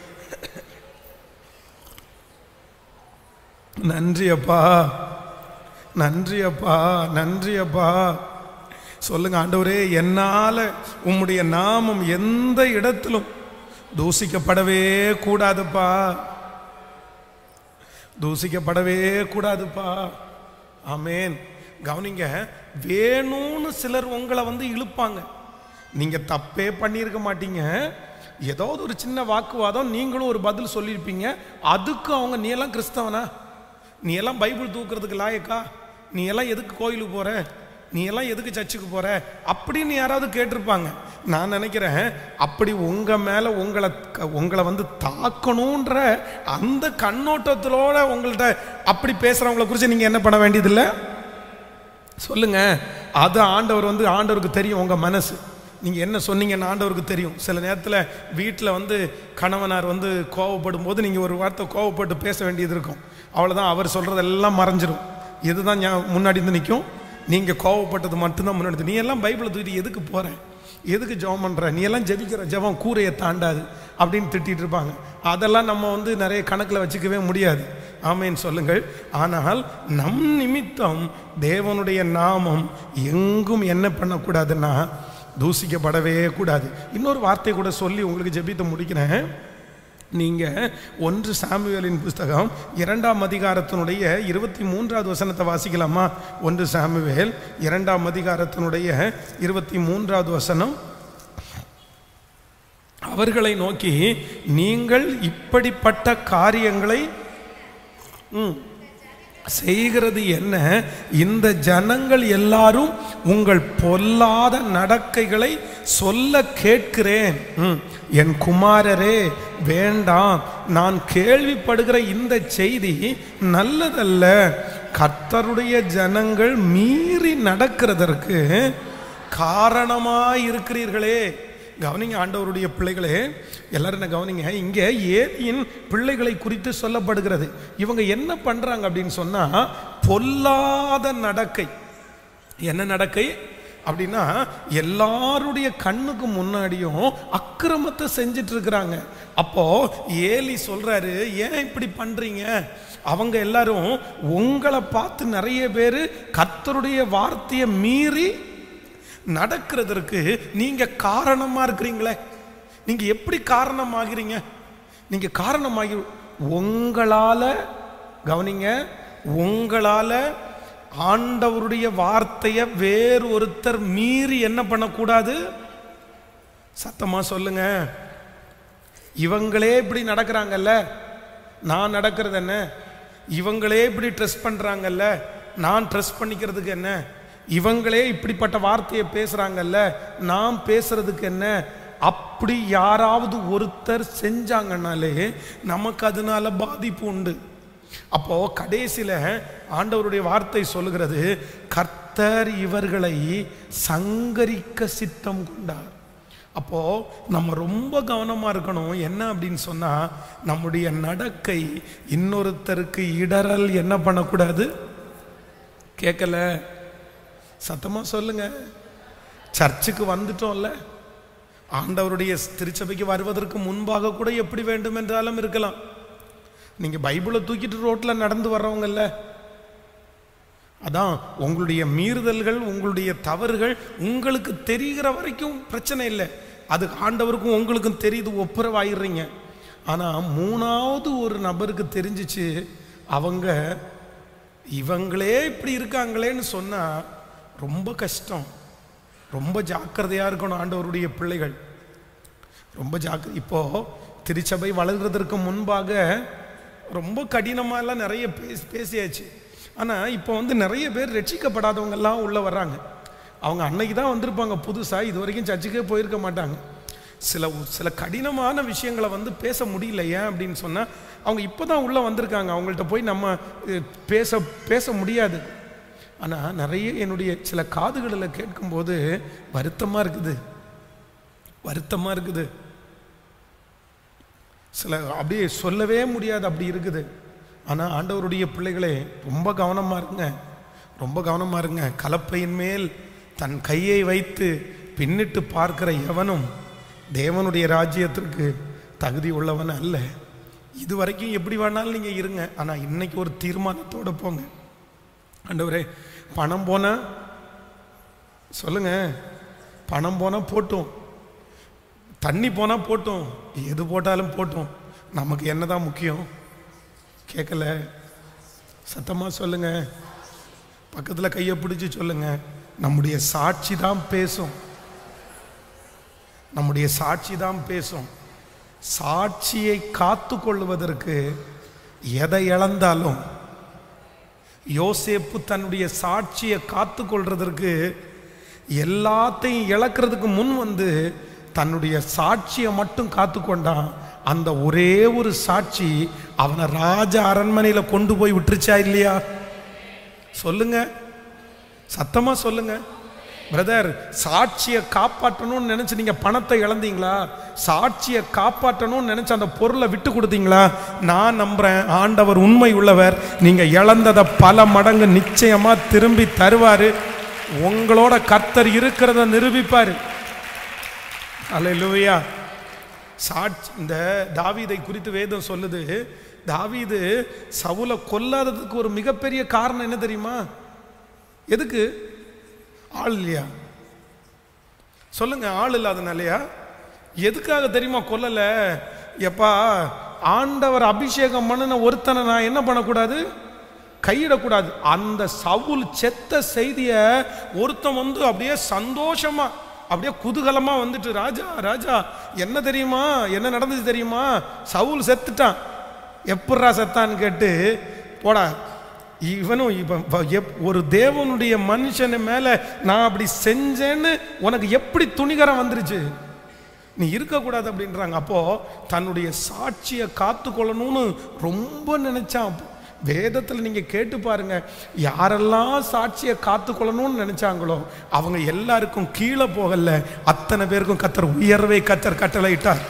நன்றி அப்பா நன்றி அப்பா நன்றி அப்பா சொல்லுங்க ஆண்டவரே என்னால உம்முடைய நாமம் எந்த இடத்திலும் தூசிக்கப்படவே கூடாதுப்பா தூசிக்கப்படவே கூடாதுப்பா ஆமேன் கவனிங்க வேணும்னு சிலர் உங்களை வந்து இழுப்பாங்க நீங்க தப்பே பண்ணியிருக்க மாட்டீங்க ஏதாவது ஒரு சின்ன வாக்குவாதம் நீங்களும் ஒரு பதில் சொல்லியிருப்பீங்க அதுக்கு அவங்க நீ எல்லாம் கிறிஸ்தவனா நீ எல்லாம் பைபிள் தூக்குறதுக்கு லாயக்கா நீ எல்லாம் எதுக்கு கோயிலுக்கு போற நீ எல்லாம் எதுக்கு சர்ச்சுக்கு போற அப்படின்னு யாராவது கேட்டிருப்பாங்க நான் நினைக்கிறேன் அப்படி உங்க மேல உங்களை க- உங்களை வந்து தாக்கணுன்ற அந்த கண்ணோட்டத்திலோட உங்கள்ட்ட அப்படி பேசுறவங்களை குறித்து நீங்க என்ன பண்ண வேண்டியதில்லை சொல்லுங்க அது ஆண்டவர் வந்து ஆண்டவருக்கு தெரியும் உங்க மனசு நீங்க என்ன சொன்னீங்கன்னு ஆண்டவருக்கு தெரியும் சில நேரத்தில் வீட்டில் வந்து கணவனார் வந்து கோவப்படும் போது நீங்க ஒரு வார்த்தை கோவப்பட்டு பேச வேண்டியது இருக்கும் அவ்வளவுதான் அவர் சொல்றதெல்லாம் மறைஞ்சிரும் இதுதான் ஞா- முன்னாடி இருந்து நிற்கும் நீங்க கோவப்பட்டது மட்டும்தான் முன்னாடி இருந்து- நீ எல்லாம் பைபிளை தூக்கிட்டு எதுக்கு போற எதுக்கு ஜெபம் பண்ற நீ எல்லாம் ஜெபிக்கிற ஜெபம் கூரையை தாண்டாது அப்படின்னு திட்டிட்டு இருப்பாங்க அதெல்லாம் நம்ம வந்து நிறைய கணக்கில் வச்சுக்கவே முடியாது ஆமேன்னு சொல்லுங்கள் ஆனால் நம் நிமித்தம் தேவனுடைய நாமம் எங்கும் என்ன பண்ணக்கூடாதுன்னா தூசிக்கப்படவே கூடாது இன்னொரு வார்த்தை கூட சொல்லி உங்களுக்கு ஜெபித்து முடிக்கிறேன் நீங்க ஒன்று சாமுவேலின் புஸ்தகம் இரண்டாம் அதிகாரத்தினுடைய இருபத்தி மூன்றாவது வசனத்தை வாசிக்கலாமா ஒன்று சாமுவேல் இரண்டாம் அதிகாரத்தினுடைய இருபத்தி மூன்றாவது வசனம் அவர்களை நோக்கி நீங்கள் இப்படிப்பட்ட காரியங்களை ம், செய்கிறது என்ன இந்த ஜனங்கள் எல்லாரும் உங்கள் பொல்லாத நடக்கைகளை சொல்ல கேட்கிறேன் ம், என் குமாரரே வேண்டாம் நான் கேள்விப்படுகிற இந்த செய்தி நல்லதல்ல கர்த்தருடைய ஜனங்கள் மீறி நடக்கிறதற்கு காரணமாய் இருக்கிறீர்களே கவனிங்க ஆண்டவருடைய பிள்ளைகளே எல்லாரும் என்ன கவனிங்க இங்க ஏலியின் பிள்ளைகளை குறித்து சொல்லப்படுகிறது இவங்க என்ன பண்றாங்க அப்படின்னு சொன்னா பொல்லாத நடக்கை என்ன நடக்கை அப்படின்னா எல்லாருடைய கண்ணுக்கு முன்னாடியும் அக்கிரமத்தை செஞ்சிட்டு இருக்கிறாங்க அப்போ ஏலி சொல்றாரு ஏன் இப்படி பண்றீங்க அவங்க எல்லாரும் உங்களை பார்த்து நிறைய பேர் கர்த்தருடைய வார்த்தையை மீறி நடக்கிறதற்கு நீங்க காரணமா இருக்கிறீங்களே நீங்க எப்படி காரணமாகிறீங்க நீங்க காரணமாகி உங்களால கவனிங்க உங்களால ஆண்டவருடைய வார்த்தையை வேறு ஒருத்தர் மீறி என்ன பண்ணக்கூடாது சத்தமா சொல்லுங்க இவங்களே இப்படி நடக்கிறாங்கல்ல நான் நடக்கிறது என்ன இவங்களே இப்படி ட்ரெஸ் பண்றாங்கல்ல நான் ட்ரெஸ் பண்ணிக்கிறதுக்கு என்ன இவங்களே இப்படிப்பட்ட வார்த்தையை பேசுறாங்கல்ல நான் பேசுறதுக்கு என்ன அப்படி யாராவது ஒருத்தர் செஞ்சாங்கன்னாலே நமக்கு அதனால பாதிப்பு உண்டு அப்போ கடைசியில ஆண்டவருடைய வார்த்தை சொல்லுகிறது கர்த்தர் இவர்களை சங்கரிக்க சித்தம் கொண்டார் அப்போ நம்ம ரொம்ப கவனமா இருக்கணும் என்ன அப்படின்னு சொன்னா நம்முடைய நடக்கை இன்னொருத்தருக்கு இடரல் என்ன பண்ணக்கூடாது கேட்கல சத்தமா சொல்லுங்க சர்ச்சுக்கு வந்துட்டோம்ல ஆண்டவருடைய திருச்சபைக்கு வருவதற்கு முன்பாக கூட எப்படி வேண்டும் என்றாலும் இருக்கலாம் நீங்க பைபிளை தூக்கிட்டு ரோட்ல நடந்து வர்றவங்கல்ல அதான் உங்களுடைய மீறுதல்கள் உங்களுடைய தவறுகள் உங்களுக்கு தெரிகிற வரைக்கும் பிரச்சனை இல்லை அது ஆண்டவருக்கும் உங்களுக்கும் தெரியுது ஒப்புரவாயிடுறீங்க ஆனா மூணாவது ஒரு நபருக்கு தெரிஞ்சிச்சு அவங்க இவங்களே இப்படி இருக்காங்களேன்னு சொன்னா ரொம்ப கஷ்டம் ரொம்ப ஜாக்கிரதையா இருக்கணும் ஆண்டவருடைய பிள்ளைகள் ரொம்ப ஜாக்கிர இப்போ திருச்சபை வளர்கிறதற்கு முன்பாக ரொம்ப கடினமா எல்லாம் நிறைய பேசி பேசியாச்சு ஆனா இப்போ வந்து நிறைய பேர் ரட்சிக்கப்படாதவங்க எல்லாம் உள்ள வர்றாங்க அவங்க அன்னைக்கு தான் வந்திருப்பாங்க புதுசாக இது வரைக்கும் சர்ச்சுக்கே போயிருக்க மாட்டாங்க சில சில கடினமான விஷயங்களை வந்து பேச முடியல ஏன் அப்படின்னு சொன்னால் அவங்க இப்போ தான் உள்ளே வந்திருக்காங்க அவங்கள்ட்ட போய் நம்ம அஹ், பேச பேச முடியாது ஆனால் நிறைய என்னுடைய சில காதுகளில் கேட்கும்போது வருத்தமாக இருக்குது வருத்தமாக இருக்குது சில அப்படியே சொல்லவே முடியாது அப்படி இருக்குது ஆனால் ஆண்டவருடைய பிள்ளைகளே ரொம்ப கவனமாக இருங்க ரொம்ப கவனமாக இருங்க கலப்பையின் மேல் தன் கையை வைத்து பின்னிட்டு பார்க்கிற எவனும் தேவனுடைய ராஜ்யத்திற்கு தகுதி உள்ளவன் அல்ல இது வரைக்கும் எப்படி வேணாலும் நீங்கள் இருங்க ஆனால் இன்னைக்கு ஒரு தீர்மானத்தோட போங்க ஆண்டவரே பணம் போனால் சொல்லுங்க பணம் போனால் போட்டும் தண்ணி போனால் போட்டும் எது போட்டாலும் போட்டும் நமக்கு என்னதான் முக்கியம் கேட்கல சத்தமாக சொல்லுங்க பக்கத்தில் கையை பிடிச்சி சொல்லுங்க நம்முடைய சாட்சி தான் பேசும் நம்முடைய சாட்சி தான் பேசும் சாட்சியை காத்து கொள்வதற்கு எதை இழந்தாலும் யோசேப்பு தன்னுடைய சாட்சியை காத்து கொள்றதற்கு எல்லாத்தையும் இழக்கிறதுக்கு முன் வந்து தன்னுடைய சாட்சியை மட்டும் காத்து கொண்டான் அந்த ஒரே ஒரு சாட்சி அவனை ராஜ அரண்மனையில் கொண்டு போய் விட்டுருச்சா இல்லையா சொல்லுங்க சத்தமா சொல்லுங்க பிரதர் சாட்சியை காப்பாற்றணும்னு நினைச்சு நீங்க பணத்தை இழந்தீங்களா சாட்சியை காப்பாற்றணும்னு நினைச்சு அந்த பொருளை விட்டு கொடுத்தீங்களா நான் நம்புறேன் ஆண்டவர் உண்மை உள்ளவர் நீங்க இழந்ததை பல மடங்கு நிச்சயமா திரும்பி தருவாரு உங்களோட கர்த்தர் இருக்கிறத நிரூபிப்பாரு அல்லேலூயா சாட்சி இந்த தாவீதை குறித்து வேதம் சொல்லுது தாவீது சவுலை கொல்லாததுக்கு ஒரு மிகப்பெரிய காரணம் என்ன தெரியுமா எதுக்கு ஆள் இல்லையா சொல்லுங்க ஆள் இல்லாதனாலயா எதுக்காக தெரியுமா கொல்லல எப்பா ஆண்டவர் அபிஷேகம் பண்ணின ஒருத்தனை நான் என்ன பண்ணக்கூடாது கையிடக்கூடாது அந்த சவுல் செத்த செய்திய ஒருத்தன் வந்து அப்படியே சந்தோஷமா அப்படியே குதூகலமா வந்துட்டு ராஜா ராஜா என்ன தெரியுமா என்ன நடந்துச்சு தெரியுமா சவுல் செத்துட்டான் எப்பட்றா செத்தான்னு கேட்டு போடா இவனும் இப்போ ஒரு தேவனுடைய மனுஷன் மேல நான் அப்படி செஞ்சேன்னு உனக்கு எப்படி துணிகரம் வந்துருச்சு நீ இருக்கக்கூடாது அப்படின்றாங்க அப்போ தன்னுடைய சாட்சியை காத்துக்கொள்ளணும்னு ரொம்ப நினைச்சான் வேதத்தில் நீங்க கேட்டு பாருங்க யாரெல்லாம் சாட்சியை காத்துக்கொள்ளணும்னு நினைச்சாங்களோ அவங்க எல்லாருக்கும் கீழே போகல அத்தனை பேருக்கும் கத்தர் உயர்வை கத்தர் கட்டளையிட்டார்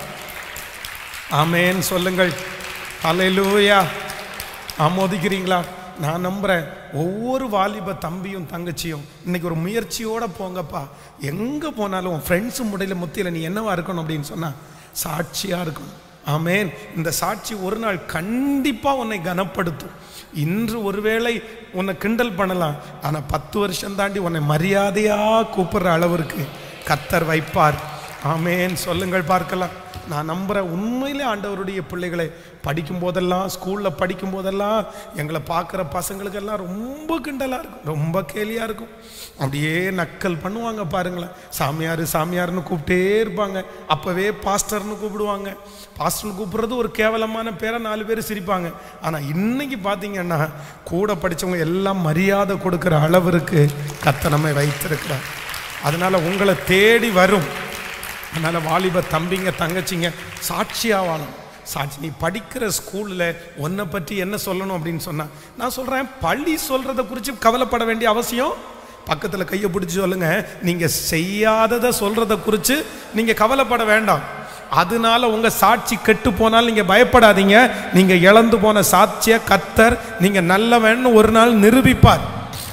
ஆமேன் சொல்லுங்கள் அல்லேலூயா ஆமோதிக்கிறீங்களா நான் நம்புறேன் ஒவ்வொரு வாலிப தம்பியும் தங்கச்சியும் இன்னைக்கு ஒரு முயற்சியோட போங்கப்பா எங்க போனாலும் ஃப்ரெண்ட்ஸ் முடையில முத்தியில நீ என்னவா இருக்கணும் அப்படின்னு சொன்னா சாட்சியா இருக்கணும் ஆமேன் இந்த சாட்சி ஒரு நாள் கண்டிப்பா உன்னை கனப்படுத்தும் இன்று ஒருவேளை உன்னை கிண்டல் பண்ணலாம் ஆனா பத்து வருஷம் தாண்டி உன்னை மரியாதையா கூப்பிடுற அளவிற்கு கத்தர் வைப்பார் ஆமேன் சொல்லுங்கள் பார்க்கலாம் நான் நம்புகிறேன் உண்மையிலே ஆண்டவருடைய பிள்ளைகளை படிக்கும் போதெல்லாம் ஸ்கூலில் படிக்கும் போதெல்லாம் எங்களை பார்க்குற பசங்களுக்கெல்லாம் ரொம்ப கிண்டலாக இருக்கும் ரொம்ப கேலியாக இருக்கும் அப்படியே நக்கல் பண்ணுவாங்க பாருங்களேன் சாமியார் சாமியார்னு கூப்பிட்டே இருப்பாங்க அப்போவே பாஸ்டர்னு கூப்பிடுவாங்க பாஸ்டர்னு கூப்பிடுறது ஒரு கேவலமான பேரை நாலு பேர் சிரிப்பாங்க ஆனால் இன்னைக்கு பார்த்தீங்கன்னா கூட படித்தவங்க எல்லாம் மரியாதை கொடுக்குற அளவிற்கு கத்த நம்மை வைத்திருக்கிறார் அதனால உங்களை தேடி வரும் அதனால வாலிப தம்பிங்க தங்கச்சிங்க சாட்சியா வாழணும் சாட்சி நீ படிக்கிற ஸ்கூலில் உன்னை பற்றி என்ன சொல்லணும் அப்படின்னு சொன்னா நான் சொல்றேன் பள்ளி சொல்றதை குறித்து கவலைப்பட வேண்டிய அவசியம் பக்கத்தில் கையை பிடிச்சி சொல்லுங்க நீங்க செய்யாததை சொல்றதை குறித்து நீங்க கவலைப்பட வேண்டாம் அதனால உங்க சாட்சி கெட்டு போனால் நீங்க பயப்படாதீங்க நீங்க இழந்து போன சாட்சிய கத்தர் நீங்க நல்லவன்னு ஒரு நாள் நிரூபிப்பார்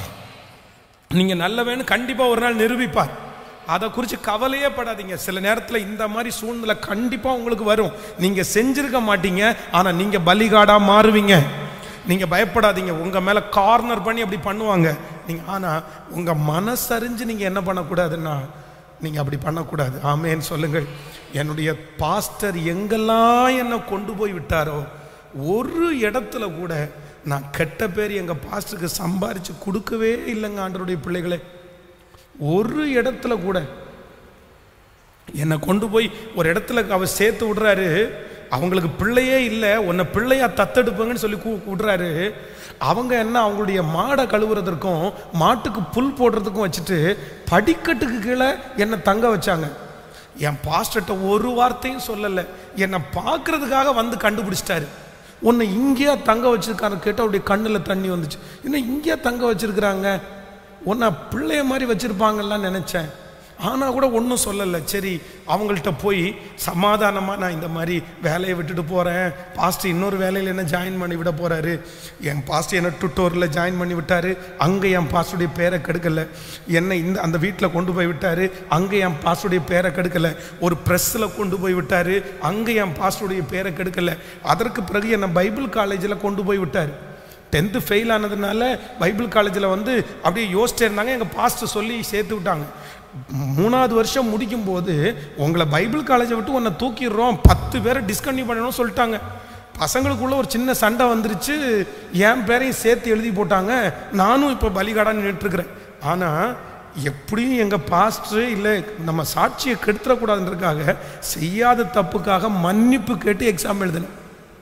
நீங்க நல்லவன்னு கண்டிப்பா ஒரு நாள் நிரூபிப்பார் அதை குறித்து கவலையே படாதீங்க சில நேரத்தில் இந்த மாதிரி சூழ்நிலை கண்டிப்பாக உங்களுக்கு வரும் நீங்கள் செஞ்சிருக்க மாட்டீங்க ஆனால் நீங்கள் பலிகாடாக மாறுவீங்க நீங்கள் பயப்படாதீங்க உங்கள் மேலே கார்னர் பண்ணி அப்படி பண்ணுவாங்க நீங்கள் ஆனால் உங்கள் மனசறிஞ்சு நீங்கள் என்ன பண்ணக்கூடாதுன்னா நீங்கள் அப்படி பண்ணக்கூடாது ஆமேன்னு சொல்லுங்கள் என்னுடைய பாஸ்டர் எங்கெல்லாம் என்னை கொண்டு போய் விட்டாரோ ஒரு இடத்துல கூட நான் கெட்ட பேர் எங்கள் பாஸ்டருக்கு சம்பாரித்து கொடுக்கவே இல்லைங்க ஆண்டருடைய பிள்ளைகளே ஒரு இடத்துல கூட என்னை கொண்டு போய் ஒரு இடத்துல அவர் சேர்த்து விடுறாரு அவங்களுக்கு பிள்ளையே இல்லை உன்னை பிள்ளையா தத்தெடுப்பங்கன்னு சொல்லி கூ விடுறாரு அவங்க என்ன அவங்களுடைய மாடை கழுவுறதற்கும் மாட்டுக்கு புல் போடுறதுக்கும் வச்சுட்டு படிக்கட்டுக்கு கீழே என்னை தங்க வச்சாங்க என் பாஸ்டர்கிட்ட ஒரு வார்த்தையும் சொல்லலை என்னை பார்க்கறதுக்காக வந்து கண்டுபிடிச்சிட்டாரு உன்னை இங்கேயா தங்க வச்சிருக்காரு கேட்டால் அவருடைய கண்ணில் தண்ணி வந்துச்சு என்ன இங்கேயா தங்க வச்சிருக்கிறாங்க உன்னை பிள்ளைய மாதிரி வச்சிருப்பாங்கலாம் நினச்சேன் ஆனால் கூட ஒன்றும் சொல்லலை சரி அவங்கள்ட்ட போய் சமாதானமாக நான் இந்த மாதிரி வேலையை விட்டுட்டு போகிறேன் பாஸ்டர் இன்னொரு வேலையில் என்ன ஜாயின் பண்ணி விட போகிறாரு என் பாஸ்டர் என்ன டுட்டோரில் ஜாயின் பண்ணி விட்டார் அங்கே என் பாஸ்டருடைய பேரை கெடுக்கலை என்னை இந்த அந்த வீட்டில் கொண்டு போய் விட்டார் அங்கே என் பாஸ்டருடைய பேரை கெடுக்கலை ஒரு ப்ரெஸ்ஸில் கொண்டு போய் விட்டார் அங்கே என் பாஸ்டருடைய பேரை கெடுக்கலை அதற்கு பிறகு என்னை பைபிள் காலேஜில் கொண்டு போய் விட்டார் டென்த்து ஃபெயில் ஆனதுனால பைபிள் காலேஜில் வந்து அப்படியே யோசிச்சே இருந்தாங்க எங்கள் பாஸ்டர் சொல்லி சேர்த்து விட்டாங்க மூணாவது வருஷம் முடிக்கும் போது உங்களை பைபிள் காலேஜை விட்டு உன்னை தூக்கிடுறோம் பத்து பேரை டிஸ்கன்டினியூ பண்ணணும்னு சொல்லிட்டாங்க பசங்களுக்குள்ள ஒரு சின்ன சண்டை வந்துருச்சு என் பேரையும் சேர்த்து எழுதி போட்டாங்க நானும் இப்போ பலிகாடான்னு நின்றுட்டுருக்கிறேன் ஆனால் எப்படியும் எங்கள் பாஸ்டர் இல்லை நம்ம சாட்சியை கெடுத்துடக்கூடாதுன்றதுக்காக செய்யாத தப்புக்காக மன்னிப்பு கேட்டு எக்ஸாம் எழுதினேன்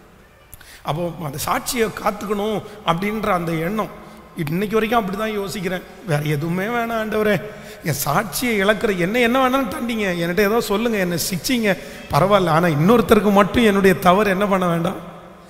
அப்போ அந்த சாட்சியை காத்துக்கணும் அப்படின்ற அந்த எண்ணம் இன்னைக்கு வரைக்கும் அப்படி தான் யோசிக்கிறேன் வேற எதுவுமே வேணாம் ஆண்டவரே என் சாட்சியை இழக்கிற என்ன என்ன வேணாலும் தண்டிங்க என்கிட்ட ஏதோ சொல்லுங்க என்னை சிச்சிங்க பரவாயில்ல ஆனால் இன்னொருத்தருக்கு மட்டும் என்னுடைய தவறு என்ன பண்ண வேண்டாம்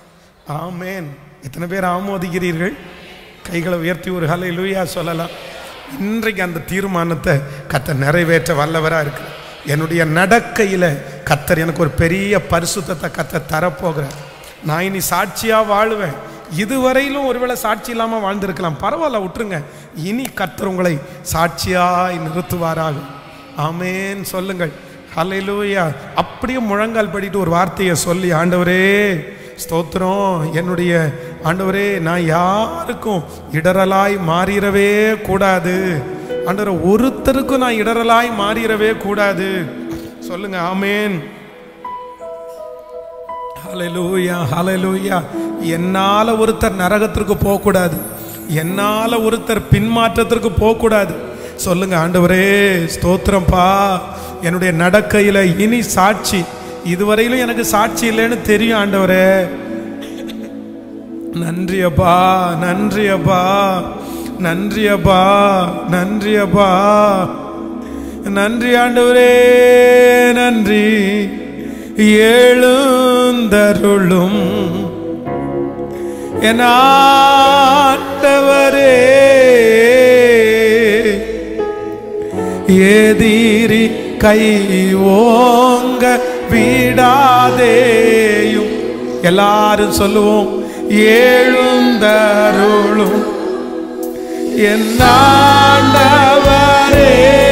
ஆமேன் எத்தனை பேர் ஆமோதிக்கிறீர்கள் கைகளை உயர்த்தி ஒரு ஹலை லூயா சொல்லலாம் இன்றைக்கு அந்த தீர்மானத்தை கத்த நிறைவேற்ற வல்லவராக இருக்கு என்னுடைய நடக்கையில் கத்தர் எனக்கு ஒரு பெரிய பரிசுத்தத்தை கத்த தரப்போகிறார் நான் இனி சாட்சியா வாழுவேன் இதுவரையிலும் ஒருவேளை சாட்சி இல்லாமல் வாழ்ந்திருக்கலாம் பரவாயில்ல விட்டுருங்க இனி கத்தர் உங்களை சாட்சியாய் நிறுத்துவாராக ஆமேன் சொல்லுங்கள் ஹalleluya அப்படியே முழங்கால் படிட்டு ஒரு வார்த்தையை சொல்லி ஆண்டவரே ஸ்தோத்திரம் என்னுடைய ஆண்டவரே நான் யாருக்கும் இடரலாய் மாறிடவே கூடாது ஆண்டவரே ஒருத்தருக்கும் நான் இடரலாய் மாறிடவே கூடாது சொல்லுங்க ஆமேன் ஹalleluya ஹalleluya என்னால ஒருத்தர் நரகத்திற்கு போக கூடாது என்னால ஒருத்தர் பின்மாற்றத்திற்கு போக கூடாது சொல்லுங்க ஆண்டவரே ஸ்தோத்திரம்ப்பா என்னுடைய நடக்கையில இனி சாட்சி இதுவரையிலும் எனக்கு சாட்சி இல்லைன்னு தெரியும் ஆண்டவரே நன்றி அப்பா நன்றி அப்பா நன்றி அப்பா நன்றி அப்பா நன்றி ஆண்டவரே நன்றி எழுந்தருளும் என் ஆண்டவரே எதிரி கை ஓங்க விடாதேயும் எல்லாரும் சொல்லுவோம் எழுந்தருளும் என் ஆண்டவரே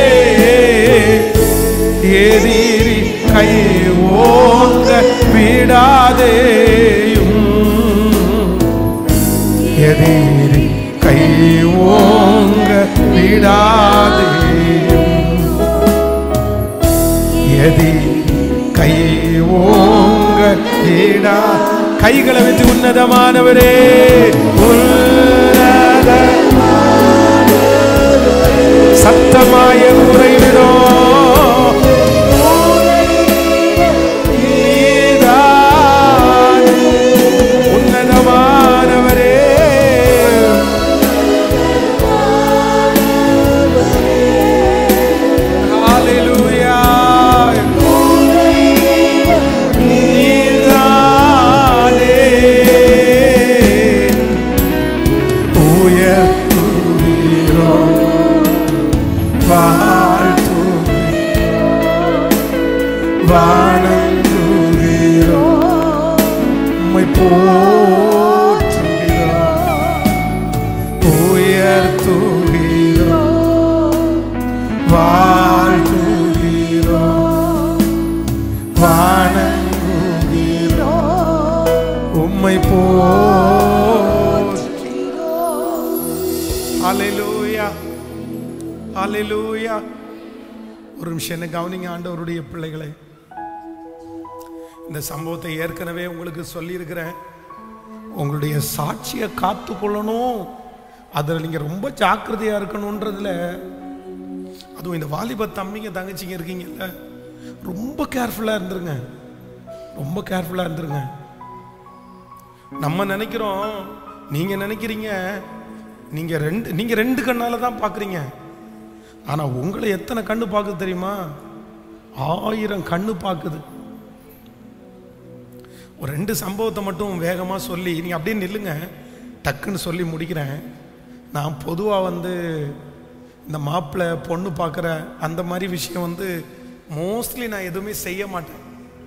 எதிரி கை ஓங்க விடாதேயும் எதிரி கை ஓங்க விடாதேயும் எதி கை ஓங்க விடா கைகளை வச்சு உன்னதமானவரே உன்னத சத்தமாய உரையிடும் நீதான் உன்னதமானவரே ஹalleluya நீதானே உயர்த்துகிறோம் வாழ்த்துகிறோம் வணங்குகிறோம் உம்மை போற்றுகிறோம் உயர்த்துகிறோம் வாழ்த்துகிறோம் வணங்குகிறோம் உம்மை போற்றுகிறோம் ஹalleluya ஹalleluya ஒரு நிமிஷம் என்ன கவனிங்க ஆண்டவருடைய பிள்ளைகளை இந்த சம்பவத்தை ஏற்கனவே உங்களுக்கு சொல்லியிருக்கிறேன் உங்களுடைய சாட்சியை காத்துக்கொள்ளணும் அதில் நீங்கள் ரொம்ப ஜாக்கிரதையாக இருக்கணுன்றதுல அதுவும் இந்த வாலிப தம்பிங்க தங்கச்சிங்க இருக்கீங்கல்ல ரொம்ப கேர்ஃபுல்லாக இருந்துருங்க ரொம்ப கேர்ஃபுல்லாக இருந்துருங்க நம்ம நினைக்கிறோம் நீங்க நினைக்கிறீங்க நீங்க ரெண்டு நீங்க ரெண்டு கண்ணால தான் பார்க்குறீங்க ஆனா உங்களை எத்தனை கண்ணு பார்க்குது தெரியுமா ஆயிரம் கண்ணு பார்க்குது ஒரு ரெண்டு சம்பவத்தை மட்டும் வேகமாக சொல்லி நீங்கள் அப்படியே நில்லுங்க டக்குன்னு சொல்லி முடிக்கிறேன் நான் பொதுவாக வந்து இந்த மாப்பிள்ளை பொண்ணு பார்க்குற அந்த மாதிரி விஷயம் வந்து மோஸ்ட்லி நான் எதுவுமே செய்ய மாட்டேன்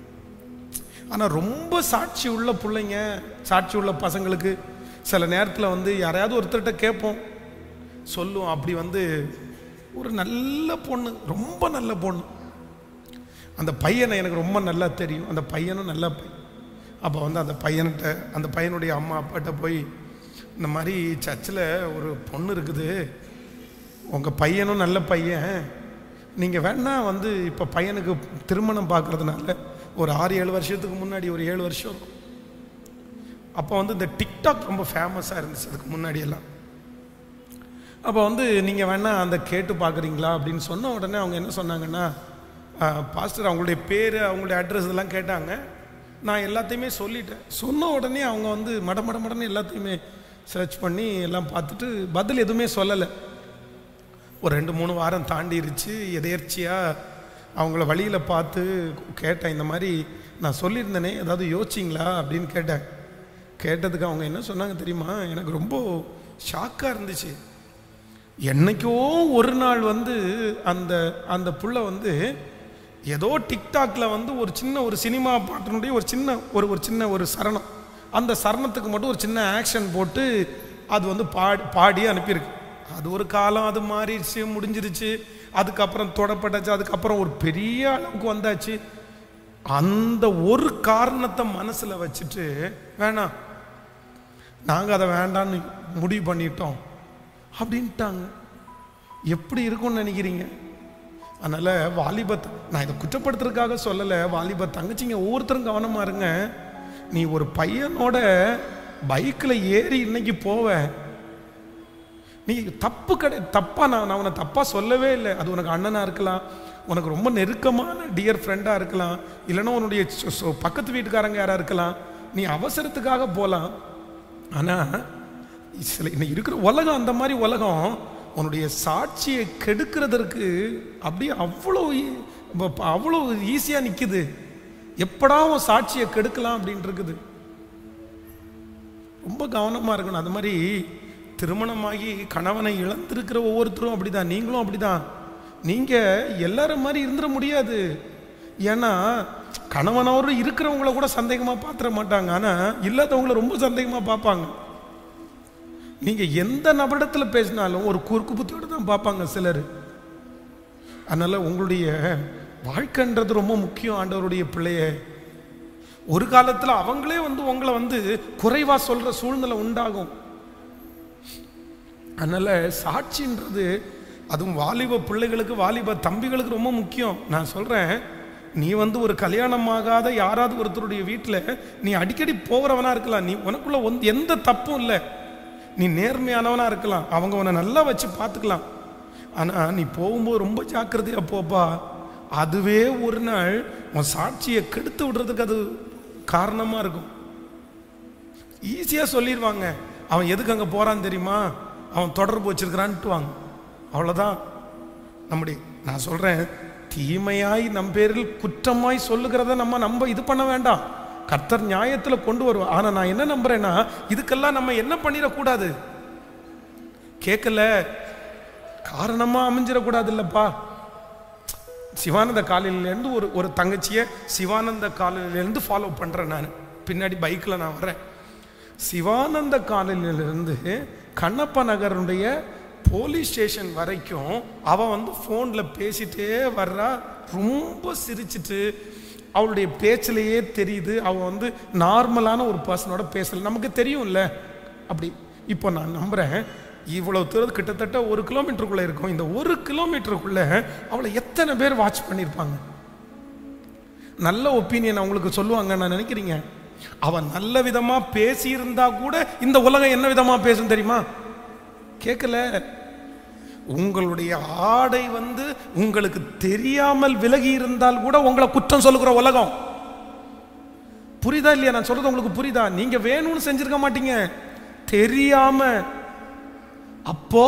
ஆனால் ரொம்ப சாட்சி உள்ள பிள்ளைங்க சாட்சி உள்ள பசங்களுக்கு சில நேரத்தில் வந்து யாரையாவது ஒருத்தர்கிட்ட கேட்போம் சொல்லுவோம் அப்படி வந்து ஒரு நல்ல பொண்ணு ரொம்ப நல்ல பொண்ணு அந்த பையனை எனக்கு ரொம்ப நல்லா தெரியும் அந்த பையனும் நல்ல பையன் அப்போ வந்து அந்த பையன்கிட்ட அந்த பையனுடைய அம்மா அப்பாட்ட போய் இந்த மாதிரி சர்ச்சில் ஒரு பொண்ணு இருக்குது உங்கள் பையனும் நல்ல பையன் நீங்கள் வேணா வந்து இப்போ பையனுக்கு திருமணம் பார்க்கறதுனால ஒரு ஆறு ஏழு வருஷத்துக்கு முன்னாடி ஒரு ஏழு வருஷம் இருக்கும் அப்போ வந்து இந்த டிக்டாக் ரொம்ப ஃபேமஸாக இருந்துச்சு அதுக்கு முன்னாடி எல்லாம் அப்போ வந்து நீங்கள் வேணா அந்த கேட்டு பார்க்குறீங்களா அப்படின்னு சொன்ன உடனே அவங்க என்ன சொன்னாங்கன்னா பாஸ்டர் அவங்களுடைய பேர் அவங்களுடைய அட்ரஸ் இதெல்லாம் கேட்டாங்க நான் எல்லாத்தையுமே சொல்லிட்டேன் சொன்ன உடனே அவங்க வந்து மட மட மடன்னு எல்லாத்தையுமே சர்ச் பண்ணி எல்லாம் பார்த்துட்டு பதில் எதுவுமே சொல்லலை ஒரு ரெண்டு மூணு வாரம் தாண்டிருச்சு எதேர்ச்சியாக அவங்கள வழியில் பார்த்து கேட்டேன் இந்த மாதிரி நான் சொல்லியிருந்தேனே ஏதாவது யோசிச்சிங்களா அப்படின்னு கேட்டேன் கேட்டதுக்கு அவங்க என்ன சொன்னாங்க தெரியுமா எனக்கு ரொம்ப ஷாக்காக இருந்துச்சு என்னைக்கோ ஒரு நாள் வந்து அந்த அந்த புள்ள வந்து ஏதோ டிக்டாக்ல வந்து ஒரு சின்ன ஒரு சினிமா பாட்டினுடைய ஒரு சின்ன ஒரு ஒரு சின்ன ஒரு சரணம் அந்த சரணத்துக்கு மட்டும் ஒரு சின்ன ஆக்ஷன் போட்டு அது வந்து பாடி பாடி அனுப்பியிருக்கு அது ஒரு காலம் அது மாறிடுச்சு முடிஞ்சிருச்சு அதுக்கப்புறம் தொடப்பட்டாச்சு அதுக்கப்புறம் ஒரு பெரிய அளவுக்கு வந்தாச்சு அந்த ஒரு காரணத்தை மனசுல வச்சுட்டு வேணாம் நாங்கள் அதை வேண்டான்னு முடிவு பண்ணிட்டோம் அப்படின்ட்டாங்க எப்படி இருக்கும்னு நினைக்கிறீங்க அதனால் வாலிபத் நான் இதை குற்றப்படுத்துறதுக்காக சொல்லலை வாலிப தங்கச்சிங்க ஒவ்வொருத்தரும் கவனமாக இருங்க நீ ஒரு பையனோட பைக்கில் ஏறி இன்னைக்கு போவ நீ தப்பு கடை தப்பா நான் நான் உன்னை தப்பா சொல்லவே இல்லை அது உனக்கு அண்ணனா இருக்கலாம் உனக்கு ரொம்ப நெருக்கமான டியர் ஃப்ரெண்டா இருக்கலாம் இல்லைன்னா உன்னுடைய சொ- சொ- பக்கத்து வீட்டுக்காரங்க யாரா இருக்கலாம் நீ அவசரத்துக்காக போகலாம் ஆனா சில இன்னைக்கு இருக்கிற உலகம் அந்த மாதிரி உலகம் உன்னுடைய சாட்சியை கெடுக்கிறதற்கு அப்படியே அவ்வளோ ஈ- ப- ப- அவ்வளோ ஈஸியாக நிற்குது எப்படா உன் சாட்சியை கெடுக்கலாம் அப்படின்னு இருக்குது ரொம்ப கவனமாக இருக்கணும் அது மாதிரி திருமணமாகி கணவனை இழந்திருக்கிற ஒவ்வொருத்தரும் அப்படிதான் நீங்களும் அப்படிதான் நீங்கள் எல்லாரும் மாதிரி இருந்துட முடியாது ஏன்னா கணவனோடு இருக்கிறவங்கள கூட சந்தேகமாக பார்த்துட மாட்டாங்க ஆனால் இல்லாதவங்கள ரொம்ப சந்தேகமாக பார்ப்பாங்க நீங்கள் எந்த நபரிடத்தில் பேசினாலும் ஒரு குறுக்கு புத்தியோட தான் பார்ப்பாங்க சிலர் அதனால் உங்களுடைய வாழ்க்கைன்றது ரொம்ப முக்கியம் ஆண்டவருடைய பிள்ளைய ஒரு காலத்தில் அவங்களே வந்து உங்களை வந்து குறைவா சொல்ற சூழ்நிலை உண்டாகும் அதனால சாட்சின்றது அதுவும் வாலிப பிள்ளைகளுக்கு வாலிப தம்பிகளுக்கு ரொம்ப முக்கியம் நான் சொல்றேன் நீ வந்து ஒரு கல்யாணமாகாத யாராவது ஒருத்தருடைய வீட்டில் நீ அடிக்கடி போகிறவனா இருக்கலாம் நீ உனக்குள்ள ஒந்த- எந்த தப்பும் இல்லை நீ நேர்மையானவனா இருக்கலாம் அவங்க உன்னை நல்லா வச்சு பார்த்துக்கலாம் ஆனா நீ போகும்போது ரொம்ப ஜாக்கிரதையா போப்பா அதுவே ஒரு நாள் உன் சாட்சியை கெடுத்து விடுறதுக்கு அது காரணமா இருக்கும் ஈஸியா சொல்லிடுவாங்க அவன் எதுக்கு அங்க போறான்னு தெரியுமா அவன் தொடர்பு வச்சிருக்கிறான்ட்டு வாங்க அவ்வளவுதான் நம்முடைய நான் சொல்றேன் தீமையாய் நம் பேரில் குற்றமாய் சொல்லுகிறத நம்ம நம்ப இது பண்ண வேண்டாம் கர்த்தர் நியாயத்துல கொண்டு வருவார் ஆனா நான் என்ன நம்புறேன்னா இதுக்கெல்லாம் நம்ம என்ன பண்ணிடக்கூடாது கேட்கல காரணமா அமைஞ்சிடக்கூடாது இல்லப்பா சிவானந்த காலையிலேருந்து ஒரு ஒரு தங்கச்சியை சிவானந்த காலையிலேருந்து ஃபாலோ பண்ணுறேன் நான் பின்னாடி பைக்கில் நான் வரேன் சிவானந்த காலையிலிருந்து கண்ணப்ப நகருடைய போலீஸ் ஸ்டேஷன் வரைக்கும் அவன் வந்து ஃபோனில் பேசிட்டே வர்றா ரொம்ப சிரிச்சிட்டு அவளுடைய பேச்சிலேயே தெரியுது அவன் வந்து நார்மலான ஒரு பர்சனோட பேசல நமக்கு தெரியும்ல அப்படி இப்போ நான் நம்புகிறேன் இவ்வளவு தூரம் கிட்டத்தட்ட ஒரு கிலோமீட்டருக்குள்ளே இருக்கும் இந்த ஒரு கிலோமீட்டருக்குள்ள அவளை எத்தனை பேர் வாட்ச் பண்ணியிருப்பாங்க நல்ல ஒப்பீனியன் அவங்களுக்கு சொல்லுவாங்க நான் நினைக்கிறீங்க அவன் நல்ல விதமா பேசியிருந்தா கூட இந்த உலகம் என்ன விதமா பேசும் தெரியுமா கேட்கல உங்களுடைய ஆடை வந்து உங்களுக்கு தெரியாமல் விலகி இருந்தால் கூட உங்களை குற்றம் சொல்லுகிற உலகம் புரியுதா இல்லையா நான் சொல்றது உங்களுக்கு புரியுதா நீங்க வேணும்னு செஞ்சிருக்க மாட்டீங்க தெரியாம அப்போ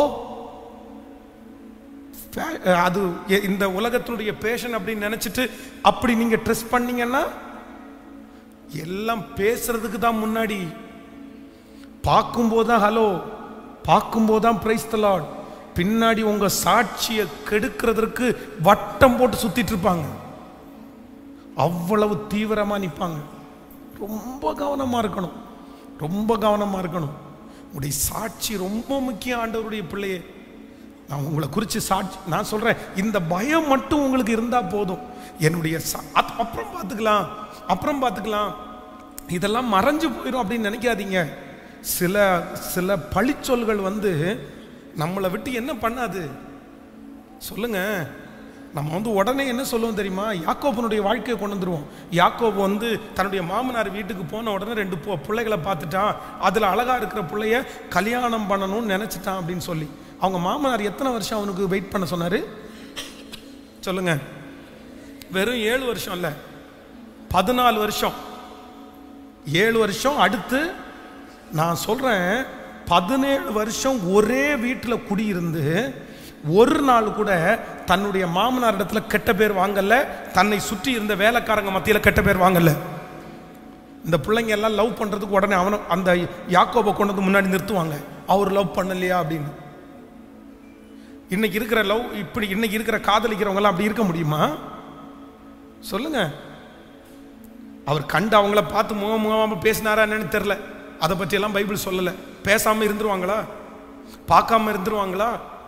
பே- அது எ- இந்த உலகத்தினுடைய பேஷன் அப்படின்னு நினைச்சிட்டு அப்படி நீங்க ட்ரெஸ் பண்ணீங்கன்னா எல்லாம் பேசுறதுக்கு தான் முன்னாடி பார்க்கும்போது தான் ஹலோ பார்க்கும்போது தான் பிரைஸ் லார்ட் பின்னாடி உங்க சாட்சியை கெடுக்கிறதுக்கு வட்டம் போட்டு சுத்திட்டு இருப்பாங்க அவ்வளவு தீவிரமா நிற்பாங்க ரொம்ப கவனமா இருக்கணும் ரொம்ப கவனமா இருக்கணும் உடைய சாட்சி ரொம்ப முக்கியம் ஆண்டவருடைய பிள்ளையே நான் உங்களை குறித்து சாட்சி நான் சொல்றேன் இந்த பயம் மட்டும் உங்களுக்கு இருந்தா போதும் என்னுடைய சா- அத்- அப்புறம் பார்த்துக்கலாம் அப்புறம் பார்த்துக்கலாம் இதெல்லாம் மறைஞ்சு போயிடும் அப்படின்னு நினைக்காதீங்க சில சில பழிச்சொல்கள் வந்து நம்மளை விட்டு என்ன பண்ணாது சொல்லுங்க நம்ம வந்து உடனே என்ன சொல்லுவோம் தெரியுமா யாக்கோபனுடைய வாழ்க்கையை கொண்டு வந்துருவோம் யாக்கோபு வந்து தன்னுடைய மாமனார் வீட்டுக்கு போன உடனே ரெண்டு பு- பிள்ளைகளை பார்த்துட்டான் அதில் அழகா இருக்கிற பிள்ளைய கல்யாணம் பண்ணணும்னு நினைச்சிட்டான் அப்படின்னு சொல்லி அவங்க மாமனார் எத்தனை வருஷம் அவனுக்கு வெயிட் பண்ண சொன்னாரு சொல்லுங்க வெறும் ஏழு வருஷம் இல்ல பதினாலு வருஷம் ஏழு வருஷம் அடுத்து நான் சொல்றேன் பதினேழு வருஷம் ஒரே வீட்டில் குடியிருந்து ஒரு நாள் கூட தன்னுடைய மாமனார் இடத்துல கெட்ட பேர் வாங்கல தன்னை சுற்றி இருந்த வேலைக்காரங்க மத்தியில் கெட்ட பேர் வாங்கல இந்த பிள்ளைங்க எல்லாம் லவ் பண்றதுக்கு உடனே அவனை அந்த யாக்கோபை கொண்டு வந்து முன்னாடி நிறுத்துவாங்க அவர் லவ் பண்ணலையா அப்படின்னு இன்னைக்கு இருக்கிற லவ் இப்படி இன்னைக்கு இருக்கிற காதலிக்கிறவங்க எல்லாம் அப்படி இருக்க முடியுமா சொல்லுங்க அவர் கண்டு அவங்கள பார்த்து முக முகமா பேசினாரா என்னன்னு தெரியல அதை பற்றி எல்லாம் பைபிள் சொல்லல பேசாம இருந்துருவாங்களா பார்க்காம இருந்துருவாங்களா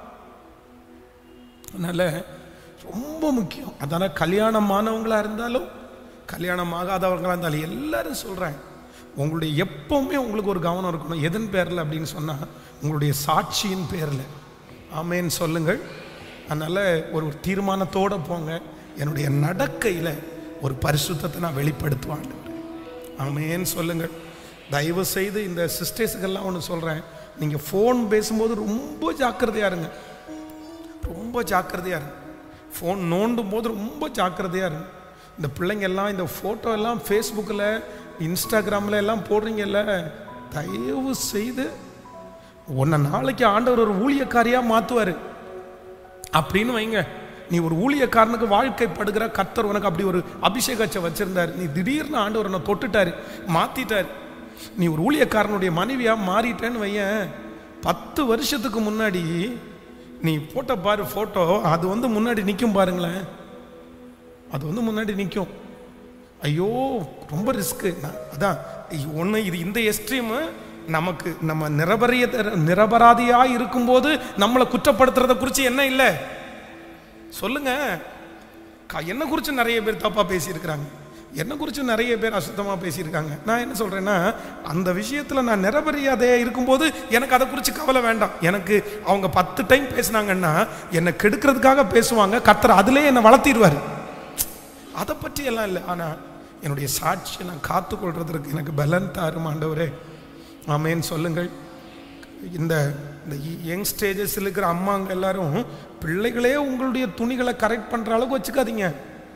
அதனால ரொம்ப முக்கியம் அதனால கல்யாணமானவங்களா இருந்தாலும் கல்யாணம் ஆகாதவங்களா இருந்தாலும் எல்லாரும் சொல்றேன் உங்களுடைய எப்பவுமே உங்களுக்கு ஒரு கவனம் இருக்கணும் எதன் பேர்ல அப்படின்னு சொன்னா உங்களுடைய சாட்சியின் பேர்ல ஆமேன்னு சொல்லுங்கள் அதனால ஒரு தீர்மானத்தோட போங்க என்னுடைய நடக்கையில ஒரு பரிசுத்தத்தை நான் வெளிப்படுத்துவாங்க ஆமேன்னு சொல்லுங்கள் தயவு செய்து இந்த சிஸ்டர்ஸுக்கெல்லாம் ஒன்று சொல்கிறேன் நீங்கள் ஃபோன் பேசும்போது ரொம்ப ஜாக்கிரதையா இருங்க ரொம்ப ஜாக்கிரதையா இருங்க ஃபோன் நோண்டும் போது ரொம்ப ஜாக்கிரதையா இருங்க இந்த பிள்ளைங்க எல்லாம் இந்த ஃபோட்டோ எல்லாம் ஃபேஸ்புக்கில் இன்ஸ்டாகிராமில் எல்லாம் போடுறீங்கல்ல தயவு செய்து உன்னை நாளைக்கு ஆண்டவர் ஒரு ஊழியக்காரியாக மாற்றுவார் அப்படின்னு வைங்க நீ ஒரு ஊழியக்காரனுக்கு வாழ்க்கைப்படுகிற கர்த்தர் உனக்கு அப்படி ஒரு அபிஷேகத்தை வச்சிருந்தார் நீ திடீர்னு ஆண்டவர் உன்னை தொட்டுட்டாரு மாத்திட்டாரு நீ ஒரு ஊழியக்காரனுடைய மனைவியா மாறிட்டேன்னு வையேன் பத்து வருஷத்துக்கு முன்னாடி நீ போட்ட பாரு போட்டோ அது வந்து முன்னாடி நிற்கும் பாருங்களேன் அது வந்து முன்னாடி நிற்கும் ஐயோ ரொம்ப ரிஸ்க்கு அதான் ஒன்று இது இந்த எஸ்ட்ரீமு நமக்கு நம்ம நிரபரிய நிரபராதியாக இருக்கும்போது நம்மளை குற்றப்படுத்துறத குறித்து என்ன இல்லை சொல்லுங்க க- என்ன குறித்து நிறைய பேர் தப்பாக பேசியிருக்கிறாங்க என்ன குறித்து நிறைய பேர் அசுத்தமாக பேசியிருக்காங்க நான் என்ன சொல்கிறேன்னா அந்த விஷயத்தில் நான் நிரபரியாதையாக இருக்கும்போது எனக்கு அதை குறித்து கவலை வேண்டாம் எனக்கு அவங்க பத்து டைம் பேசுனாங்கன்னா என்னை கெடுக்கிறதுக்காக பேசுவாங்க கத்தர் அதிலே என்னை வளர்த்திடுவார் அதை பற்றி எல்லாம் இல்லை ஆனால் என்னுடைய சாட்சியை நான் காத்துக்கொள்றதற்கு எனக்கு பலன் தாரும் ஆண்டவரே ஆமேன்னு சொல்லுங்கள் இந்த இந்த யங் ஸ்டேஜஸில் இருக்கிற அம்மாங்க எல்லாரும் பிள்ளைகளே உங்களுடைய துணிகளை கரெக்ட் பண்ணுற அளவுக்கு வச்சுக்காதீங்க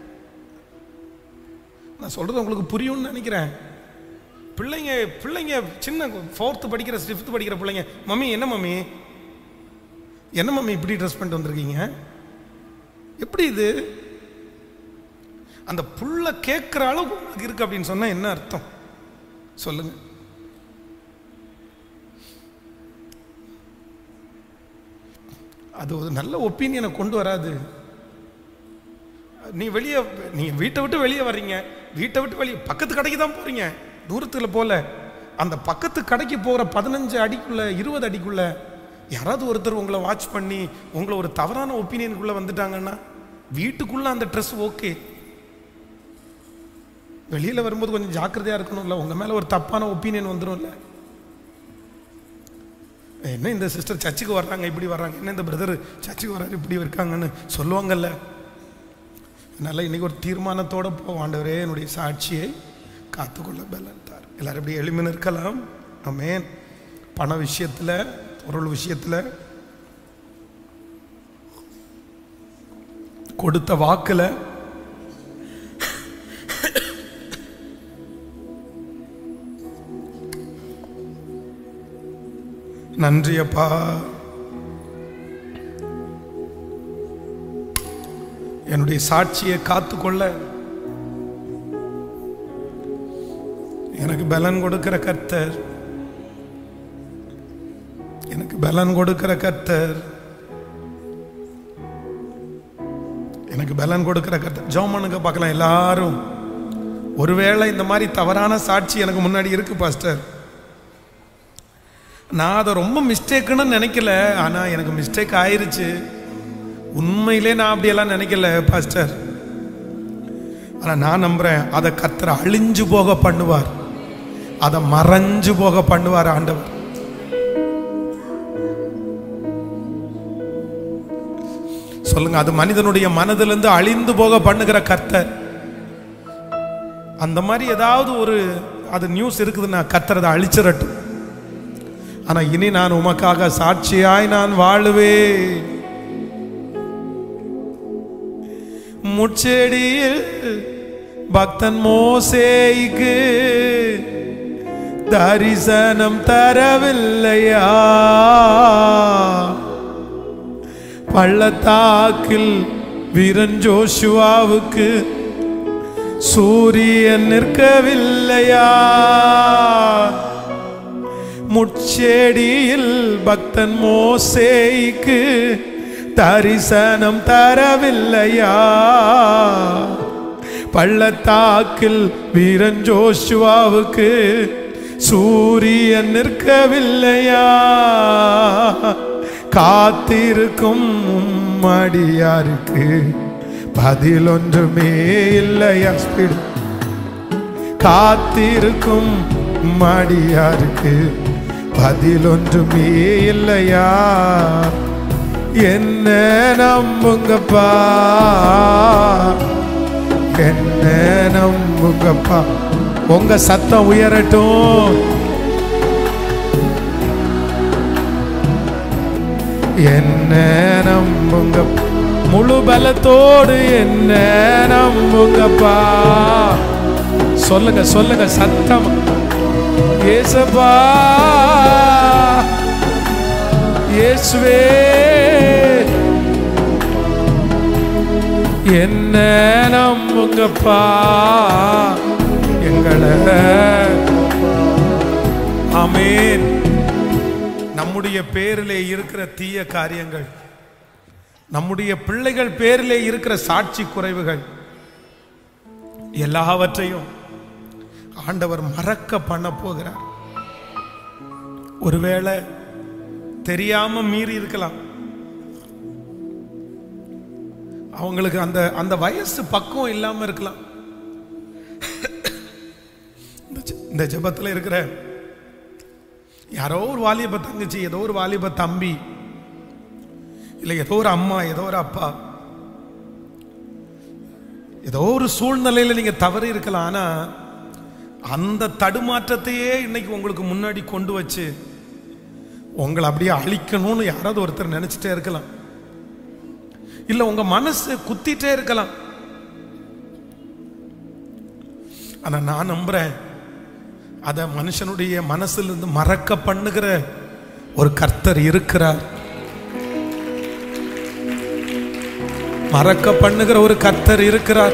நான் சொல்றது உங்களுக்கு புரியும்னு நினைக்கிறேன் பிள்ளைங்க பிள்ளைங்க சின்ன ஃபோர்த்து படிக்கிற ஃபிஃப்த் படிக்கிற பிள்ளைங்க மம்மி என்ன மம்மி என்ன மம்மி இப்படி ட்ரெஸ் பண்ணிட்டு வந்திருக்கீங்க எப்படி இது அந்த புள்ள கேட்குற அளவுக்கு உங்களுக்கு இருக்கு அப்படின்னு சொன்னா என்ன அர்த்தம் சொல்லுங்க அது ஒரு நல்ல ஒப்பீனியனை கொண்டு வராது நீ வெளியே நீங்க வீட்டை விட்டு வெளியே வர்றீங்க வீட்டை விட்டு வெளியே பக்கத்து கடைக்கு தான் போறீங்க தூரத்துல போல அந்த பக்கத்து கடைக்கு போகிற பதினஞ்சு அடிக்குள்ள இருபது அடிக்குள்ள யாராவது ஒருத்தர் உங்களை வாட்ச் பண்ணி உங்களை ஒரு தவறான ஒப்பீனியனுக்குள்ள வந்துட்டாங்கன்னா வீட்டுக்குள்ள அந்த ட்ரெஸ் ஓகே வெளியில வரும்போது கொஞ்சம் ஜாக்கிரதையா இருக்கணும்ல உங்க மேல ஒரு தப்பான ஒப்பீனியன் வந்துரும்ல என்ன இந்த சிஸ்டர் சர்ச்சுக்கு வர்றாங்க இப்படி வர்றாங்க என்ன இந்த பிரதர் சர்ச்சுக்கு வர்றாரு இப்படி இருக்காங்கன்னு சொல்லுவாங்கல்ல அதனால இன்னைக்கு ஒரு தீர்மானத்தோட போவோம் ஆண்டவரே என்னுடைய சாட்சியை காத்துக்கொள்ள பலன் தார் எல்லாரும் இப்படி எளிமைன்னு இருக்கலாம் ஆமென் பண விஷயத்துல பொருள் விஷயத்துல கொடுத்த வாக்குல நன்றி அப்பா என்னுடைய சாட்சியை காத்துக்கொள்ள எனக்கு பலன் கொடுக்கிற கர்த்தர் எனக்கு பலன் கொடுக்கிற கர்த்தர் எனக்கு பலன் கொடுக்கிற கர்த்தர் ஜோமனுக்கு பார்க்கலாம் எல்லாரும் ஒருவேளை இந்த மாதிரி தவறான சாட்சி எனக்கு முன்னாடி இருக்கு பாஸ்டர் நான் அதை ரொம்ப மிஸ்டேக்குன்னு நினைக்கல ஆனா எனக்கு மிஸ்டேக் ஆயிருச்சு உண்மையிலே நான் அப்படியெல்லாம் நினைக்கல பாஸ்டர் ஆனா நான் நம்புறேன் அதை கத்தரை அழிஞ்சு போக பண்ணுவார் அதை மறைஞ்சு போக பண்ணுவார் ஆண்டவர் சொல்லுங்க அது மனிதனுடைய மனதிலிருந்து அழிந்து போக பண்ணுகிற கர்த்தர் அந்த மாதிரி ஏதாவது ஒரு அது நியூஸ் இருக்குதுன்னா கர்த்தர் அதை அழிச்சிடட்டும் ஆனா இனி நான் உமக்காக சாட்சியாய் நான் வாழுவேன் முச்செடியில் பக்தன் மோசேய்க்கு தரிசனம் தரவில்லையா பள்ளத்தாக்கில் வீரன் ஜோஷுவாவுக்கு சூரியன் நிற்கவில்லையா முச்செடியில் பக்தன் மோசேய்க்கு தரிசனம் தரவில்லையா பள்ளத்தாக்கில் வீரன் ஜோஷுவாவுக்கு சூரியன் நிற்கவில்லையா காத்திருக்கும் உம்மடியாருக்கு பதில் ஒன்றுமே இல்லையா ஸ்பீடு காத்திருக்கும் மடியாருக்கு பதில் ஒன்றுமே இல்லையா என்ன நம்புங்கப்பா என்ன நம்புங்கப்பா உங்க சத்தம் உயரட்டும் என்ன நம்புங்க முழு பலத்தோடு என்ன நம்புங்கப்பா சொல்லுங்க சொல்லுங்க சத்தம் ஏசப்பா இயேசுவே என்ன நம்புங்கப்பா எங்களை ஆமேன் நம்முடைய பேரிலே இருக்கிற தீய காரியங்கள் நம்முடைய பிள்ளைகள் பேரிலே இருக்கிற சாட்சி குறைவுகள் எல்லாவற்றையும் ஆண்டவர் மறக்க பண்ண போகிறார் ஒருவேளை தெரியாம மீறி இருக்கலாம் அவங்களுக்கு அந்த அந்த வயசு பக்குவம் இல்லாம இருக்கலாம் இந்த ஜெ- இந்த ஜெபத்துல இருக்கிற யாரோ ஒரு வாலிப தங்கச்சி ஏதோ ஒரு வாலிப தம்பி இல்லை ஏதோ ஒரு அம்மா ஏதோ ஒரு அப்பா ஏதோ ஒரு சூழ்நிலையில நீங்க தவறி இருக்கலாம் ஆனா அந்த தடுமாற்றத்தையே இன்னைக்கு உங்களுக்கு முன்னாடி கொண்டு வச்சு உங்களை அப்படியே அழிக்கணும்னு யாராவது ஒருத்தர் நினைச்சிட்டே இருக்கலாம் இல்ல உங்க மனசு குத்திட்டே இருக்கலாம் ஆனா நான் நம்புறேன் அத மனுஷனுடைய மனசிலிருந்து மறக்க பண்ணுகிற ஒரு கர்த்தர் இருக்கிறார் மறக்க பண்ணுகிற ஒரு கர்த்தர் இருக்கிறார்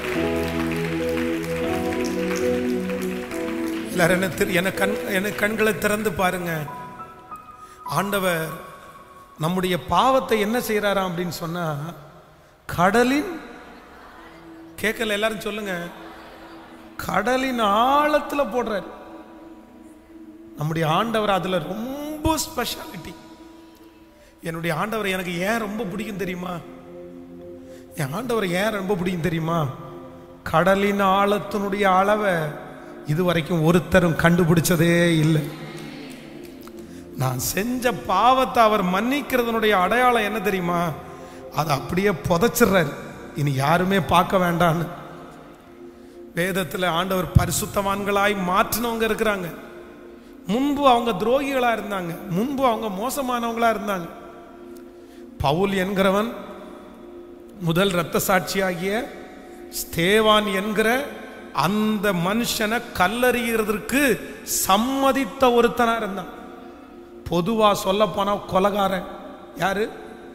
எல்லாரும் என்ன திரு- என கண் என கண்களை திறந்து பாருங்க ஆண்டவர் நம்முடைய பாவத்தை என்ன செய்யறாராம் அப்படின்னு சொன்னா கடலின் கேட்கல எல்லாரும் சொல்லுங்க கடலின் ஆழத்துல போடுறார் நம்முடைய ஆண்டவர் அதுல ரொம்ப ஸ்பெஷாலிட்டி என்னுடைய ஆண்டவர் எனக்கு ஏன் ரொம்ப பிடிக்கும் தெரியுமா என் ஆண்டவர் ஏன் ரொம்ப பிடிக்கும் தெரியுமா கடலின் ஆழத்தினுடைய அளவை இதுவரைக்கும் ஒருத்தரும் கண்டுபிடிச்சதே இல்லை நான் செஞ்ச பாவத்தை அவர் மன்னிக்கிறதனுடைய அடையாளம் என்ன தெரியுமா அதை அப்படியே புதைச்சிடுறாரு இனி யாருமே பார்க்க வேண்டான்னு வேதத்தில் ஆண்டவர் பரிசுத்தவான்களாய் மாற்றினவங்க இருக்கிறாங்க முன்பு அவங்க துரோகிகளா இருந்தாங்க முன்பு அவங்க மோசமானவங்களா இருந்தாங்க பவுல் என்கிறவன் முதல் இரத்த சாட்சியாகிய ஸ்தேவான் என்கிற அந்த மனுஷனை கல்லறிகிறதற்கு சம்மதித்த ஒருத்தனா இருந்தான் பொதுவா சொல்ல போனா கொலகாரன் யாரு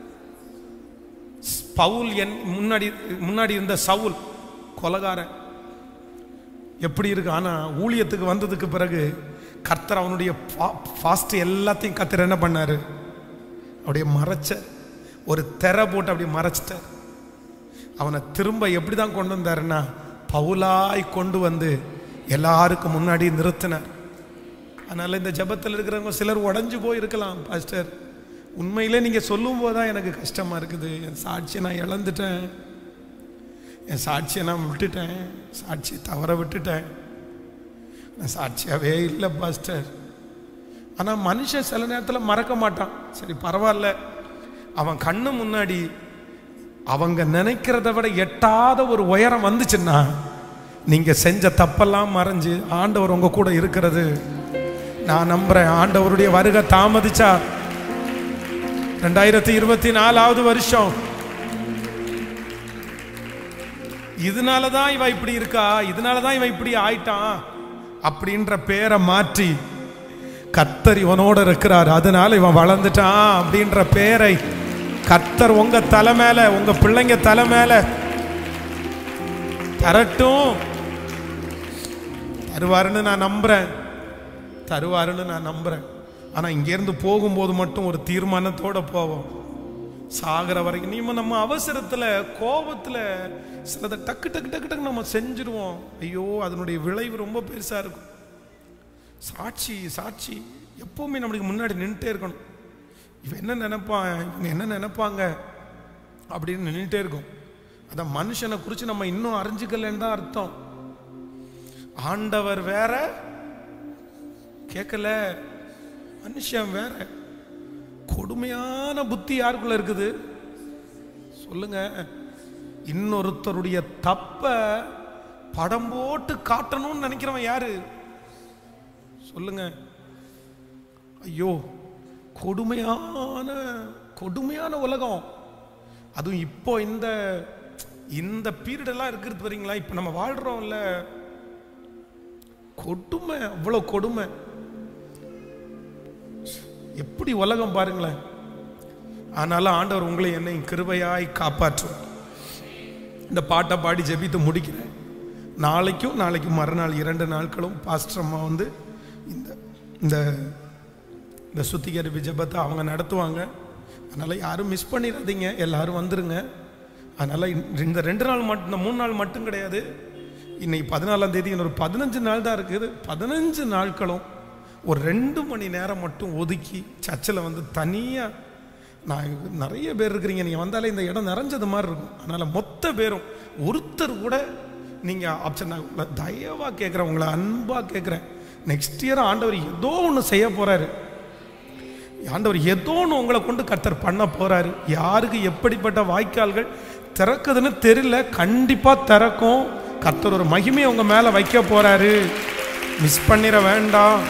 பவுல் என் முன்னாடி முன்னாடி இருந்த சவுல் கொலகாரன் எப்படி இருக்கு ஆனா ஊழியத்துக்கு வந்ததுக்கு பிறகு கர்த்தர் அவனுடைய ஃபாஸ்ட் எல்லாத்தையும் கர்த்தர் என்ன பண்ணாரு அப்படியே மறைச்சார் ஒரு திரை போட்டு அப்படியே மறைச்சிட்டார் அவனை திரும்ப எப்படி தான் கொண்டு வந்தாருன்னா பவுலாய் கொண்டு வந்து எல்லாருக்கும் முன்னாடி நிறுத்தினார் அதனால இந்த ஜெபத்தில் இருக்கிறவங்க சிலர் உடஞ்சு போய் இருக்கலாம் பாஸ்டர் உண்மையிலே நீங்க சொல்லும் போதுதான் எனக்கு கஷ்டமா இருக்குது என் சாட்சியை நான் இழந்துட்டேன் என் சாட்சியை நான் விட்டுட்டேன் சாட்சியை தவற விட்டுட்டேன் நான் சாட்சியாவே இல்லை பாஸ்டர் ஆனால் மனுஷன் சில நேரத்தில் மறக்க மாட்டான் சரி பரவாயில்ல அவன் கண்ணு முன்னாடி அவங்க நினைக்கிறத விட எட்டாத ஒரு உயரம் வந்துச்சுன்னா நீங்க செஞ்ச தப்பெல்லாம் மறைஞ்சு ஆண்டவர் உங்க கூட இருக்கிறது நான் நம்புறேன் ஆண்டவருடைய வருகை தாமதிச்சா ரெண்டாயிரத்தி இருபத்தி நாலாவது வருஷம் இதனால தான் இவ இப்படி இருக்கா இதனால தான் இவன் இப்படி ஆயிட்டான் அப்படின்ற பேரை மாற்றி கர்த்தர் இவனோட இருக்கிறார் அதனால இவன் வளர்ந்துட்டான் அப்படின்ற பேரை கர்த்தர் உங்க தலை மேல உங்க பிள்ளைங்க தலை மேல தரட்டும் தருவாருன்னு நான் நம்புறேன் தருவாருன்னு நான் நம்புறேன் ஆனா இங்கேருந்து போகும்போது மட்டும் ஒரு தீர்மானத்தோட போவோம் சாகிற வரைக்கும் நீ நம்ம அவசரத்துல கோபத்துல சிலதை டக்கு டக்கு டக்கு டக்கு நம்ம செஞ்சிருவோம் ஐயோ அதனுடைய விளைவு ரொம்ப பெருசா இருக்கும் சாட்சி சாட்சி எப்பவுமே நம்மளுக்கு முன்னாடி நின்றுட்டே இருக்கணும் இவன் என்ன நினைப்பான் இவங்க என்ன நினைப்பாங்க அப்படின்னு நின்றுட்டே இருக்கும் அதான் மனுஷனை குறித்து நம்ம இன்னும் அறிஞ்சுக்கலன்னு தான் அர்த்தம் ஆண்டவர் வேற கேட்கல மனுஷன் வேற கொடுமையான புத்தி யாருக்குள்ள இருக்குது சொல்லுங்க இன்னொருத்தருடைய தப்ப படம் போட்டு காட்டணும்னு நினைக்கிறவன் யாரு சொல்லுங்க ஐயோ கொடுமையான கொடுமையான உலகம் அதுவும் இப்போ இந்த இந்த பீரியட் எல்லாம் இருக்கிறது வரீங்களா இப்போ நம்ம வாழ்றோம்ல கொடுமை அவ்வளோ கொடுமை எப்படி உலகம் பாருங்களேன் ஆனாலும் ஆண்டவர் உங்களை என்னையும் கிருபையாய் காப்பாற்றும் இந்த பாட்டை பாடி ஜெபித்து முடிக்கிறேன் நாளைக்கும் நாளைக்கு மறுநாள் இரண்டு நாட்களும் பாஸ்டர் அம்மா வந்து இந்த இந்த இந்த சுத்திகரிப்பு ஜெபத்தை அவங்க நடத்துவாங்க அதனால் யாரும் மிஸ் பண்ணிடாதீங்க எல்லாரும் வந்துருங்க அதனால் இந்த ரெண்டு நாள் மட்டும் இந்த மூணு நாள் மட்டும் கிடையாது இன்னைக்கு பதினாலாம் தேதி இன்னொரு பதினஞ்சு நாள் தான் இருக்குது பதினஞ்சு நாட்களும் ஒரு ரெண்டு மணி நேரம் மட்டும் ஒதுக்கி சர்ச்சில் வந்து தனியாக நான் நிறைய பேர் இருக்கிறீங்க நீங்கள் வந்தாலே இந்த இடம் நிறைஞ்சது மாதிரி இருக்கும் அதனால் மொத்த பேரும் ஒருத்தர் கூட நீங்கள் ஆப்ஷன் நான் உங்களை தயவாக கேட்குறேன் உங்களை அன்பாக கேட்குறேன் நெக்ஸ்ட் இயர் ஆண்டவர் ஏதோ ஒன்று செய்ய போகிறாரு ஆண்டவர் ஏதோ ஒன்று உங்களை கொண்டு கர்த்தர் பண்ண போறாரு யாருக்கு எப்படிப்பட்ட வாய்க்கால்கள் திறக்குதுன்னு தெரியல கண்டிப்பா திறக்கும் கர்த்தர் ஒரு மகிமையை உங்க மேல வைக்க போறாரு மிஸ் பண்ணிட வேண்டாம்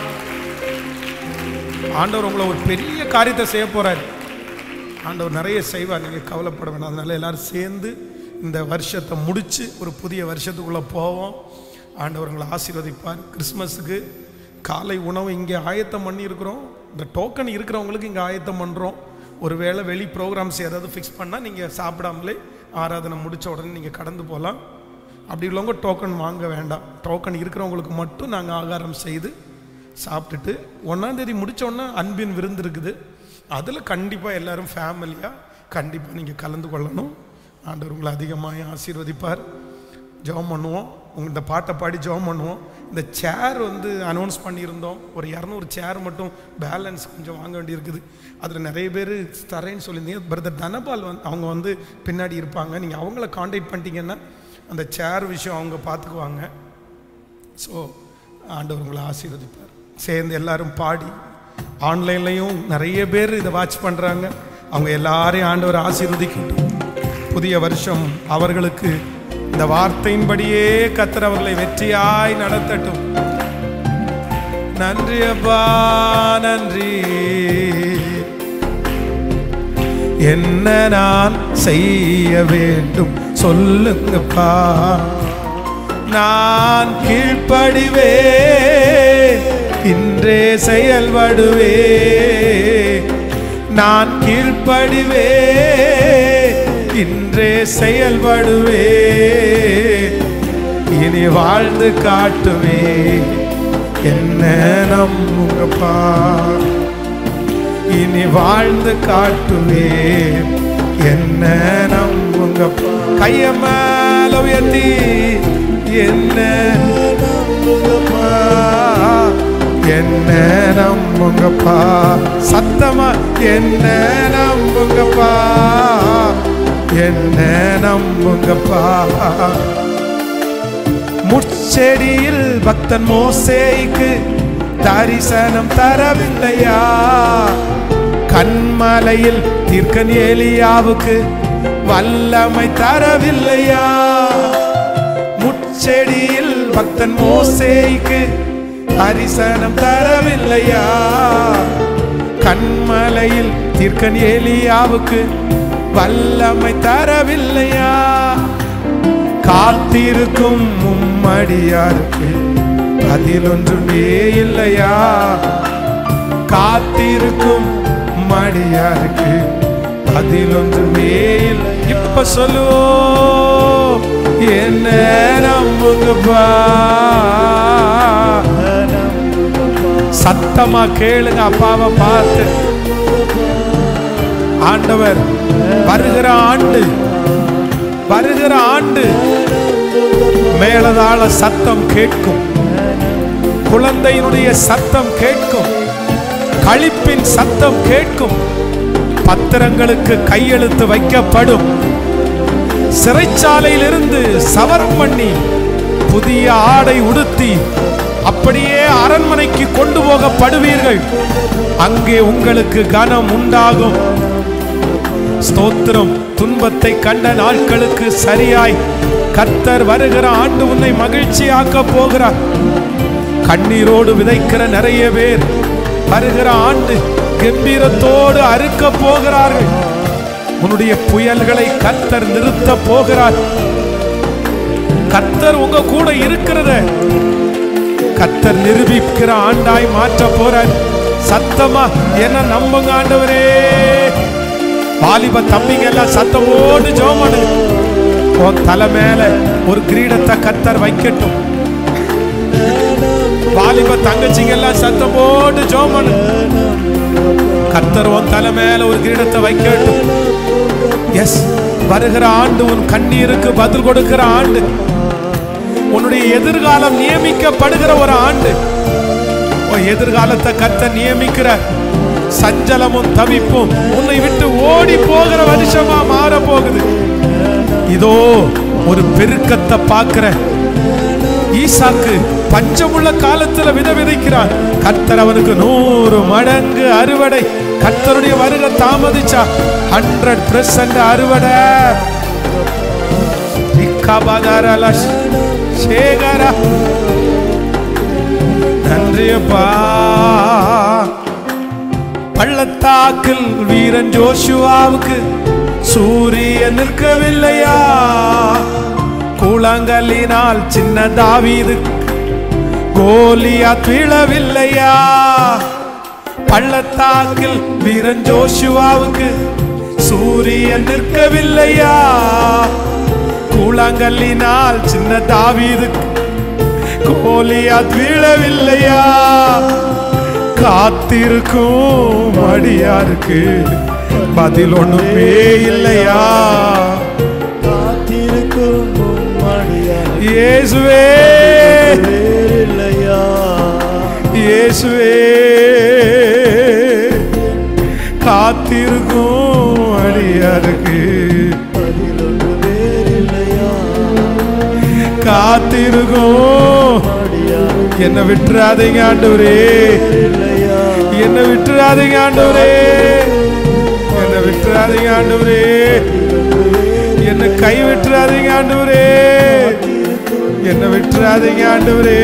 ஆண்டவர் உங்களை ஒரு பெரிய காரியத்தை செய்ய போறாரு ஆண்டவர் நிறைய செய்வார் நீங்க கவலைப்பட வேண்டாம் அதனால எல்லாரும் சேர்ந்து இந்த வருஷத்தை முடிச்சு ஒரு புதிய வருஷத்துக்குள்ள போவோம் ஆண்டவர் உங்களை ஆசீர்வதிப்பார் கிறிஸ்மஸுக்கு காலை உணவு இங்கே ஆயத்தம் பண்ணி இருக்கிறோம் இந்த டோக்கன் இருக்கிறவங்களுக்கு இங்கே ஆயத்தம் பண்ணுறோம் ஒருவேளை வெளி ப்ரோக்ராம்ஸ் ஏதாவது ஃபிக்ஸ் பண்ணால் நீங்கள் சாப்பிடாமலே ஆராதனை முடிச்ச உடனே நீங்கள் கடந்து போகலாம் அப்படி உள்ளவங்க டோக்கன் வாங்க வேண்டாம் டோக்கன் இருக்கிறவங்களுக்கு மட்டும் நாங்கள் ஆகாரம் செய்து சாப்பிட்டுட்டு ஒன்றாந்தேதி முடிச்ச உடனே அன்பின் விருந்து இருக்குது அதில் கண்டிப்பாக எல்லாரும் ஃபேமிலியாக கண்டிப்பாக நீங்கள் கலந்து கொள்ளணும் ஆண்டவர் உங்களை அதிகமாக ஆசீர்வதிப்பார் ஜெபம் பண்ணுவோம் உங்க இந்த பாட்டை பாடி ஜெபம் பண்ணுவோம் இந்த சேர் வந்து அனௌன்ஸ் பண்ணியிருந்தோம் ஒரு இரநூறு சேர் மட்டும் பேலன்ஸ் கொஞ்சம் வாங்க வேண்டியிருக்குது அதில் நிறைய பேர் தரேன்னு சொல்லியிருந்தீங்க பிரதர் தனபால் வந்து அவங்க வந்து பின்னாடி இருப்பாங்க நீங்கள் அவங்கள காண்டாக்ட் பண்ணிட்டீங்கன்னா அந்த சேர் விஷயம் அவங்க பார்த்துக்குவாங்க ஸோ ஆண்டவர் உங்களை ஆசீர்வதிப்பார் சேர்ந்து எல்லாரும் பாடி ஆன்லைன்லையும் நிறைய பேர் இதை வாட்ச் பண்ணுறாங்க அவங்க எல்லாரையும் ஆண்டவர் ஆசீர்வதிக்கட்டும் புதிய வருஷம் அவர்களுக்கு இந்த வார்த்தையின்படியே கத்தர் அவர்களை வெற்றியாய் நடத்தட்டும் நன்றி அப்பா நன்றி என்ன நான் செய்ய வேண்டும் சொல்லுங்கப்பா நான் கீழ்ப்படிவே இன்றே செயல்படுவே நான் கீழ்ப்படிவே இன்றே செயல்படுவே இனி வாழ்ந்து காட்டுவே என்ன நம்புங்கப்பா இனி வாழ்ந்து காட்டுவே என்ன நம்புங்கப்பா கைய மேல உயர்த்தி என்ன நம்புங்கப்பா என்ன நம்புங்கப்பா சத்தமா என்ன நம்புங்கப்பா என்ன நம்புங்கப்பா முட்செடியில் பக்தன் மோசேய்க்கு தரிசனம் தரவில்லையா கண்மலையில் தீர்க்கன் ஏலியாவுக்கு வல்லமை தரவில்லையா முட்செடியில் பக்தன் மோசேய்க்கு தரிசனம் தரவில்லையா கண்மலையில் தீர்க்கன் ஏலியாவுக்கு வல்லமை தரவில்லையா காத்திருக்கும் மும்மடியாருக்கு அதில் ஒன்றுமே இல்லையா காத்திருக்கும் மடியாருக்கு அதில் ஒன்றுமே இல்லை இப்ப சொல்லுவோம் என்ன நம்புங்கப்பா சத்தமா கேளுங்க அப்பாவை பார்த்து ஆண்டவர் வருகிற ஆண்டு வருகிற ஆண்டு மேலதாள சத்தம் கேட்கும் குழந்தையினுடைய சத்தம் கேட்கும் களிப்பின் சத்தம் கேட்கும் பத்திரங்களுக்கு கையெழுத்து வைக்கப்படும் சிறைச்சாலையிலிருந்து சவரம் பண்ணி புதிய ஆடை உடுத்தி அப்படியே அரண்மனைக்கு கொண்டு போகப்படுவீர்கள் அங்கே உங்களுக்கு கனம் உண்டாகும் ஸ்தோத்திரம் துன்பத்தை கண்ட நாட்களுக்கு சரியாய் கர்த்தர் வருகிற ஆண்டு உன்னை மகிழ்ச்சியாக்க போகிறார் கண்ணீரோடு விதைக்கிற நிறைய பேர் வருகிற ஆண்டு கம்பீரத்தோடு அறுக்க போகிறார்கள் உன்னுடைய புயல்களை கர்த்தர் நிறுத்த போகிறார் கர்த்தர் உங்க கூட இருக்கிறத கர்த்தர் நிரூபிக்கிற ஆண்டாய் மாற்ற போறார் சத்தமா என்ன நம்புங்க ஆண்டவரே வாலிப தம்பிங்க எல்லாம் சத்தமோடு ஜோமனு உன் தலை மேல ஒரு கிரீடத்தை கத்தர் வைக்கட்டும் வாலிப தங்கச்சிங்க எல்லாம் சத்தம் போட்டு ஜோமனு கத்தர் உன் தலை மேல ஒரு கிரீடத்தை வைக்கட்டும் எஸ் வருகிற ஆண்டு உன் கண்ணீருக்கு பதில் கொடுக்கிற ஆண்டு உன்னுடைய எதிர்காலம் நியமிக்கப்படுகிற ஒரு ஆண்டு உன் எதிர்காலத்தை கத்த நியமிக்கிற சஞ்சலமும் தவிப்பும் உன்னை விட்டு ஓடி போகிற வருஷமா மாற போகுது இதோ ஒரு பெருக்கத்தை பார்க்கிற ஈசாக்கு பஞ்சமுள்ள காலத்துல வித விதைக்கிறான் கர்த்தர் அவனுக்கு நூறு மடங்கு அறுவடை கர்த்தருடைய வருகை தாமதிச்சா ஹண்ட்ரட் பெர்சன்ட் அறுவடை இக்காபாதாரா சேகரா நன்றியப்பா பள்ளத்தாக்கில் வீரன் ஜோஷுவாவுக்கு சூரியன் நிற்கவில்லையா கூழாங்கல்லினால் சின்ன தாவீது கோலியா வீழவில்லையா பள்ளத்தாக்கில் வீரன் ஜோஷுவாவுக்கு சூரியன் நிற்கவில்லையா கூழாங்கல்லினால் சின்ன தாவீதுக்கு கோலியா வீழவில்லையா காத்திருக்கும் அடியாருக்கு பதில் ஒண்ணுமே இல்லையா காத்திருக்கும் உம்மடியார் இயேசுவே வேறில்லையா இயேசுவே காத்திருக்கும் அடியாருக்கு பதிலொன்று வேறில்லையா காத்திருக்கும் அடியார் என்ன விட்டுறாதீங்க ஆண்டவரே இல்லையா என்ன விட்டுறாதீங்க ஆண்டவரே என்ன விட்டுறாதீங்க ஆண்டவரே என்ன கை விட்டுறாதீங்க ஆண்டவரே என்ன விட்டுறாதீங்க ஆண்டவரே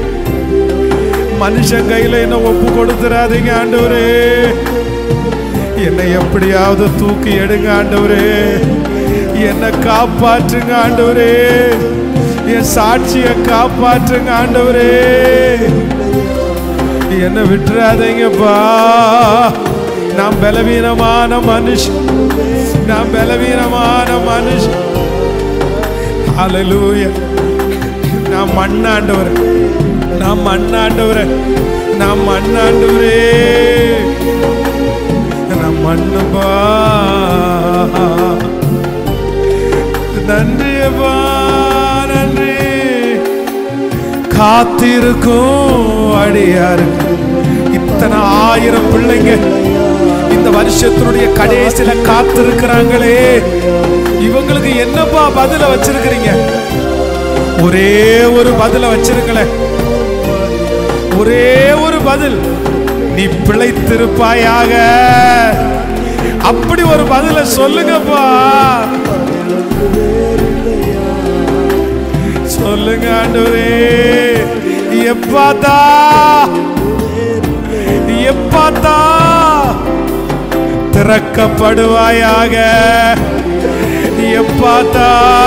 மனுஷன் கையில என்ன ஒப்பு கொடுத்துறாதீங்க ஆண்டவரே என்னை எப்படியாவது தூக்கி எடுங்க ஆண்டவரே என்னை காப்பாற்றுங்க ஆண்டவரே என் சாட்சியை காப்பாற்றுங்க ஆண்டவரே என்ன விட்டுறாதீங்கப்பா நான் பலவீனமான மனுஷன் நான் பலவீனமான மனுஷன் ஹalleluya நான் மண்ணாண்டவர் நான் மண்ணாண்டவர் நான் மண்ணாண்டவரே நான் மண்ணுப்பா நன்றியப்பா நன்றி காத்திருக்கும் அடியாருக்கு இத்தனை ஆயிரம் பிள்ளைங்க இந்த வருஷத்தினுடைய கடைசியில காத்திருக்கிறாங்களே இவங்களுக்கு என்னப்பா பதில வச்சிருக்கிறீங்க ஒரே ஒரு பதில வச்சிருக்கல ஒரே ஒரு பதில் நீ பிழைத்திருப்பாயாக அப்படி ஒரு பதில சொல்லுங்கப்பா சொல்லுங்க ஆண்டவரே எப்பாத்தா எப்பாத்தா திறக்கப்படுவாயாக எப்பாத்தா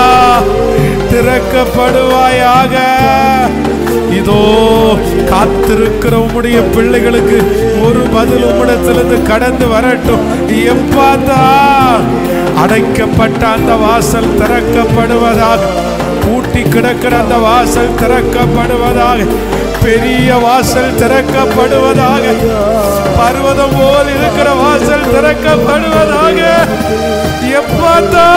திறக்கப்படுவாயாக இதோ காத்திருக்கிற உம்முடைய பிள்ளைகளுக்கு ஒரு பதில் உம்மிடத்திலிருந்து கடந்து வரட்டும் எப்பாத்தா அடைக்கப்பட்ட அந்த வாசல் திறக்கப்படுவதாக பூட்டி கிடக்கிற அந்த வாசல் திறக்கப்படுவதாக பெரிய வாசல் திறக்கப்படுவதாக பர்வதம் போல் இருக்கிற வாசல் திறக்கப்படுவதாக எப்பாத்தா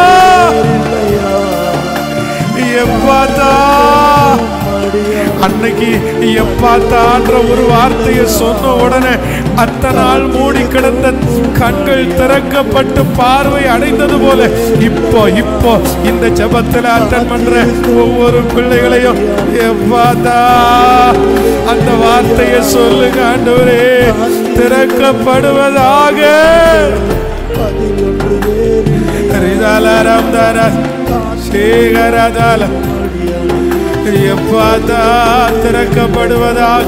எப்பாத்தா அன்னைக்கு எப்பாத்தான்ற ஒரு வார்த்தையை சொன்ன உடனே அத்தனை நாள் மூடி கிடந்த கண்கள் திறக்கப்பட்டு பார்வை அடைந்தது போல இப்போ இப்போ இந்த ஜெபத்துல அட்டன் பண்ற ஒவ்வொரு பிள்ளைகளையும் எப்பாத்தா அந்த வார்த்தையை சொல்லுங்க ஆண்டவரே திறக்கப்படுவதாக ரிதலரம் தர சேகரதல எப்பாதா திறக்கப்படுவதாக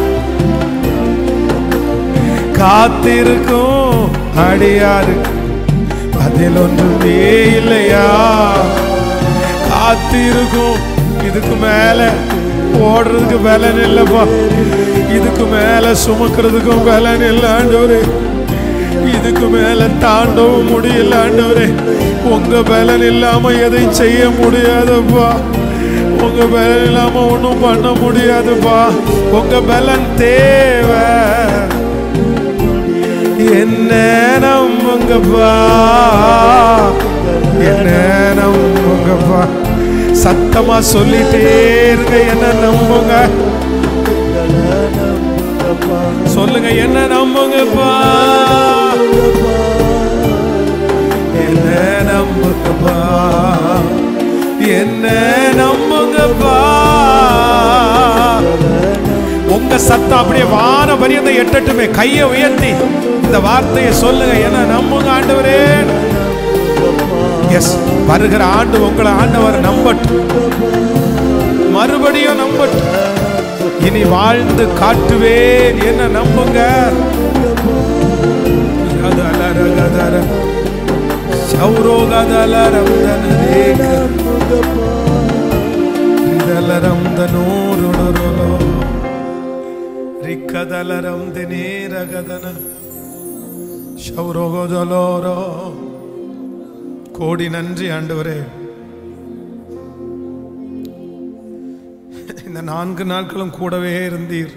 காத்திருக்கும் அடியாருக்கு அதில் ஒன்றுமே இல்லையா காத்திருக்கும் இதுக்கு மேல ஓடுறதுக்கு பலன் இல்லப்பா இதுக்கு மேல சுமக்கிறதுக்கும் பலன் இல்லை ஆண்டவரே இதுக்கு மேல தாண்டவும் முடியல ஆண்டவரே உங்க பலன் இல்லாம எதை செய்ய முடியாதப்பா உங்க பலன் இல்லாம ஒண்ணும் பண்ண முடியாதுப்பா உங்க பலன் தேவை என்ன நம்புங்கப்பா என்ன நம்புங்கப்பா சத்தமா சொல்லிட்டே இருங்க என்ன நம்புங்க சொல்லுங்க என்ன நம்புங்கப்பா என்ன நம்புங்கப்பா என்ன நம்புங்கப்பா உங்க சத்தம் அப்படியே வான பரியந்த எட்டட்டுமே கையை உயர்த்தி இந்த வார்த்தையை சொல்லுங்க என்ன நம்புங்க ஆண்டவரே எஸ் வருகிற ஆண்டு உங்களை ஆண்டவர் நம்பட்டும் மறுபடியும் நம்பட்டும் இனி வாழ்ந்து காட்டுவேன் என்ன நம்புங்க கதலர கதர சௌரோகதலரம் தனதேக இதலரம் தனோருடருலோ ரிக்கதலரம் தினேரகதன சௌரோகதலோரோ கோடி நன்றி ஆண்டவரே இந்த நான்கு நாட்களும் கூடவே இருந்தீர்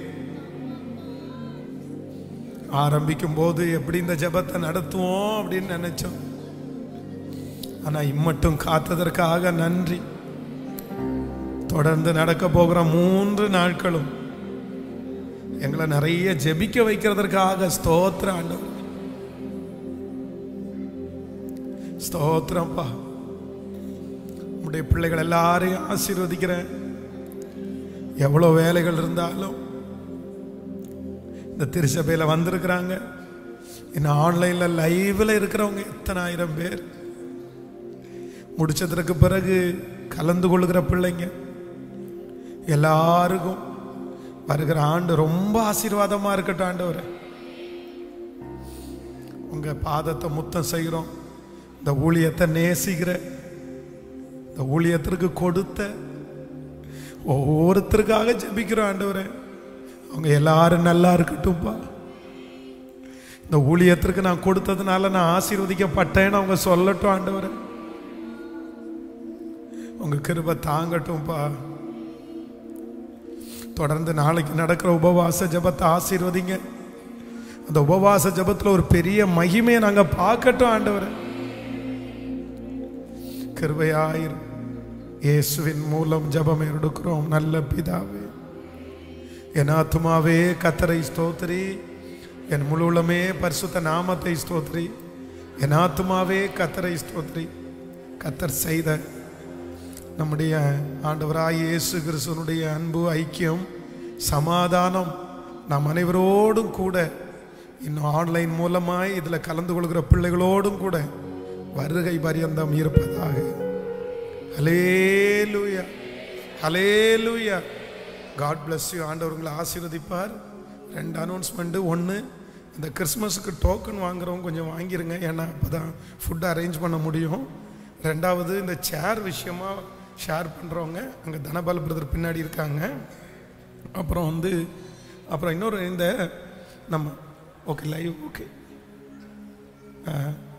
ஆரம்பிக்கும் போது எப்படி இந்த ஜெபத்தை நடத்துவோம் அப்படின்னு நினைச்சோம் ஆனா இம்மட்டும் காத்ததற்காக நன்றி தொடர்ந்து நடக்க போகிற மூன்று நாட்களும் எங்களை நிறைய ஜெபிக்க வைக்கிறதற்காக ஸ்தோத்திரம் ஆண்டவர் ஸ்தோத்திரம்ப்பா உடைய பிள்ளைகள் எல்லாரையும் ஆசீர்வதிக்கிறேன் எவ்வளோ வேலைகள் இருந்தாலும் இந்த திருச்சபையில் வந்திருக்கிறாங்க இன்னும் ஆன்லைனில் லைவில் இருக்கிறவங்க எத்தனை ஆயிரம் பேர் முடிச்சதற்கு பிறகு கலந்து கொள்கிற பிள்ளைங்க எல்லாருக்கும் வருகிற ஆண்டு ரொம்ப ஆசீர்வாதமாக இருக்கட்டும் ஆண்டவரே உங்கள் பாதத்தை முத்தம் செய்கிறோம் இந்த ஊழியத்தை நேசிக்கிற இந்த ஊழியத்திற்கு கொடுத்த ஒவ்வொருத்தருக்காக ஜெபிக்கிறோம் ஆண்டவரே அவங்க எல்லாரும் நல்லா இருக்கட்டும்ப்பா இந்த ஊழியத்திற்கு நான் கொடுத்ததுனால நான் ஆசீர்வதிக்கப்பட்டேன்னு அவங்க சொல்லட்டும் ஆண்டவரே உங்க கிருபை தாங்கட்டும்ப்பா தொடர்ந்து நாளைக்கு நடக்கிற உபவாச ஜெபத்தை ஆசீர்வதிங்க அந்த உபவாச ஜெபத்துல ஒரு பெரிய மகிமையை நாங்க பார்க்கட்டும் ஆண்டவரே கிருபையாயிரும் இயேசுவின் மூலம் ஜெபம் எடுக்கிறோம் நல்ல பிதாவே என் ஆத்துமாவே கத்தரை ஸ்தோத்திரி என் முழுவலமே பரிசுத்த நாமத்தை ஸ்தோத்திரி என் ஆத்துமாவே கத்தரை ஸ்தோத்திரி கத்தர் செய்த நம்முடைய ஆண்டவராய் இயேசு கிறிஸ்துவனுடைய அன்பு ஐக்கியம் சமாதானம் நாம் அனைவரோடும் கூட இன்னும் ஆன்லைன் மூலமாய் இதில் கலந்து கொள்கிற பிள்ளைகளோடும் கூட வருகை பரியந்தம் இருப்பதாக hallelujah hallelujah God bless you ஆண்டவர் உங்களை ஆசீர்வதிப்பார் ரெண்டு அனௌன்ஸ்மெண்ட்டு ஒன்று இந்த கிறிஸ்மஸுக்கு டோக்கன் வாங்குறவங்க கொஞ்சம் வாங்கிருங்க ஏன்னா அப்போ தான் ஃபுட் அரேஞ்ச் பண்ண முடியும் ரெண்டாவது இந்த சேர் விஷயமா ஷேர் பண்ணுறவங்க அங்கே தனபால் பிரதர் பின்னாடி இருக்காங்க அப்புறம் வந்து அப்புறம் இன்னொரு இந்த நம்ம ஓகே லைவ் ஓகே